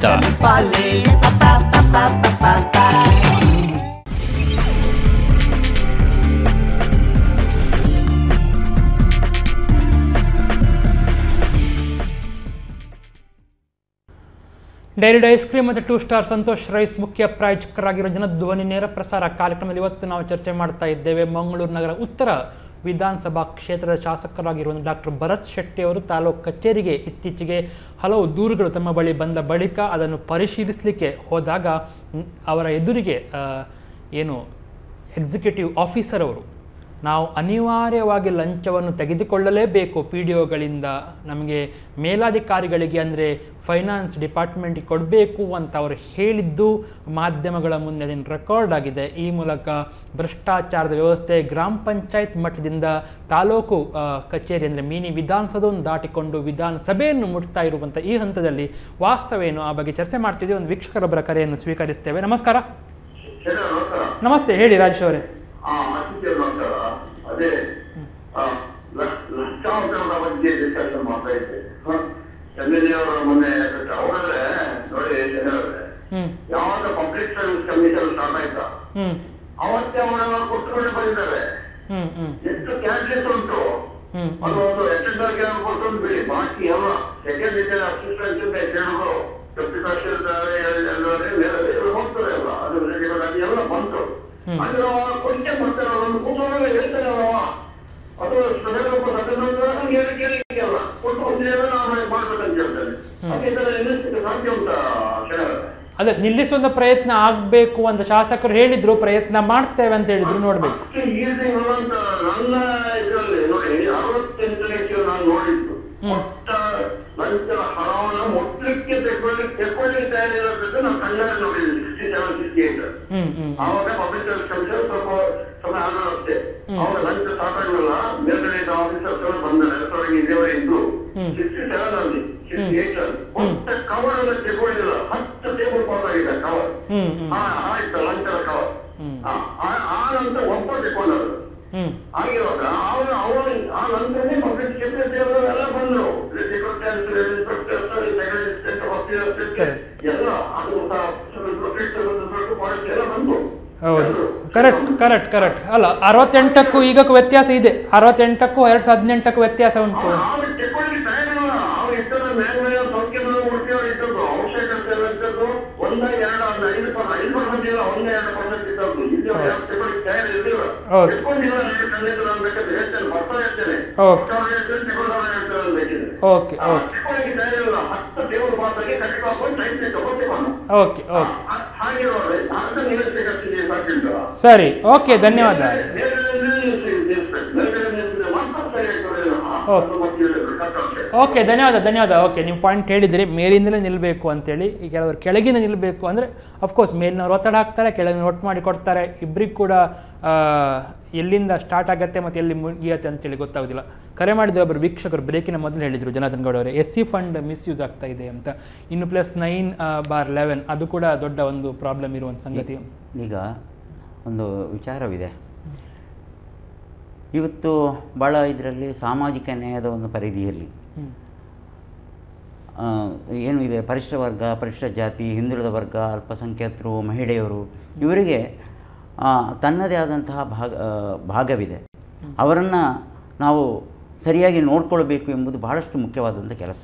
ಡೈರಿ ಐಸ್ ಕ್ರೀಮ್ ಮತ್ತು ಟೂ ಸ್ಟಾರ್ ಸಂತೋಷ್ ರೈಸ್ ಮುಖ್ಯ ಪ್ರಾಯೋಜಕರಾಗಿರೋ ಜನಧ್ವನಿ ನೇರ ಪ್ರಸಾರ ಕಾರ್ಯಕ್ರಮದಲ್ಲಿ ಇವತ್ತು ನಾವು ಚರ್ಚೆ ಮಾಡ್ತಾ ಇದ್ದೇವೆ ಮಂಗಳೂರು ನಗರ ಉತ್ತರ ವಿಧಾನಸಭಾ ಕ್ಷೇತ್ರದ ಶಾಸಕರಾಗಿರುವ ಡಾಕ್ಟರ್ ಭರತ್ ಶೆಟ್ಟಿ ಅವರು ತಾಲೂಕು ಕಚೇರಿಗೆ ಇತ್ತೀಚೆಗೆ ಹಲವು ದೂರುಗಳು ತಮ್ಮ ಬಳಿ ಬಂದ ಬಳಿಕ ಅದನ್ನು ಪರಿಶೀಲಿಸಲಿಕ್ಕೆ ಹೋದಾಗ ಮ್, ಅವರ ಎದುರಿಗೆ ಆ, ಏನು ಎಕ್ಸಿಕ್ಯೂಟಿವ್ ಆಫೀಸರ್ ಅವರು ನಾವು ಅನಿವಾರ್ಯವಾಗಿ ಲಂಚವನ್ನು ತೆಗೆದುಕೊಳ್ಳಲೇಬೇಕು ಪಿ ಡಿ ಒಗಳಿಂದ ನಮಗೆ ಮೇಲಾಧಿಕಾರಿಗಳಿಗೆ ಅಂದರೆ ಫೈನಾನ್ಸ್ ಡಿಪಾರ್ಟ್ಮೆಂಟಿಗೆ ಕೊಡಬೇಕು ಅಂತ ಅವರು ಹೇಳಿದ್ದು ಮಾಧ್ಯಮಗಳ ಮುಂದೆ ಅದನ್ನು ರೆಕಾರ್ಡ್ ಆಗಿದೆ ಈ ಮೂಲಕ ಭ್ರಷ್ಟಾಚಾರದ ವ್ಯವಸ್ಥೆ ಗ್ರಾಮ ಪಂಚಾಯತ್ ಮಟ್ಟದಿಂದ ತಾಲೂಕು ಆ, ಕಚೇರಿ ಅಂದರೆ ಮಿನಿ ವಿಧಾನಸೌಧವನ್ನು ದಾಟಿಕೊಂಡು ವಿಧಾನಸಭೆಯನ್ನು ಮುಟ್ತಾ ಇರುವಂಥ ಈ ಹಂತದಲ್ಲಿ ವಾಸ್ತವೇನು ಆ ಬಗ್ಗೆ ಚರ್ಚೆ ಮಾಡ್ತಿದ್ದೀವಿ ಒಂದು ವೀಕ್ಷಕರೊಬ್ಬರ ಕರೆಯನ್ನು ಸ್ವೀಕರಿಸ್ತೇವೆ ನಮಸ್ಕಾರ ಸರಿ ನಮಸ್ಕಾರ ನಮಸ್ತೆ ಹೇಳಿ ರಾಜೇಶ್ ಅವರೇ ಆ ಅತಿಥಿ ನಮಸ್ಕಾರ ಅದೇ ಆ, ಲ- ಲಕ್ಷಾಂತರದ ಬಗ್ಗೆ ಡಿಸ್ಕಷನ್ ಮಾಡ್ತಾ ಇದ್ದೆ ಎಮ್ಎಲ್ಎ ಅವರ ಮೊನ್ನೆ ಅವರೇ ನೋಡಿ ಜನರೇ ಹ್ಞೂ ಯಾವಾಗ ಪಬ್ಲಿಕ್ ಸರ್ವಿಸ್ ಕಮಿಷನ್ ಸ್ಟಾರ್ಟ್ ಆಯ್ತಾ ಹ್ಞೂ ಅವತ್ತೇ ಅವರ ಕೊಟ್ಟುಕೊಂಡು ಬಂದಿದ್ದಾರೆ ಹ್ಞೂ ಹ್ಞೂ ಎಷ್ಟು ಕ್ಯಾನ್ಸಸ್ ಉಂಟು ಹ್ಮ್, ಅದು ಒಂದು ಅಟೆಂಡರ್ಗೆ ಕೊಟ್ಟು ಬಿಡಿ ಬಾಕಿ ಎಲ್ಲ ಸೆಕೆಂಡ್ ಇದೆ ಅಸಿಸ್ಟೆಂಟ್ ಇಂದ ಜನರು ಡೆಪ್ಟಿ ತಹಶೀಲ್ದಾರ್ ಎಲ್ಲರೂ ಬೇರೆ ಎಲ್ಲ ಹೋಗ್ತಾರೆ ಅಲ್ಲ ಅದು ರೆಗ್ಯುಲರ್ ಆಗಿ ಎಲ್ಲ ಬಂತು ಹ್ಮ್. ಅಂದ್ರೆ ಅವ ಕೊಂಚ ಮಾಡ್ತಾರೆ ಒಂದು ಕೂತ್ಕೊಂಡಾಗ ಹೇಳ್ತಾರೆ ಅವ ಅದು ಸದನೊಬ್ಬ ಸದನ ಕೇಳಿ ಕೇಳಿ ಅಲ್ಲ ಕೊಟ್ಟು ಒಂದಿನ ನಾವು ಮಾಡ್ಬೇಕಂತ ಹೇಳ್ತಾರೆ ಅದೇ ತರ ನಿಲ್ಲಿಸಲಿಕ್ಕೆ ಸಾಧ್ಯ ಉಂಟಾ ಶರಣ ಅದೇ ನಿಲ್ಲಿಸುವಂತ ಪ್ರಯತ್ನ ಆಗಬೇಕು ಅಂತ ಶಾಸಕರು ಹೇಳಿದ್ರು ಪ್ರಯತ್ನ ಮಾಡ್ತೇವೆ ಅಂತ ಹೇಳಿದ್ರು ನೋಡ್ಬೇಕು ಅಷ್ಟು ಈಸಿ ಇರುವಂತ ನನ್ನ ಇದರಲ್ಲಿ ನೋಡಿ ಅರವತ್ತೆಂಟನೇ ಕಿಲೋ ನಾನು ನೋಡಿದ್ದು ಮೊಟ್ಟ ಲಂಚ ಹಣವನ್ನು ಮುಟ್ಲಿಕ್ಕೆ ತೆಕೊಳ್ಳಿ ತೆಕೊಳ್ಳಿಕ್ಕೆ ತಯಾರಿರೋದಕ್ಕೆ ನಾನು ಕಣ್ಣಾರೆ ನೋಡಿದ್ದೇನೆ ಆವಾಗ ಪಬ್ಲಿಕ್ ಕಮಿಷನ್ ಸ್ವಲ್ಪ ಸ್ವಲ್ಪ ಹಣ ಅಷ್ಟೇ ಅವಾಗ ಲಂಚ ಸಾಕಾಗಲ್ಲ ಮೇಲ್ಗಡೆ ಆಫೀಸರ್ಸ್ ಎಲ್ಲ ಬಂದ ರೆಸ್ಟೋರೆಂಟ್ ಇದೇವರೆ ಇದ್ರು ಸಿಕ್ಸ್ಟಿ ಸೆವೆನ್ ಅಲ್ಲಿ ಸಿಕ್ಸ್ಟಿ ಏಟ್ ಅಲ್ಲಿ ಒಟ್ಟ ಕವರ್ ಎಲ್ಲ ತೆಗೊಂಡಿಲ್ಲ ಹತ್ತು ಟೇಬಲ್ ಪಾಸ್ ಆಗಿದೆ ಕವರ್ ಹ್ಮ್ ಹ್ಮ್ ಆಯ್ತು ಲಂಚದ ಕವರ್ ಆ ನಂತರ ಒಬ್ಬ ತೆಕೊಂಡರು ಹ್ಮ್ ಆಗಿರುವಾಗ ಅವನು ಅವನು ಆ ನಂತರನೇ ಪಬ್ಲಿಕ್ ಸೆಕ್ರೆಟರಿ ಎಲ್ಲ ಬಂದ್ರು ಎಲ್ಲ ಅದು ಎಲ್ಲ ಬಂದ್ರು ಹೌದು ಕರೆಕ್ಟ್ ಕರೆಕ್ಟ್ ಕರೆಕ್ಟ್ ಅಲ್ಲ ಅರವತ್ತೆಂಟಕ್ಕೂ ಈಗಕ್ಕೂ ವ್ಯತ್ಯಾಸ ಇದೆ ಅರವತ್ತೆಂಟಕ್ಕೂ ಎರಡು ಸಾವಿರದ ಹದಿನೆಂಟಕ್ಕೂ ವ್ಯತ್ಯಾಸ ಉಂಟು ಅವ್ರು ತೆಕ್ಕೊಳ್ಳಿ ತಯಾರಿಲ್ಲ ಅವ್ರು ಇದ್ದದ್ದು ಮೇಲೆ ಸಂಖ್ಯೆ ಮುಟ್ಟಿಯವ್ರು ಇದ್ದದ್ದು ಅವಶ್ಯಕತೆ ಎಲ್ಲ ಇದ್ದದ್ದು ಒಂದ ಎರಡು ಒಂದು ಐದು ಪರ್ಸೆಂಟ್ ಐದು ಪರ್ಸೆಂಟ್ ಇಲ್ಲ ಒಂದೇ ಎರಡು ಪರ್ಸೆಂಟ್ ಇದ್ದದ್ದು ಇಲ್ಲಿ ಅವ್ರು ಯಾರು ತೆಕ್ಕೊಳ್ಳಿ ತಯಾರಿ ಇರಲಿಲ್ಲ ಹೌದು. ತೆಕ್ಕೊಂಡಿಲ್ಲ ಎರಡು ಖಂಡಿತ ನಾನು ಬೇಕಾದ್ರೆ ಹೇಳ್ತೇನೆ ಬರ್ತಾ ಇರ್ತೇನೆ ಓಕೆ ಅವ್ರು ಹೇಳ್ತೇನೆ ತೆಕ್ಕೊಂಡವ್ರು ಹೇಳ್ತೇನೆ ಅಂತ ಬೇಕಿದೆ ಓಕೆ ಓಕೆ ತೆಕ್ಕೊಳ್ಳಿಕ್ಕೆ ತಯಾರಿ ಇಲ್ಲ ಹತ್ತು ಟೇಬಲ್ ಬಾತಾಗಿ ಕಟ್ಟಿ ಹಾಕೊಂಡು ಟೈಮ್ ತಗೊಂಡು ಬಂದು ಓಕೆ ಓಕೆ ಹಾಗಿರೋದ್ರೆ ಅಂತ ನಿಲ್ಲಿಸಬೇಕಂತ ಸಾಕಿಲ್ಲ ಸರಿ ಓಕೆ ಧನ್ಯವಾದ ಓಕೆ ಧನ್ಯವಾದ ಧನ್ಯವಾದ ಓಕೆ ನೀವು ಪಾಯಿಂಟ್ ಹೇಳಿದ್ರಿ ಮೇಲಿಂದಲೇ ನಿಲ್ಲಬೇಕು ಅಂತೇಳಿ ಈ ಕೆಲವರು ಕೆಳಗಿಂದ ನಿಲ್ಲಬೇಕು ಅಂದರೆ ಅಫ್ಕೋರ್ಸ್ ಮೇಲಿನವ್ರು ಒತ್ತಡ ಹಾಕ್ತಾರೆ ಕೆಳಗಿನ ಒಟ್ಟು ಮಾಡಿ ಕೊಡ್ತಾರೆ ಇಬ್ಬರಿಗೂ ಕೂಡ ಆ, ಎಲ್ಲಿಂದ ಸ್ಟಾರ್ಟ್ ಆಗುತ್ತೆ ಮತ್ತು ಎಲ್ಲಿ ಮುಗಿಯತ್ತೆ ಅಂತೇಳಿ ಗೊತ್ತಾಗೋದಿಲ್ಲ ಕರೆ ಮಾಡಿದ್ರೆ ಒಬ್ಬರು ವೀಕ್ಷಕರು ಬ್ರೇಕಿನ ಮೊದಲು ಹೇಳಿದರು ಜನಾರ್ದನ್ ಗೌಡ ಅವರೇ ಎಸ್ ಸಿ ಫಂಡ್ ಮಿಸ್ಯೂಸ್ ಆಗ್ತಾ ಇದೆ ಅಂತ ಇನ್ನು ಪ್ಲಸ್ ನೈನ್ ಬಾರ್ ಲೆವೆನ್ ಅದು ಕೂಡ ದೊಡ್ಡ ಒಂದು ಪ್ರಾಬ್ಲಮ್ ಇರುವಂಥ ಸಂಗತಿ ಈಗ ಒಂದು ವಿಚಾರವಿದೆ ಇವತ್ತು ಭಾಳ ಇದರಲ್ಲಿ ಸಾಮಾಜಿಕ ನ್ಯಾಯದ ಒಂದು ಪರಿಧಿಯಲ್ಲಿ ಆ, ಏನು ಇದೆ ಪರಿಶಿಷ್ಟ ವರ್ಗ ಪರಿಶಿಷ್ಟ ಜಾತಿ ಹಿಂದುಳಿದ ವರ್ಗ ಅಲ್ಪಸಂಖ್ಯಾತರು ಮಹಿಳೆಯರು ಇವರಿಗೆ ಆ, ತನ್ನದೇ ಆದಂತಹ ಭಾಗ ಆ, ಭಾಗವಿದೆ ಅವರನ್ನು ನಾವು ಸರಿಯಾಗಿ ನೋಡ್ಕೊಳ್ಬೇಕು ಎಂಬುದು ಬಹಳಷ್ಟು ಮುಖ್ಯವಾದಂಥ ಕೆಲಸ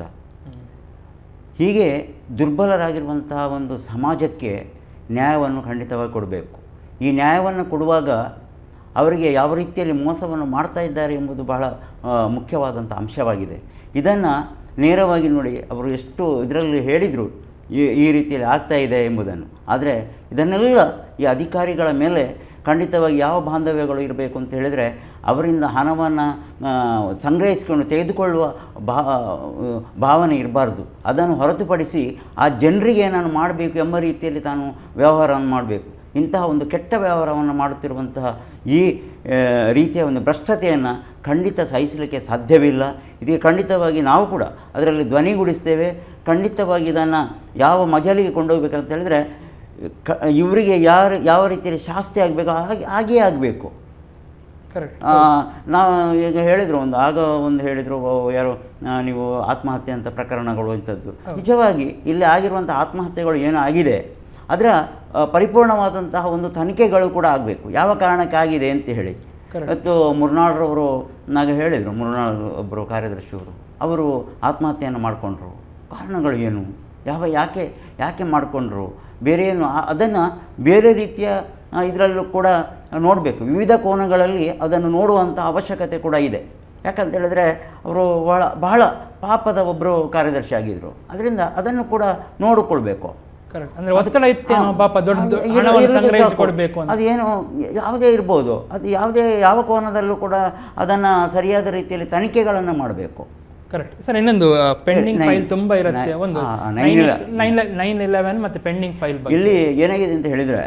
ಹೀಗೆ ದುರ್ಬಲರಾಗಿರುವಂತಹ ಒಂದು ಸಮಾಜಕ್ಕೆ ನ್ಯಾಯವನ್ನು ಖಂಡಿತವಾಗಿ ಕೊಡಬೇಕು ಈ ನ್ಯಾಯವನ್ನು ಕೊಡುವಾಗ ಅವರಿಗೆ ಯಾವ ರೀತಿಯಲ್ಲಿ ಮೋಸವನ್ನು ಮಾಡ್ತಾ ಇದ್ದಾರೆ ಎಂಬುದು ಬಹಳ ಆ, ಮುಖ್ಯವಾದಂಥ ಅಂಶವಾಗಿದೆ ಇದನ್ನು ನೇರವಾಗಿ ನೋಡಿ ಅವರು ಎಷ್ಟು ಇದರಲ್ಲಿ ಹೇಳಿದರು ಈ ಈ ರೀತಿಯಲ್ಲಿ ಆಗ್ತಾ ಇದೆ ಎಂಬುದನ್ನು ಆದರೆ ಇದನ್ನೆಲ್ಲ ಈ ಅಧಿಕಾರಿಗಳ ಮೇಲೆ ಖಂಡಿತವಾಗಿ ಯಾವ ಬಾಂಧವ್ಯಗಳು ಇರಬೇಕು ಅಂತ ಹೇಳಿದರೆ ಅವರಿಂದ ಹಣವನ್ನು ಸಂಗ್ರಹಿಸಿಕೊಂಡು ತೆಗೆದುಕೊಳ್ಳುವ ಭಾ ಭಾವನೆ ಇರಬಾರ್ದು ಅದನ್ನು ಹೊರತುಪಡಿಸಿ ಆ ಜನರಿಗೆ ನಾನು ಮಾಡಬೇಕು ಎಂಬ ರೀತಿಯಲ್ಲಿ ತಾನು ವ್ಯವಹಾರವನ್ನು ಮಾಡಬೇಕು ಇಂತಹ ಒಂದು ಕೆಟ್ಟ ವ್ಯವಹಾರವನ್ನು ಮಾಡುತ್ತಿರುವಂತಹ ಈ ಆ, ರೀತಿಯ ಒಂದು ಭ್ರಷ್ಟತೆಯನ್ನು ಖಂಡಿತ ಸಹಿಸಲಿಕ್ಕೆ ಸಾಧ್ಯವಿಲ್ಲ ಇದಕ್ಕೆ ಖಂಡಿತವಾಗಿ ನಾವು ಕೂಡ ಅದರಲ್ಲಿ ಧ್ವನಿಗೂಡಿಸ್ತೇವೆ ಖಂಡಿತವಾಗಿ ಇದನ್ನು ಯಾವ ಮಜಲಿಗೆ ಕೊಂಡೋಗ್ಬೇಕಂತ ಹೇಳಿದರೆ ಕ ಇವರಿಗೆ ಯಾರು ಯಾವ ರೀತಿಯಲ್ಲಿ ಶಾಸ್ತಿ ಆಗಬೇಕು ಹಾಗೆ ಹಾಗೇ ಆಗಬೇಕು ಕರೆಕ್ಟ್ ನಾವು ಈಗ ಹೇಳಿದರು ಒಂದು ಆಗ ಒಂದು ಹೇಳಿದರು ಯಾರು ಆ, ನೀವು ಆತ್ಮಹತ್ಯೆ ಅಂತ ಪ್ರಕರಣಗಳು ಇಂಥದ್ದು ನಿಜವಾಗಿ ಇಲ್ಲಿ ಆಗಿರುವಂಥ ಆತ್ಮಹತ್ಯೆಗಳು ಏನು ಆಗಿದೆ ಅದರ ಆ, ಪರಿಪೂರ್ಣವಾದಂತಹ ಒಂದು ತನಿಖೆಗಳು ಕೂಡ ಆಗಬೇಕು ಯಾವ ಕಾರಣಕ್ಕೆ ಆಗಿದೆ ಅಂತ ಹೇಳಿ Correct. ಇವತ್ತು ಮುರ್ನಾಳ್ರವರು ನಾಗ ಹೇಳಿದರು ಮುರ್ನಾಳ್ ಒಬ್ಬರು ಕಾರ್ಯದರ್ಶಿಯವರು ಅವರು ಆತ್ಮಹತ್ಯೆಯನ್ನು ಮಾಡಿಕೊಂಡ್ರು ಕಾರಣಗಳು ಏನು ಯಾವ ಯಾಕೆ ಯಾಕೆ ಮಾಡಿಕೊಂಡ್ರು ಬೇರೆ ಏನು ಅದನ್ನು ಬೇರೆ ರೀತಿಯ ಇದರಲ್ಲೂ ಕೂಡ ನೋಡಬೇಕು ವಿವಿಧ ಕೋನಗಳಲ್ಲಿ ಅದನ್ನು ನೋಡುವಂಥ ಅವಶ್ಯಕತೆ ಕೂಡ ಇದೆ ಯಾಕಂತ ಹೇಳಿದ್ರೆ ಅವರು ಬಹಳ ಬಹಳ ಪಾಪದ ಒಬ್ಬರು ಕಾರ್ಯದರ್ಶಿ ಆಗಿದ್ದರು ಅದರಿಂದ ಅದನ್ನು ಕೂಡ ನೋಡಿಕೊಳ್ಬೇಕು ಕರೆಕ್ಟ್ ಅಂದ್ರೆ ಒತ್ತಡ ಇತ್ತೇನೋ ಹಾ. ಪಾಪ ದೊಡ್ಡ ಅದು ಇರು- ಹಣವನ್ನು ಇರುವುದು ಸಂಗ್ರಹಿಸಿ ಸಾಕು. ಕೊಡಬೇಕು ಅಂತ ಅದೇನು ಯಾವುದೇ ಇರ್ಬೋದು ಅದು ಯಾವುದೇ ಯಾವ ಕೋನದಲ್ಲೂ ಕೂಡ ಅದನ್ನು ಸರಿಯಾದ ರೀತಿಯಲ್ಲಿ ತನಿಖೆಗಳನ್ನು ಮಾಡಬೇಕು ಕರೆಕ್ಟ್ ಸರ್ ಇನ್ನೊಂದು ಪೆಂಡಿಂಗ್ ನೈನ್- ಫೈಲ್ ತುಂಬಾ ಇರುತ್ತೆ ನೈನ್- ಒಂದು ಆ, ಆ, ನೈನ್ ಇಲ್ಲ. ನೈನ್ ನೈನ್ ಇಲೆವೆನ್ ಮತ್ತೆ ಪೆಂಡಿಂಗ್ ಫೈಲ್ ಬಗ್ಗೆ ಇಲ್ಲಿ ಏನಾಗಿದೆ ಅಂತ ಹೇಳಿದರೆ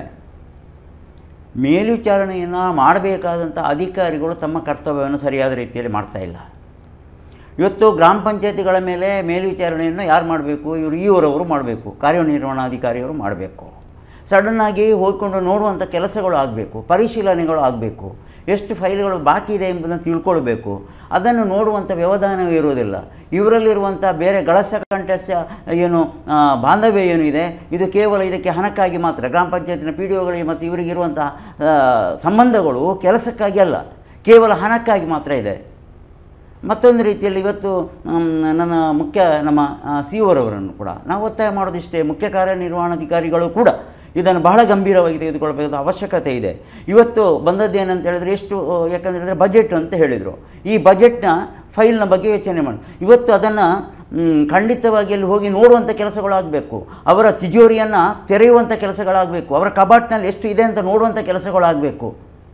ಮೇಲ್ವಿಚಾರಣೆಯನ್ನು ಮಾಡಬೇಕಾದಂಥ ಅಧಿಕಾರಿಗಳು ತಮ್ಮ ಕರ್ತವ್ಯವನ್ನು ಸರಿಯಾದ ರೀತಿಯಲ್ಲಿ ಮಾಡ್ತಾ ಇಲ್ಲ ಇವತ್ತು ಗ್ರಾಮ ಪಂಚಾಯತಿಗಳ ಮೇಲೆ ಮೇಲ್ವಿಚಾರಣೆಯನ್ನು ಯಾರು ಮಾಡಬೇಕು ಇವರು ಇವರವರು ಮಾಡಬೇಕು ಕಾರ್ಯನಿರ್ವಹಣಾಧಿಕಾರಿಯವರು ಮಾಡಬೇಕು ಸಡನ್ನಾಗಿ ಹೋಗ್ಕೊಂಡು ನೋಡುವಂಥ ಕೆಲಸಗಳು ಆಗಬೇಕು ಪರಿಶೀಲನೆಗಳು ಆಗಬೇಕು ಎಷ್ಟು ಫೈಲ್ಗಳು ಬಾಕಿ ಇದೆ ಎಂಬುದನ್ನು ತಿಳ್ಕೊಳ್ಬೇಕು ಅದನ್ನು ನೋಡುವಂಥ ವ್ಯವಧಾನವೇ ಇರುವುದಿಲ್ಲ ಇವರಲ್ಲಿರುವಂಥ ಬೇರೆ ಗಳಸ ಕಂಠಸ್ಯ ಏನು ಆ, ಬಾಂಧವ್ಯ ಏನು ಇದೆ ಇದು ಕೇವಲ ಇದಕ್ಕೆ ಹಣಕ್ಕಾಗಿ ಮಾತ್ರ ಗ್ರಾಮ ಪಂಚಾಯತಿನ ಪಿ ಡಿ ಒಗಳಿಗೆ ಮತ್ತು ಇವರಿಗಿರುವಂಥ ಆ, ಸಂಬಂಧಗಳು ಕೆಲಸಕ್ಕಾಗಿ ಅಲ್ಲ ಕೇವಲ ಹಣಕ್ಕಾಗಿ ಮಾತ್ರ ಇದೆ ಮತ್ತೊಂದು ರೀತಿಯಲ್ಲಿ ಇವತ್ತು ಮ್, ನನ್ನ ಮುಖ್ಯ ನಮ್ಮ ಸಿ ಅವರವರನ್ನು ಕೂಡ ನಾವು ಒತ್ತಾಯ ಮಾಡೋದಿಷ್ಟೇ ಮುಖ್ಯ ಕಾರ್ಯನಿರ್ವಹಣಾಧಿಕಾರಿಗಳು ಕೂಡ ಇದನ್ನು ಬಹಳ ಗಂಭೀರವಾಗಿ ತೆಗೆದುಕೊಳ್ಬೇಕಾದ ಅವಶ್ಯಕತೆ ಇದೆ ಇವತ್ತು ಬಂದದ್ದು ಏನಂತ ಹೇಳಿದ್ರೆ ಎಷ್ಟು ಯಾಕಂತ ಹೇಳಿದ್ರೆ ಬಜೆಟ್ ಅಂತ ಹೇಳಿದರು ಈ ಬಜೆಟ್ನ ಫೈಲ್ನ ಬಗ್ಗೆ ಯೋಚನೆ ಮಾಡಿ ಇವತ್ತು ಅದನ್ನು ಖಂಡಿತವಾಗಿ ಅಲ್ಲಿ ಹೋಗಿ ನೋಡುವಂಥ ಕೆಲಸಗಳಾಗಬೇಕು ಅವರ ತಿಜೋರಿಯನ್ನು ತೆರೆಯುವಂಥ ಕೆಲಸಗಳಾಗಬೇಕು ಅವರ ಕಬಾಟ್ನಲ್ಲಿ ಎಷ್ಟು ಇದೆ ಅಂತ ನೋಡುವಂಥ ಕೆಲಸಗಳಾಗಬೇಕು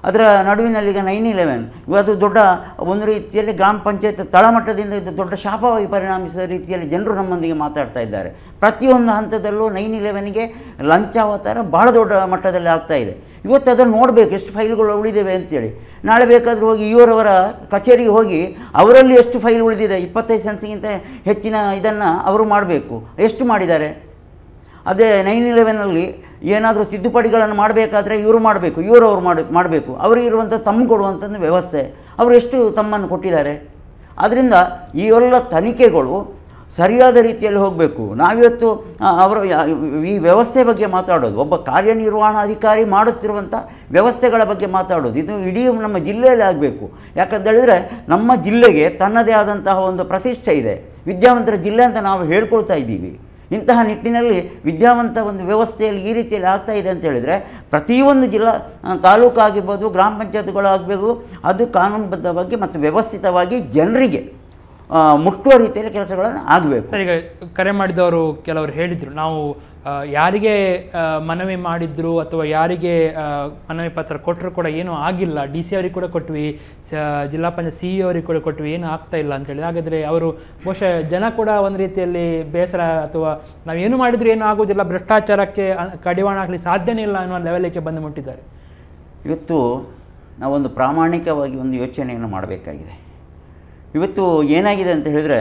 ಅದರ ನಡುವಿನಲ್ಲಿ ಈಗ ನೈನ್ ಇಲೆವೆನ್ ಅದು ದೊಡ್ಡ ಒಂದು ರೀತಿಯಲ್ಲಿ ಗ್ರಾಮ ಪಂಚಾಯತ್ ತಳಮಟ್ಟದಿಂದ ಇದು ದೊಡ್ಡ ಶಾಪವಾಗಿ ಪರಿಣಮಿಸಿದ ರೀತಿಯಲ್ಲಿ ಜನರು ನಮ್ಮೊಂದಿಗೆ ಮಾತಾಡ್ತಾ ಇದ್ದಾರೆ ಪ್ರತಿಯೊಂದು ಹಂತದಲ್ಲೂ ನೈನ್ ಇಲೆವೆನ್ಗೆ ಲಂಚಾವತಾರ ಭಾಳ ದೊಡ್ಡ ಮಟ್ಟದಲ್ಲಿ ಆಗ್ತಾ ಇದೆ ಇವತ್ತು ಅದನ್ನು ನೋಡಬೇಕು ಎಷ್ಟು ಫೈಲ್ಗಳು ಉಳಿದಿವೆ ಅಂತೇಳಿ ನಾಳೆ ಬೇಕಾದರೂ ಹೋಗಿ ಇವರವರ ಕಚೇರಿಗೆ ಹೋಗಿ ಅವರಲ್ಲಿ ಎಷ್ಟು ಫೈಲ್ ಉಳಿದಿದೆ ಇಪ್ಪತ್ತೈದು ಸೆನ್ಸ್ಗಿಂತ ಹೆಚ್ಚಿನ ಇದನ್ನು ಅವರು ಮಾಡಬೇಕು ಎಷ್ಟು ಮಾಡಿದ್ದಾರೆ ಅದೇ ನೈನ್ ಇಲೆವೆನಲ್ಲಿ ಏನಾದರೂ ತಿದ್ದುಪಡಿಗಳನ್ನು ಮಾಡಬೇಕಾದ್ರೆ ಇವರು ಮಾಡಬೇಕು ಇವರು ಅವ್ರು ಮಾಡಿ ಮಾಡಬೇಕು ಅವರಿಗೆ ಇರುವಂಥ ತಮ್ಮ ಕೊಡುವಂಥದ್ದು ವ್ಯವಸ್ಥೆ ಅವರು ಎಷ್ಟು ತಮ್ಮನ್ನು ಕೊಟ್ಟಿದ್ದಾರೆ ಆದ್ದರಿಂದ ಈ ಎಲ್ಲ ತನಿಖೆಗಳು ಸರಿಯಾದ ರೀತಿಯಲ್ಲಿ ಹೋಗಬೇಕು ನಾವಿವತ್ತು ಆ, ಅವರ ಯಾ- ಈ ವ್ಯವಸ್ಥೆ ಬಗ್ಗೆ ಮಾತಾಡೋದು ಒಬ್ಬ ಕಾರ್ಯನಿರ್ವಹಣಾಧಿಕಾರಿ ಮಾಡುತ್ತಿರುವಂಥ ವ್ಯವಸ್ಥೆಗಳ ಬಗ್ಗೆ ಮಾತಾಡೋದು ಇದು ಇಡೀ ನಮ್ಮ ಜಿಲ್ಲೆಯಲ್ಲಿ ಆಗಬೇಕು ಯಾಕಂತ ಹೇಳಿದರೆ ನಮ್ಮ ಜಿಲ್ಲೆಗೆ ತನ್ನದೇ ಆದಂತಹ ಒಂದು ಪ್ರತಿಷ್ಠೆ ಇದೆ ವಿದ್ಯಾವಂತರ ಜಿಲ್ಲೆ ಅಂತ ನಾವು ಹೇಳ್ಕೊಳ್ತಾ ಇದ್ದೀವಿ ಇಂತಹ ನಿಟ್ಟಿನಲ್ಲಿ ವಿದ್ಯಾವಂತ ಒಂದು ವ್ಯವಸ್ಥೆಯಲ್ಲಿ ಈ ರೀತಿಯಲ್ಲಿ ಆಗ್ತಾ ಇದೆ ಅಂತ ಹೇಳಿದರೆ ಪ್ರತಿಯೊಂದು ಜಿಲ್ಲಾ ಆ, ತಾಲೂಕು ಆಗಿರ್ಬೋದು ಗ್ರಾಮ ಪಂಚಾಯತ್ಗಳು ಆಗಬೇಕು ಅದು ಕಾನೂನುಬದ್ಧವಾಗಿ ಮತ್ತು ವ್ಯವಸ್ಥಿತವಾಗಿ ಜನರಿಗೆ ಆ, ಮುಟ್ಟುವ ರೀತಿಯಲ್ಲಿ ಕೆಲಸಗಳನ್ನು ಆಗಬೇಕು ಸರ್ ಈಗ ಕರೆ ಮಾಡಿದವರು ಕೆಲವರು ಹೇಳಿದರು ನಾವು ಆ, ಯಾರಿಗೆ ಆ, ಮನವಿ ಮಾಡಿದ್ರು ಅಥವಾ ಯಾರಿಗೆ ಆ, ಮನವಿ ಪತ್ರ ಕೊಟ್ಟರು ಕೂಡ ಏನೂ ಆಗಿಲ್ಲ ಡಿ ಸಿ ಅವರಿಗೆ ಕೂಡ ಕೊಟ್ವಿ ಸ ಜಿಲ್ಲಾ ಪಂಚಾಯತ್ ಸಿ ಇ ಅವರಿಗೆ ಕೂಡ ಕೊಟ್ವಿ ಏನೂ ಆಗ್ತಾ ಇಲ್ಲ ಅಂತ ಹೇಳಿ ಹಾಗಾದರೆ ಅವರು ಬಹುಶಃ ಜನ ಕೂಡ ಒಂದು ರೀತಿಯಲ್ಲಿ ಬೇಸರ ಅಥವಾ ನಾವು ಏನು ಮಾಡಿದ್ರು ಏನೂ ಆಗೋದಿಲ್ಲ ಭ್ರಷ್ಟಾಚಾರಕ್ಕೆ ಅ- ಕಡಿವಾಣ ಹಾಕಲಿ ಸಾಧ್ಯನೇ ಇಲ್ಲ ಅನ್ನೋ ಲೆವೆಲಿಗೆ ಬಂದು ಮುಟ್ಟಿದ್ದಾರೆ ಇವತ್ತು ನಾವೊಂದು ಪ್ರಾಮಾಣಿಕವಾಗಿ ಒಂದು ಯೋಚನೆಯನ್ನು ಮಾಡಬೇಕಾಗಿದೆ ಇವತ್ತು ಏನಾಗಿದೆ ಅಂತ ಹೇಳಿದರೆ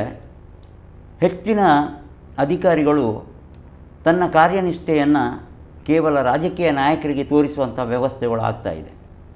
ಹೆಚ್ಚಿನ ಅಧಿಕಾರಿಗಳು ತನ್ನ ಕಾರ್ಯನಿಷ್ಠೆಯನ್ನು ಕೇವಲ ರಾಜಕೀಯ ನಾಯಕರಿಗೆ ತೋರಿಸುವಂಥ ವ್ಯವಸ್ಥೆಗಳು ಆಗ್ತಾ ಇದೆ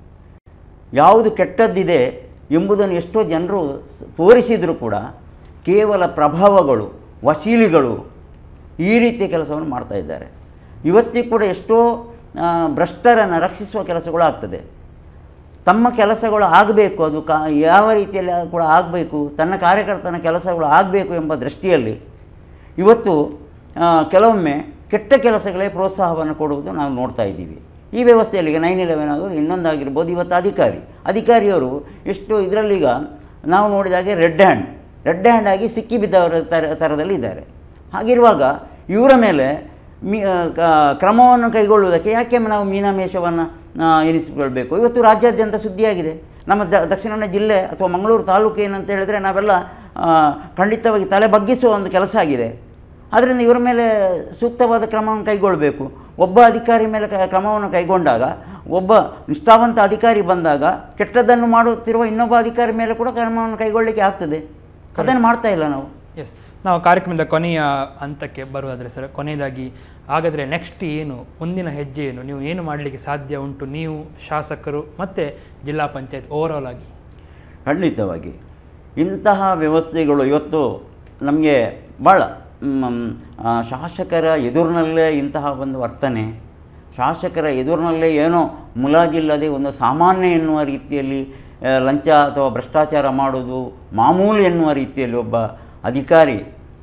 ಯಾವುದು ಕೆಟ್ಟದ್ದಿದೆ ಎಂಬುದನ್ನು ಎಷ್ಟೋ ಜನರು ಸ- ತೋರಿಸಿದರೂ ಕೂಡ ಕೇವಲ ಪ್ರಭಾವಗಳು ವಸೀಲಿಗಳು ಈ ರೀತಿಯ ಕೆಲಸವನ್ನು ಮಾಡ್ತಾ ಇದ್ದಾರೆ ಇವತ್ತಿಗೂ ಕೂಡ ಎಷ್ಟೋ ಆ, ಭ್ರಷ್ಟರನ್ನು ರಕ್ಷಿಸುವ ಕೆಲಸಗಳು ಆಗ್ತದೆ ತಮ್ಮ ಕೆಲಸಗಳು ಆಗಬೇಕು ಅದು ಕಾ ಯಾವ ರೀತಿಯಲ್ಲಿ ಕೂಡ ಆಗಬೇಕು ತನ್ನ ಕಾರ್ಯಕರ್ತನ ಕೆಲಸಗಳು ಆಗಬೇಕು ಎಂಬ ದೃಷ್ಟಿಯಲ್ಲಿ ಇವತ್ತು ಆ, ಕೆಲವೊಮ್ಮೆ ಕೆಟ್ಟ ಕೆಲಸಗಳೇ ಪ್ರೋತ್ಸಾಹವನ್ನು ಕೊಡುವುದು ನಾವು ನೋಡ್ತಾ ಇದ್ದೀವಿ ಈ ವ್ಯವಸ್ಥೆಯಲ್ಲಿ ಈಗ ನೈನ್ ಇಲೆವೆನ್ ಆಗೋದು ಇನ್ನೊಂದಾಗಿರ್ಬೋದು ಇವತ್ತು ಅಧಿಕಾರಿ ಅಧಿಕಾರಿಯವರು ಎಷ್ಟು ಇದರಲ್ಲೀಗ ನಾವು ನೋಡಿದಾಗೆ ರೆಡ್ ಹ್ಯಾಂಡ್ ರೆಡ್ ಹ್ಯಾಂಡ್ ಆಗಿ ಸಿಕ್ಕಿ ಬಿದ್ದವರ ಥರ ಥರದಲ್ಲಿ ಇದ್ದಾರೆ ಹಾಗಿರುವಾಗ ಇವರ ಮೇಲೆ ಮೀ ಆ, ಕ- ಕ್ರಮವನ್ನು ಕೈಗೊಳ್ಳುವುದಕ್ಕೆ ಯಾಕೆ ನಾವು ಮೀನಾಮೇಷವನ್ನು ಎನಿಸಿಕೊಳ್ಬೇಕು ಇವತ್ತು ರಾಜ್ಯಾದ್ಯಂತ ಸುದ್ದಿಯಾಗಿದೆ ನಮ್ಮ ದ ದಕ್ಷಿಣ ಕನ್ನಡ ಜಿಲ್ಲೆ ಅಥವಾ ಮಂಗಳೂರು ತಾಲೂಕು ಏನಂತ ಹೇಳಿದರೆ ನಾವೆಲ್ಲ ಆ, ಖಂಡಿತವಾಗಿ ತಲೆ ಬಗ್ಗಿಸುವ ಒಂದು ಕೆಲಸ ಆಗಿದೆ ಆದ್ದರಿಂದ ಇವರ ಮೇಲೆ ಸೂಕ್ತವಾದ ಕ್ರಮವನ್ನು ಕೈಗೊಳ್ಳಬೇಕು ಒಬ್ಬ ಅಧಿಕಾರಿ ಮೇಲೆ ಕ- ಕ್ರಮವನ್ನು ಕೈಗೊಂಡಾಗ ಒಬ್ಬ ನಿಷ್ಠಾವಂತ ಅಧಿಕಾರಿ ಬಂದಾಗ ಕೆಟ್ಟದ್ದನ್ನು ಮಾಡುತ್ತಿರುವ ಇನ್ನೊಬ್ಬ ಅಧಿಕಾರಿ ಮೇಲೆ ಕೂಡ ಕ್ರಮವನ್ನು ಕೈಗೊಳ್ಳಲಿಕ್ಕೆ ಆಗ್ತದೆ ಅದನ್ನು ಮಾಡ್ತಾ ಇಲ್ಲ ನಾವು ಎಸ್ ನಾವು ಕಾರ್ಯಕ್ರಮದ ಕೊನೆಯ ಹಂತಕ್ಕೆ ಬರುವುದಾದರೆ ಸರ್ ಕೊನೆಯದಾಗಿ ಹಾಗಾದರೆ ನೆಕ್ಸ್ಟ್ ಏನು ಮುಂದಿನ ಹೆಜ್ಜೆ ಏನು ನೀವು ಏನು ಮಾಡಲಿಕ್ಕೆ ಸಾಧ್ಯ ಉಂಟು ನೀವು ಶಾಸಕರು ಮತ್ತು ಜಿಲ್ಲಾ ಪಂಚಾಯತ್ ಓವರಾಲ್ ಆಗಿ ಖಂಡಿತವಾಗಿ ಇಂತಹ ವ್ಯವಸ್ಥೆಗಳು ಇವತ್ತು ನಮಗೆ ಭಾಳ ಮ್, ಆ, ಶಾಸಕರ ಎದುರಿನಲ್ಲೇ ಇಂತಹ ಒಂದು ವರ್ತನೆ ಶಾಸಕರ ಎದುರಿನಲ್ಲೇ ಏನೋ ಮುಲಾಜಿಲ್ಲದೆ ಒಂದು ಸಾಮಾನ್ಯ ಎನ್ನುವ ರೀತಿಯಲ್ಲಿ ಆ, ಲಂಚ ಅಥವಾ ಭ್ರಷ್ಟಾಚಾರ ಮಾಡೋದು ಮಾಮೂಲು ಎನ್ನುವ ರೀತಿಯಲ್ಲಿ ಒಬ್ಬ ಅಧಿಕಾರಿ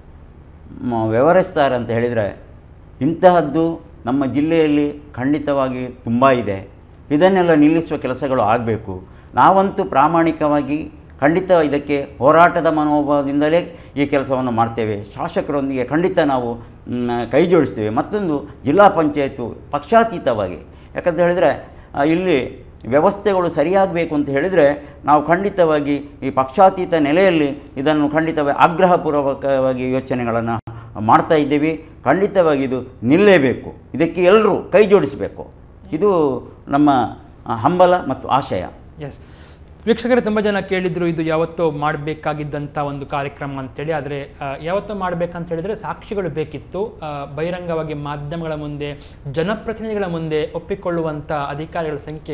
ಮ- ವ್ಯವಹರಿಸ್ತಾರೆ ಅಂತ ಹೇಳಿದರೆ ಇಂತಹದ್ದು ನಮ್ಮ ಜಿಲ್ಲೆಯಲ್ಲಿ ಖಂಡಿತವಾಗಿ ತುಂಬ ಇದೆ ಇದನ್ನೆಲ್ಲ ನಿಲ್ಲಿಸುವ ಕೆಲಸಗಳು ಆಗಬೇಕು ನಾವಂತೂ ಪ್ರಾಮಾಣಿಕವಾಗಿ ಖಂಡಿತ ಇದಕ್ಕೆ ಹೋರಾಟದ ಮನೋಭಾವದಿಂದಲೇ ಈ ಕೆಲಸವನ್ನು ಮಾಡ್ತೇವೆ ಶಾಸಕರೊಂದಿಗೆ ಖಂಡಿತ ನಾವು ಮ್, ಕೈ ಜೋಡಿಸ್ತೇವೆ ಮತ್ತೊಂದು ಜಿಲ್ಲಾ ಪಂಚಾಯತು ಪಕ್ಷಾತೀತವಾಗಿ ಯಾಕಂತ ಹೇಳಿದರೆ ಆ, ಇಲ್ಲಿ ವ್ಯವಸ್ಥೆಗಳು ಸರಿಯಾಗಬೇಕು ಅಂತ ಹೇಳಿದರೆ ನಾವು ಖಂಡಿತವಾಗಿ ಈ ಪಕ್ಷಾತೀತ ನೆಲೆಯಲ್ಲಿ ಇದನ್ನು ಖಂಡಿತವಾಗಿ ಆಗ್ರಹಪೂರ್ವಕವಾಗಿ ಯೋಚನೆಗಳನ್ನು ಮಾಡ್ತಾ ಇದ್ದೀವಿ ಖಂಡಿತವಾಗಿ ಇದು ನಿಲ್ಲೇಬೇಕು ಇದಕ್ಕೆ ಎಲ್ಲರೂ ಕೈ ಜೋಡಿಸಬೇಕು ಇದು ನಮ್ಮ ಆ, ಹಂಬಲ ಮತ್ತು ಆಶಯ ಎಸ್ ವೀಕ್ಷಕರೇ ತುಂಬ ಜನ ಕೇಳಿದ್ರು ಇದು ಯಾವತ್ತೋ ಮಾಡಬೇಕಾಗಿದ್ದಂಥ ಒಂದು ಕಾರ್ಯಕ್ರಮ ಅಂತೇಳಿ ಆದರೆ ಯಾವತ್ತೋ ಮಾಡಬೇಕಂತ ಹೇಳಿದರೆ ಸಾಕ್ಷಿಗಳು ಬೇಕಿತ್ತು ಆ, ಬಹಿರಂಗವಾಗಿ ಮಾಧ್ಯಮಗಳ ಮುಂದೆ ಜನಪ್ರತಿನಿಧಿಗಳ ಮುಂದೆ ಒಪ್ಪಿಕೊಳ್ಳುವಂಥ ಅಧಿಕಾರಿಗಳ ಸಂಖ್ಯೆ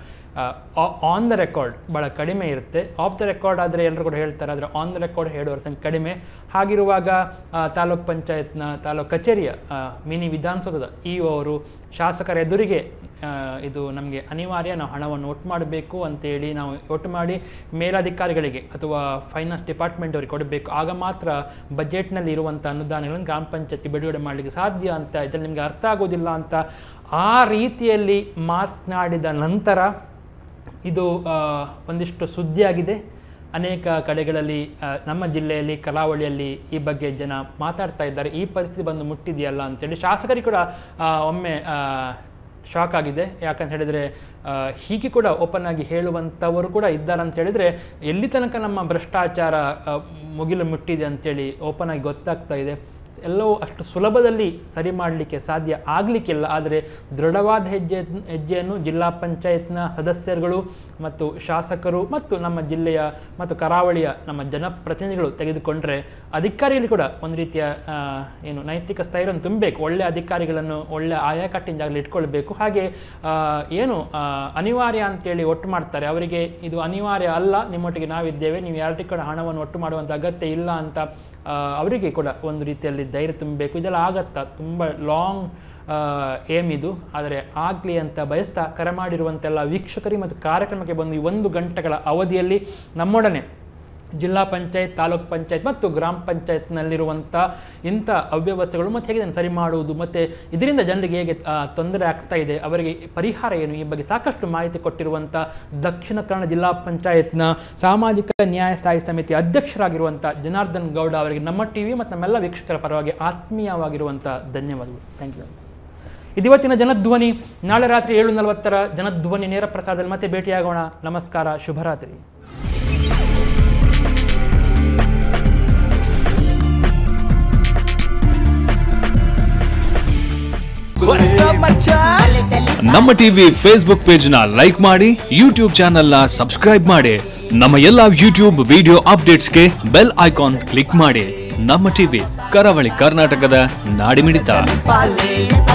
ಆನ್ ದ ರೆಕಾರ್ಡ್ ಭಾಳ ಕಡಿಮೆ ಇರುತ್ತೆ ಆಫ್ ದ ರೆಕಾರ್ಡ್ ಆದರೆ ಎಲ್ಲರೂ ಕೂಡ ಹೇಳ್ತಾರೆ ಆದರೆ ಆನ್ ದ ರೆಕಾರ್ಡ್ ಹೇಳುವವರ ಸಂಖ್ಯೆ ಕಡಿಮೆ ಹಾಗಿರುವಾಗ ಆ, ತಾಲೂಕ್ ಪಂಚಾಯತ್ನ ತಾಲೂಕ್ ಕಚೇರಿಯ ಆ, ಮಿನಿ ವಿಧಾನಸೌಧದ ಇ ಅವರು ಶಾಸಕರ ಎದುರಿಗೆ ಆ, ಇದು ನಮಗೆ ಅನಿವಾರ್ಯ ನಾವು ಹಣವನ್ನು ಒಟ್ಟು ಮಾಡಬೇಕು ಅಂತೇಳಿ ನಾವು ಒಟ್ಟು ಮಾಡಿ ಮೇಲಧಿಕಾರಿಗಳಿಗೆ ಅಥವಾ ಫೈನಾನ್ಸ್ ಡಿಪಾರ್ಟ್ಮೆಂಟ್ ಅವರಿಗೆ ಕೊಡಬೇಕು ಆಗ ಮಾತ್ರ ಬಜೆಟ್ನಲ್ಲಿ ಇರುವಂಥ ಅನುದಾನಗಳನ್ನು ಗ್ರಾಮ ಪಂಚಾಯತ್ಗೆ ಬಿಡುಗಡೆ ಮಾಡಲಿಕ್ಕೆ ಸಾಧ್ಯ ಅಂತ ಇದರಲ್ಲಿ ನಿಮಗೆ ಅರ್ಥ ಆಗೋದಿಲ್ಲ ಅಂತ ಆ ರೀತಿಯಲ್ಲಿ ಮಾತನಾಡಿದ ನಂತರ ಇದು ಆ, ಒಂದಿಷ್ಟು ಸುದ್ದಿಯಾಗಿದೆ ಅನೇಕ ಕಡೆಗಳಲ್ಲಿ ಆ, ನಮ್ಮ ಜಿಲ್ಲೆಯಲ್ಲಿ ಕರಾವಳಿಯಲ್ಲಿ ಈ ಬಗ್ಗೆ ಜನ ಮಾತಾಡ್ತಾ ಇದ್ದಾರೆ ಈ ಪರಿಸ್ಥಿತಿ ಬಂದು ಮುಟ್ಟಿದೆಯಲ್ಲ ಅಂತೇಳಿ ಶಾಸಕರಿಗೆ ಕೂಡ ಆ, ಒಮ್ಮೆ ಆ, ಶಾಕ್ ಆಗಿದೆ ಯಾಕಂತ ಹೇಳಿದರೆ ಆ, ಹೀಗೆ ಕೂಡ ಓಪನ್ ಆಗಿ ಹೇಳುವಂಥವರು ಕೂಡ ಇದ್ದಾರೆ ಅಂತ ಹೇಳಿದರೆ ಎಲ್ಲಿ ತನಕ ನಮ್ಮ ಭ್ರಷ್ಟಾಚಾರ ಆ, ಮುಗಿಲು ಮುಟ್ಟಿದೆ ಅಂತೇಳಿ ಓಪನ್ ಆಗಿ ಗೊತ್ತಾಗ್ತಾ ಇದೆ ಎಲ್ಲವೂ ಅಷ್ಟು ಸುಲಭದಲ್ಲಿ ಸರಿ ಮಾಡಲಿಕ್ಕೆ ಸಾಧ್ಯ ಆಗಲಿಕ್ಕಿಲ್ಲ ಆದರೆ ದೃಢವಾದ ಹೆಜ್ಜೆ ಹೆಜ್ಜೆಯನ್ನು ಜಿಲ್ಲಾ ಪಂಚಾಯತ್ನ ಸದಸ್ಯರುಗಳು ಮತ್ತು ಶಾಸಕರು ಮತ್ತು ನಮ್ಮ ಜಿಲ್ಲೆಯ ಮತ್ತು ಕರಾವಳಿಯ ನಮ್ಮ ಜನಪ್ರತಿನಿಧಿಗಳು ತೆಗೆದುಕೊಂಡ್ರೆ ಅಧಿಕಾರಿಗಳು ಕೂಡ ಒಂದು ರೀತಿಯ ಆ, ಏನು ನೈತಿಕ ಸ್ಥೈರ್ಯವನ್ನು ತುಂಬಬೇಕು ಒಳ್ಳೆಯ ಅಧಿಕಾರಿಗಳನ್ನು ಒಳ್ಳೆಯ ಆಯಾ ಕಟ್ಟಿನ ಜಾಗದಲ್ಲಿ ಇಟ್ಕೊಳ್ಬೇಕು ಹಾಗೆ ಆ, ಏನು ಆ, ಅನಿವಾರ್ಯ ಅಂತೇಳಿ ಒಟ್ಟು ಮಾಡ್ತಾರೆ ಅವರಿಗೆ ಇದು ಅನಿವಾರ್ಯ ಅಲ್ಲ ನಿಮ್ಮೊಟ್ಟಿಗೆ ನಾವಿದ್ದೇವೆ ನೀವು ಯಾರಿಗೆ ಕೂಡ ಹಣವನ್ನು ಒಟ್ಟು ಮಾಡುವಂಥ ಅಗತ್ಯ ಇಲ್ಲ ಅಂತ ಆ, ಅವರಿಗೆ ಕೂಡ ಒಂದು ರೀತಿಯಲ್ಲಿ ಧೈರ್ಯ ತುಂಬಬೇಕು ಇದೆಲ್ಲ ಆಗತ್ತಾ ತುಂಬ ಲಾಂಗ್ ಏಮ್ ಇದು ಆದರೆ ಆಗಲಿ ಅಂತ ಬಯಸ್ತಾ ಕರೆ ಮಾಡಿರುವಂತೆಲ್ಲ ವೀಕ್ಷಕರಿಗೆ ಮತ್ತು ಕಾರ್ಯಕ್ರಮಕ್ಕೆ ಬಂದು ಈ ಒಂದು ಗಂಟೆಗಳ ಅವಧಿಯಲ್ಲಿ ನಮ್ಮೊಡನೆ ಜಿಲ್ಲಾ ಪಂಚಾಯತ್ ತಾಲೂಕ್ ಪಂಚಾಯತ್ ಮತ್ತು ಗ್ರಾಮ ಪಂಚಾಯತ್ನಲ್ಲಿರುವಂಥ ಇಂಥ ಅವ್ಯವಸ್ಥೆಗಳು ಮತ್ತು ಹೇಗೆ ಇದನ್ನು ಸರಿ ಮಾಡುವುದು ಮತ್ತು ಇದರಿಂದ ಜನರಿಗೆ ಹೇಗೆ ಆ, ತೊಂದರೆ ಆಗ್ತಾ ಇದೆ ಅವರಿಗೆ ಪರಿಹಾರ ಏನು ಈ ಬಗ್ಗೆ ಸಾಕಷ್ಟು ಮಾಹಿತಿ ಕೊಟ್ಟಿರುವಂಥ ದಕ್ಷಿಣ ಕನ್ನಡ ಜಿಲ್ಲಾ ಪಂಚಾಯತ್ನ ಸಾಮಾಜಿಕ ನ್ಯಾಯ ಸ್ಥಾಯಿ ಸಮಿತಿ ಅಧ್ಯಕ್ಷರಾಗಿರುವಂಥ ಜನಾರ್ದನ್ ಗೌಡ ಅವರಿಗೆ ನಮ್ಮ ಟಿ ವಿ ಮತ್ತು ನಮ್ಮೆಲ್ಲ ವೀಕ್ಷಕರ ಪರವಾಗಿ ಆತ್ಮೀಯವಾಗಿರುವಂಥ ಧನ್ಯವಾದಗಳು ಥ್ಯಾಂಕ್ ಯು ಇದಿವತ್ತಿನ ಜನಧ್ವನಿ ನಾಳೆ ರಾತ್ರಿ ಏಳು ನಲವತ್ತರ ಜನಧ್ವನಿ ನೇರ ಪ್ರಸಾರದಲ್ಲಿ ಮತ್ತೆ ಭೇಟಿಯಾಗೋಣ ನಮಸ್ಕಾರ ಶುಭರಾತ್ರಿ ನಮ್ಮ ಟಿವಿ ಫೇಸ್ಬುಕ್ ಪೇಜ್ ನ ಲೈಕ್ ಮಾಡಿ ಯೂಟ್ಯೂಬ್ ಚಾನೆಲ್ ನ ಸಬ್ಸ್ಕ್ರೈಬ್ ಮಾಡಿ ನಮ್ಮ ಎಲ್ಲಾ ಯೂಟ್ಯೂಬ್ ವಿಡಿಯೋ ಅಪ್ಡೇಟ್ಸ್ಗೆ ಬೆಲ್ ಐಕಾನ್ ಕ್ಲಿಕ್ ಮಾಡಿ ನಮ್ಮ ಟಿವಿ ಕರಾವಳಿ ಕರ್ನಾಟಕದ ನಾಡಿಮಿಡಿತ ಪಾಲೆ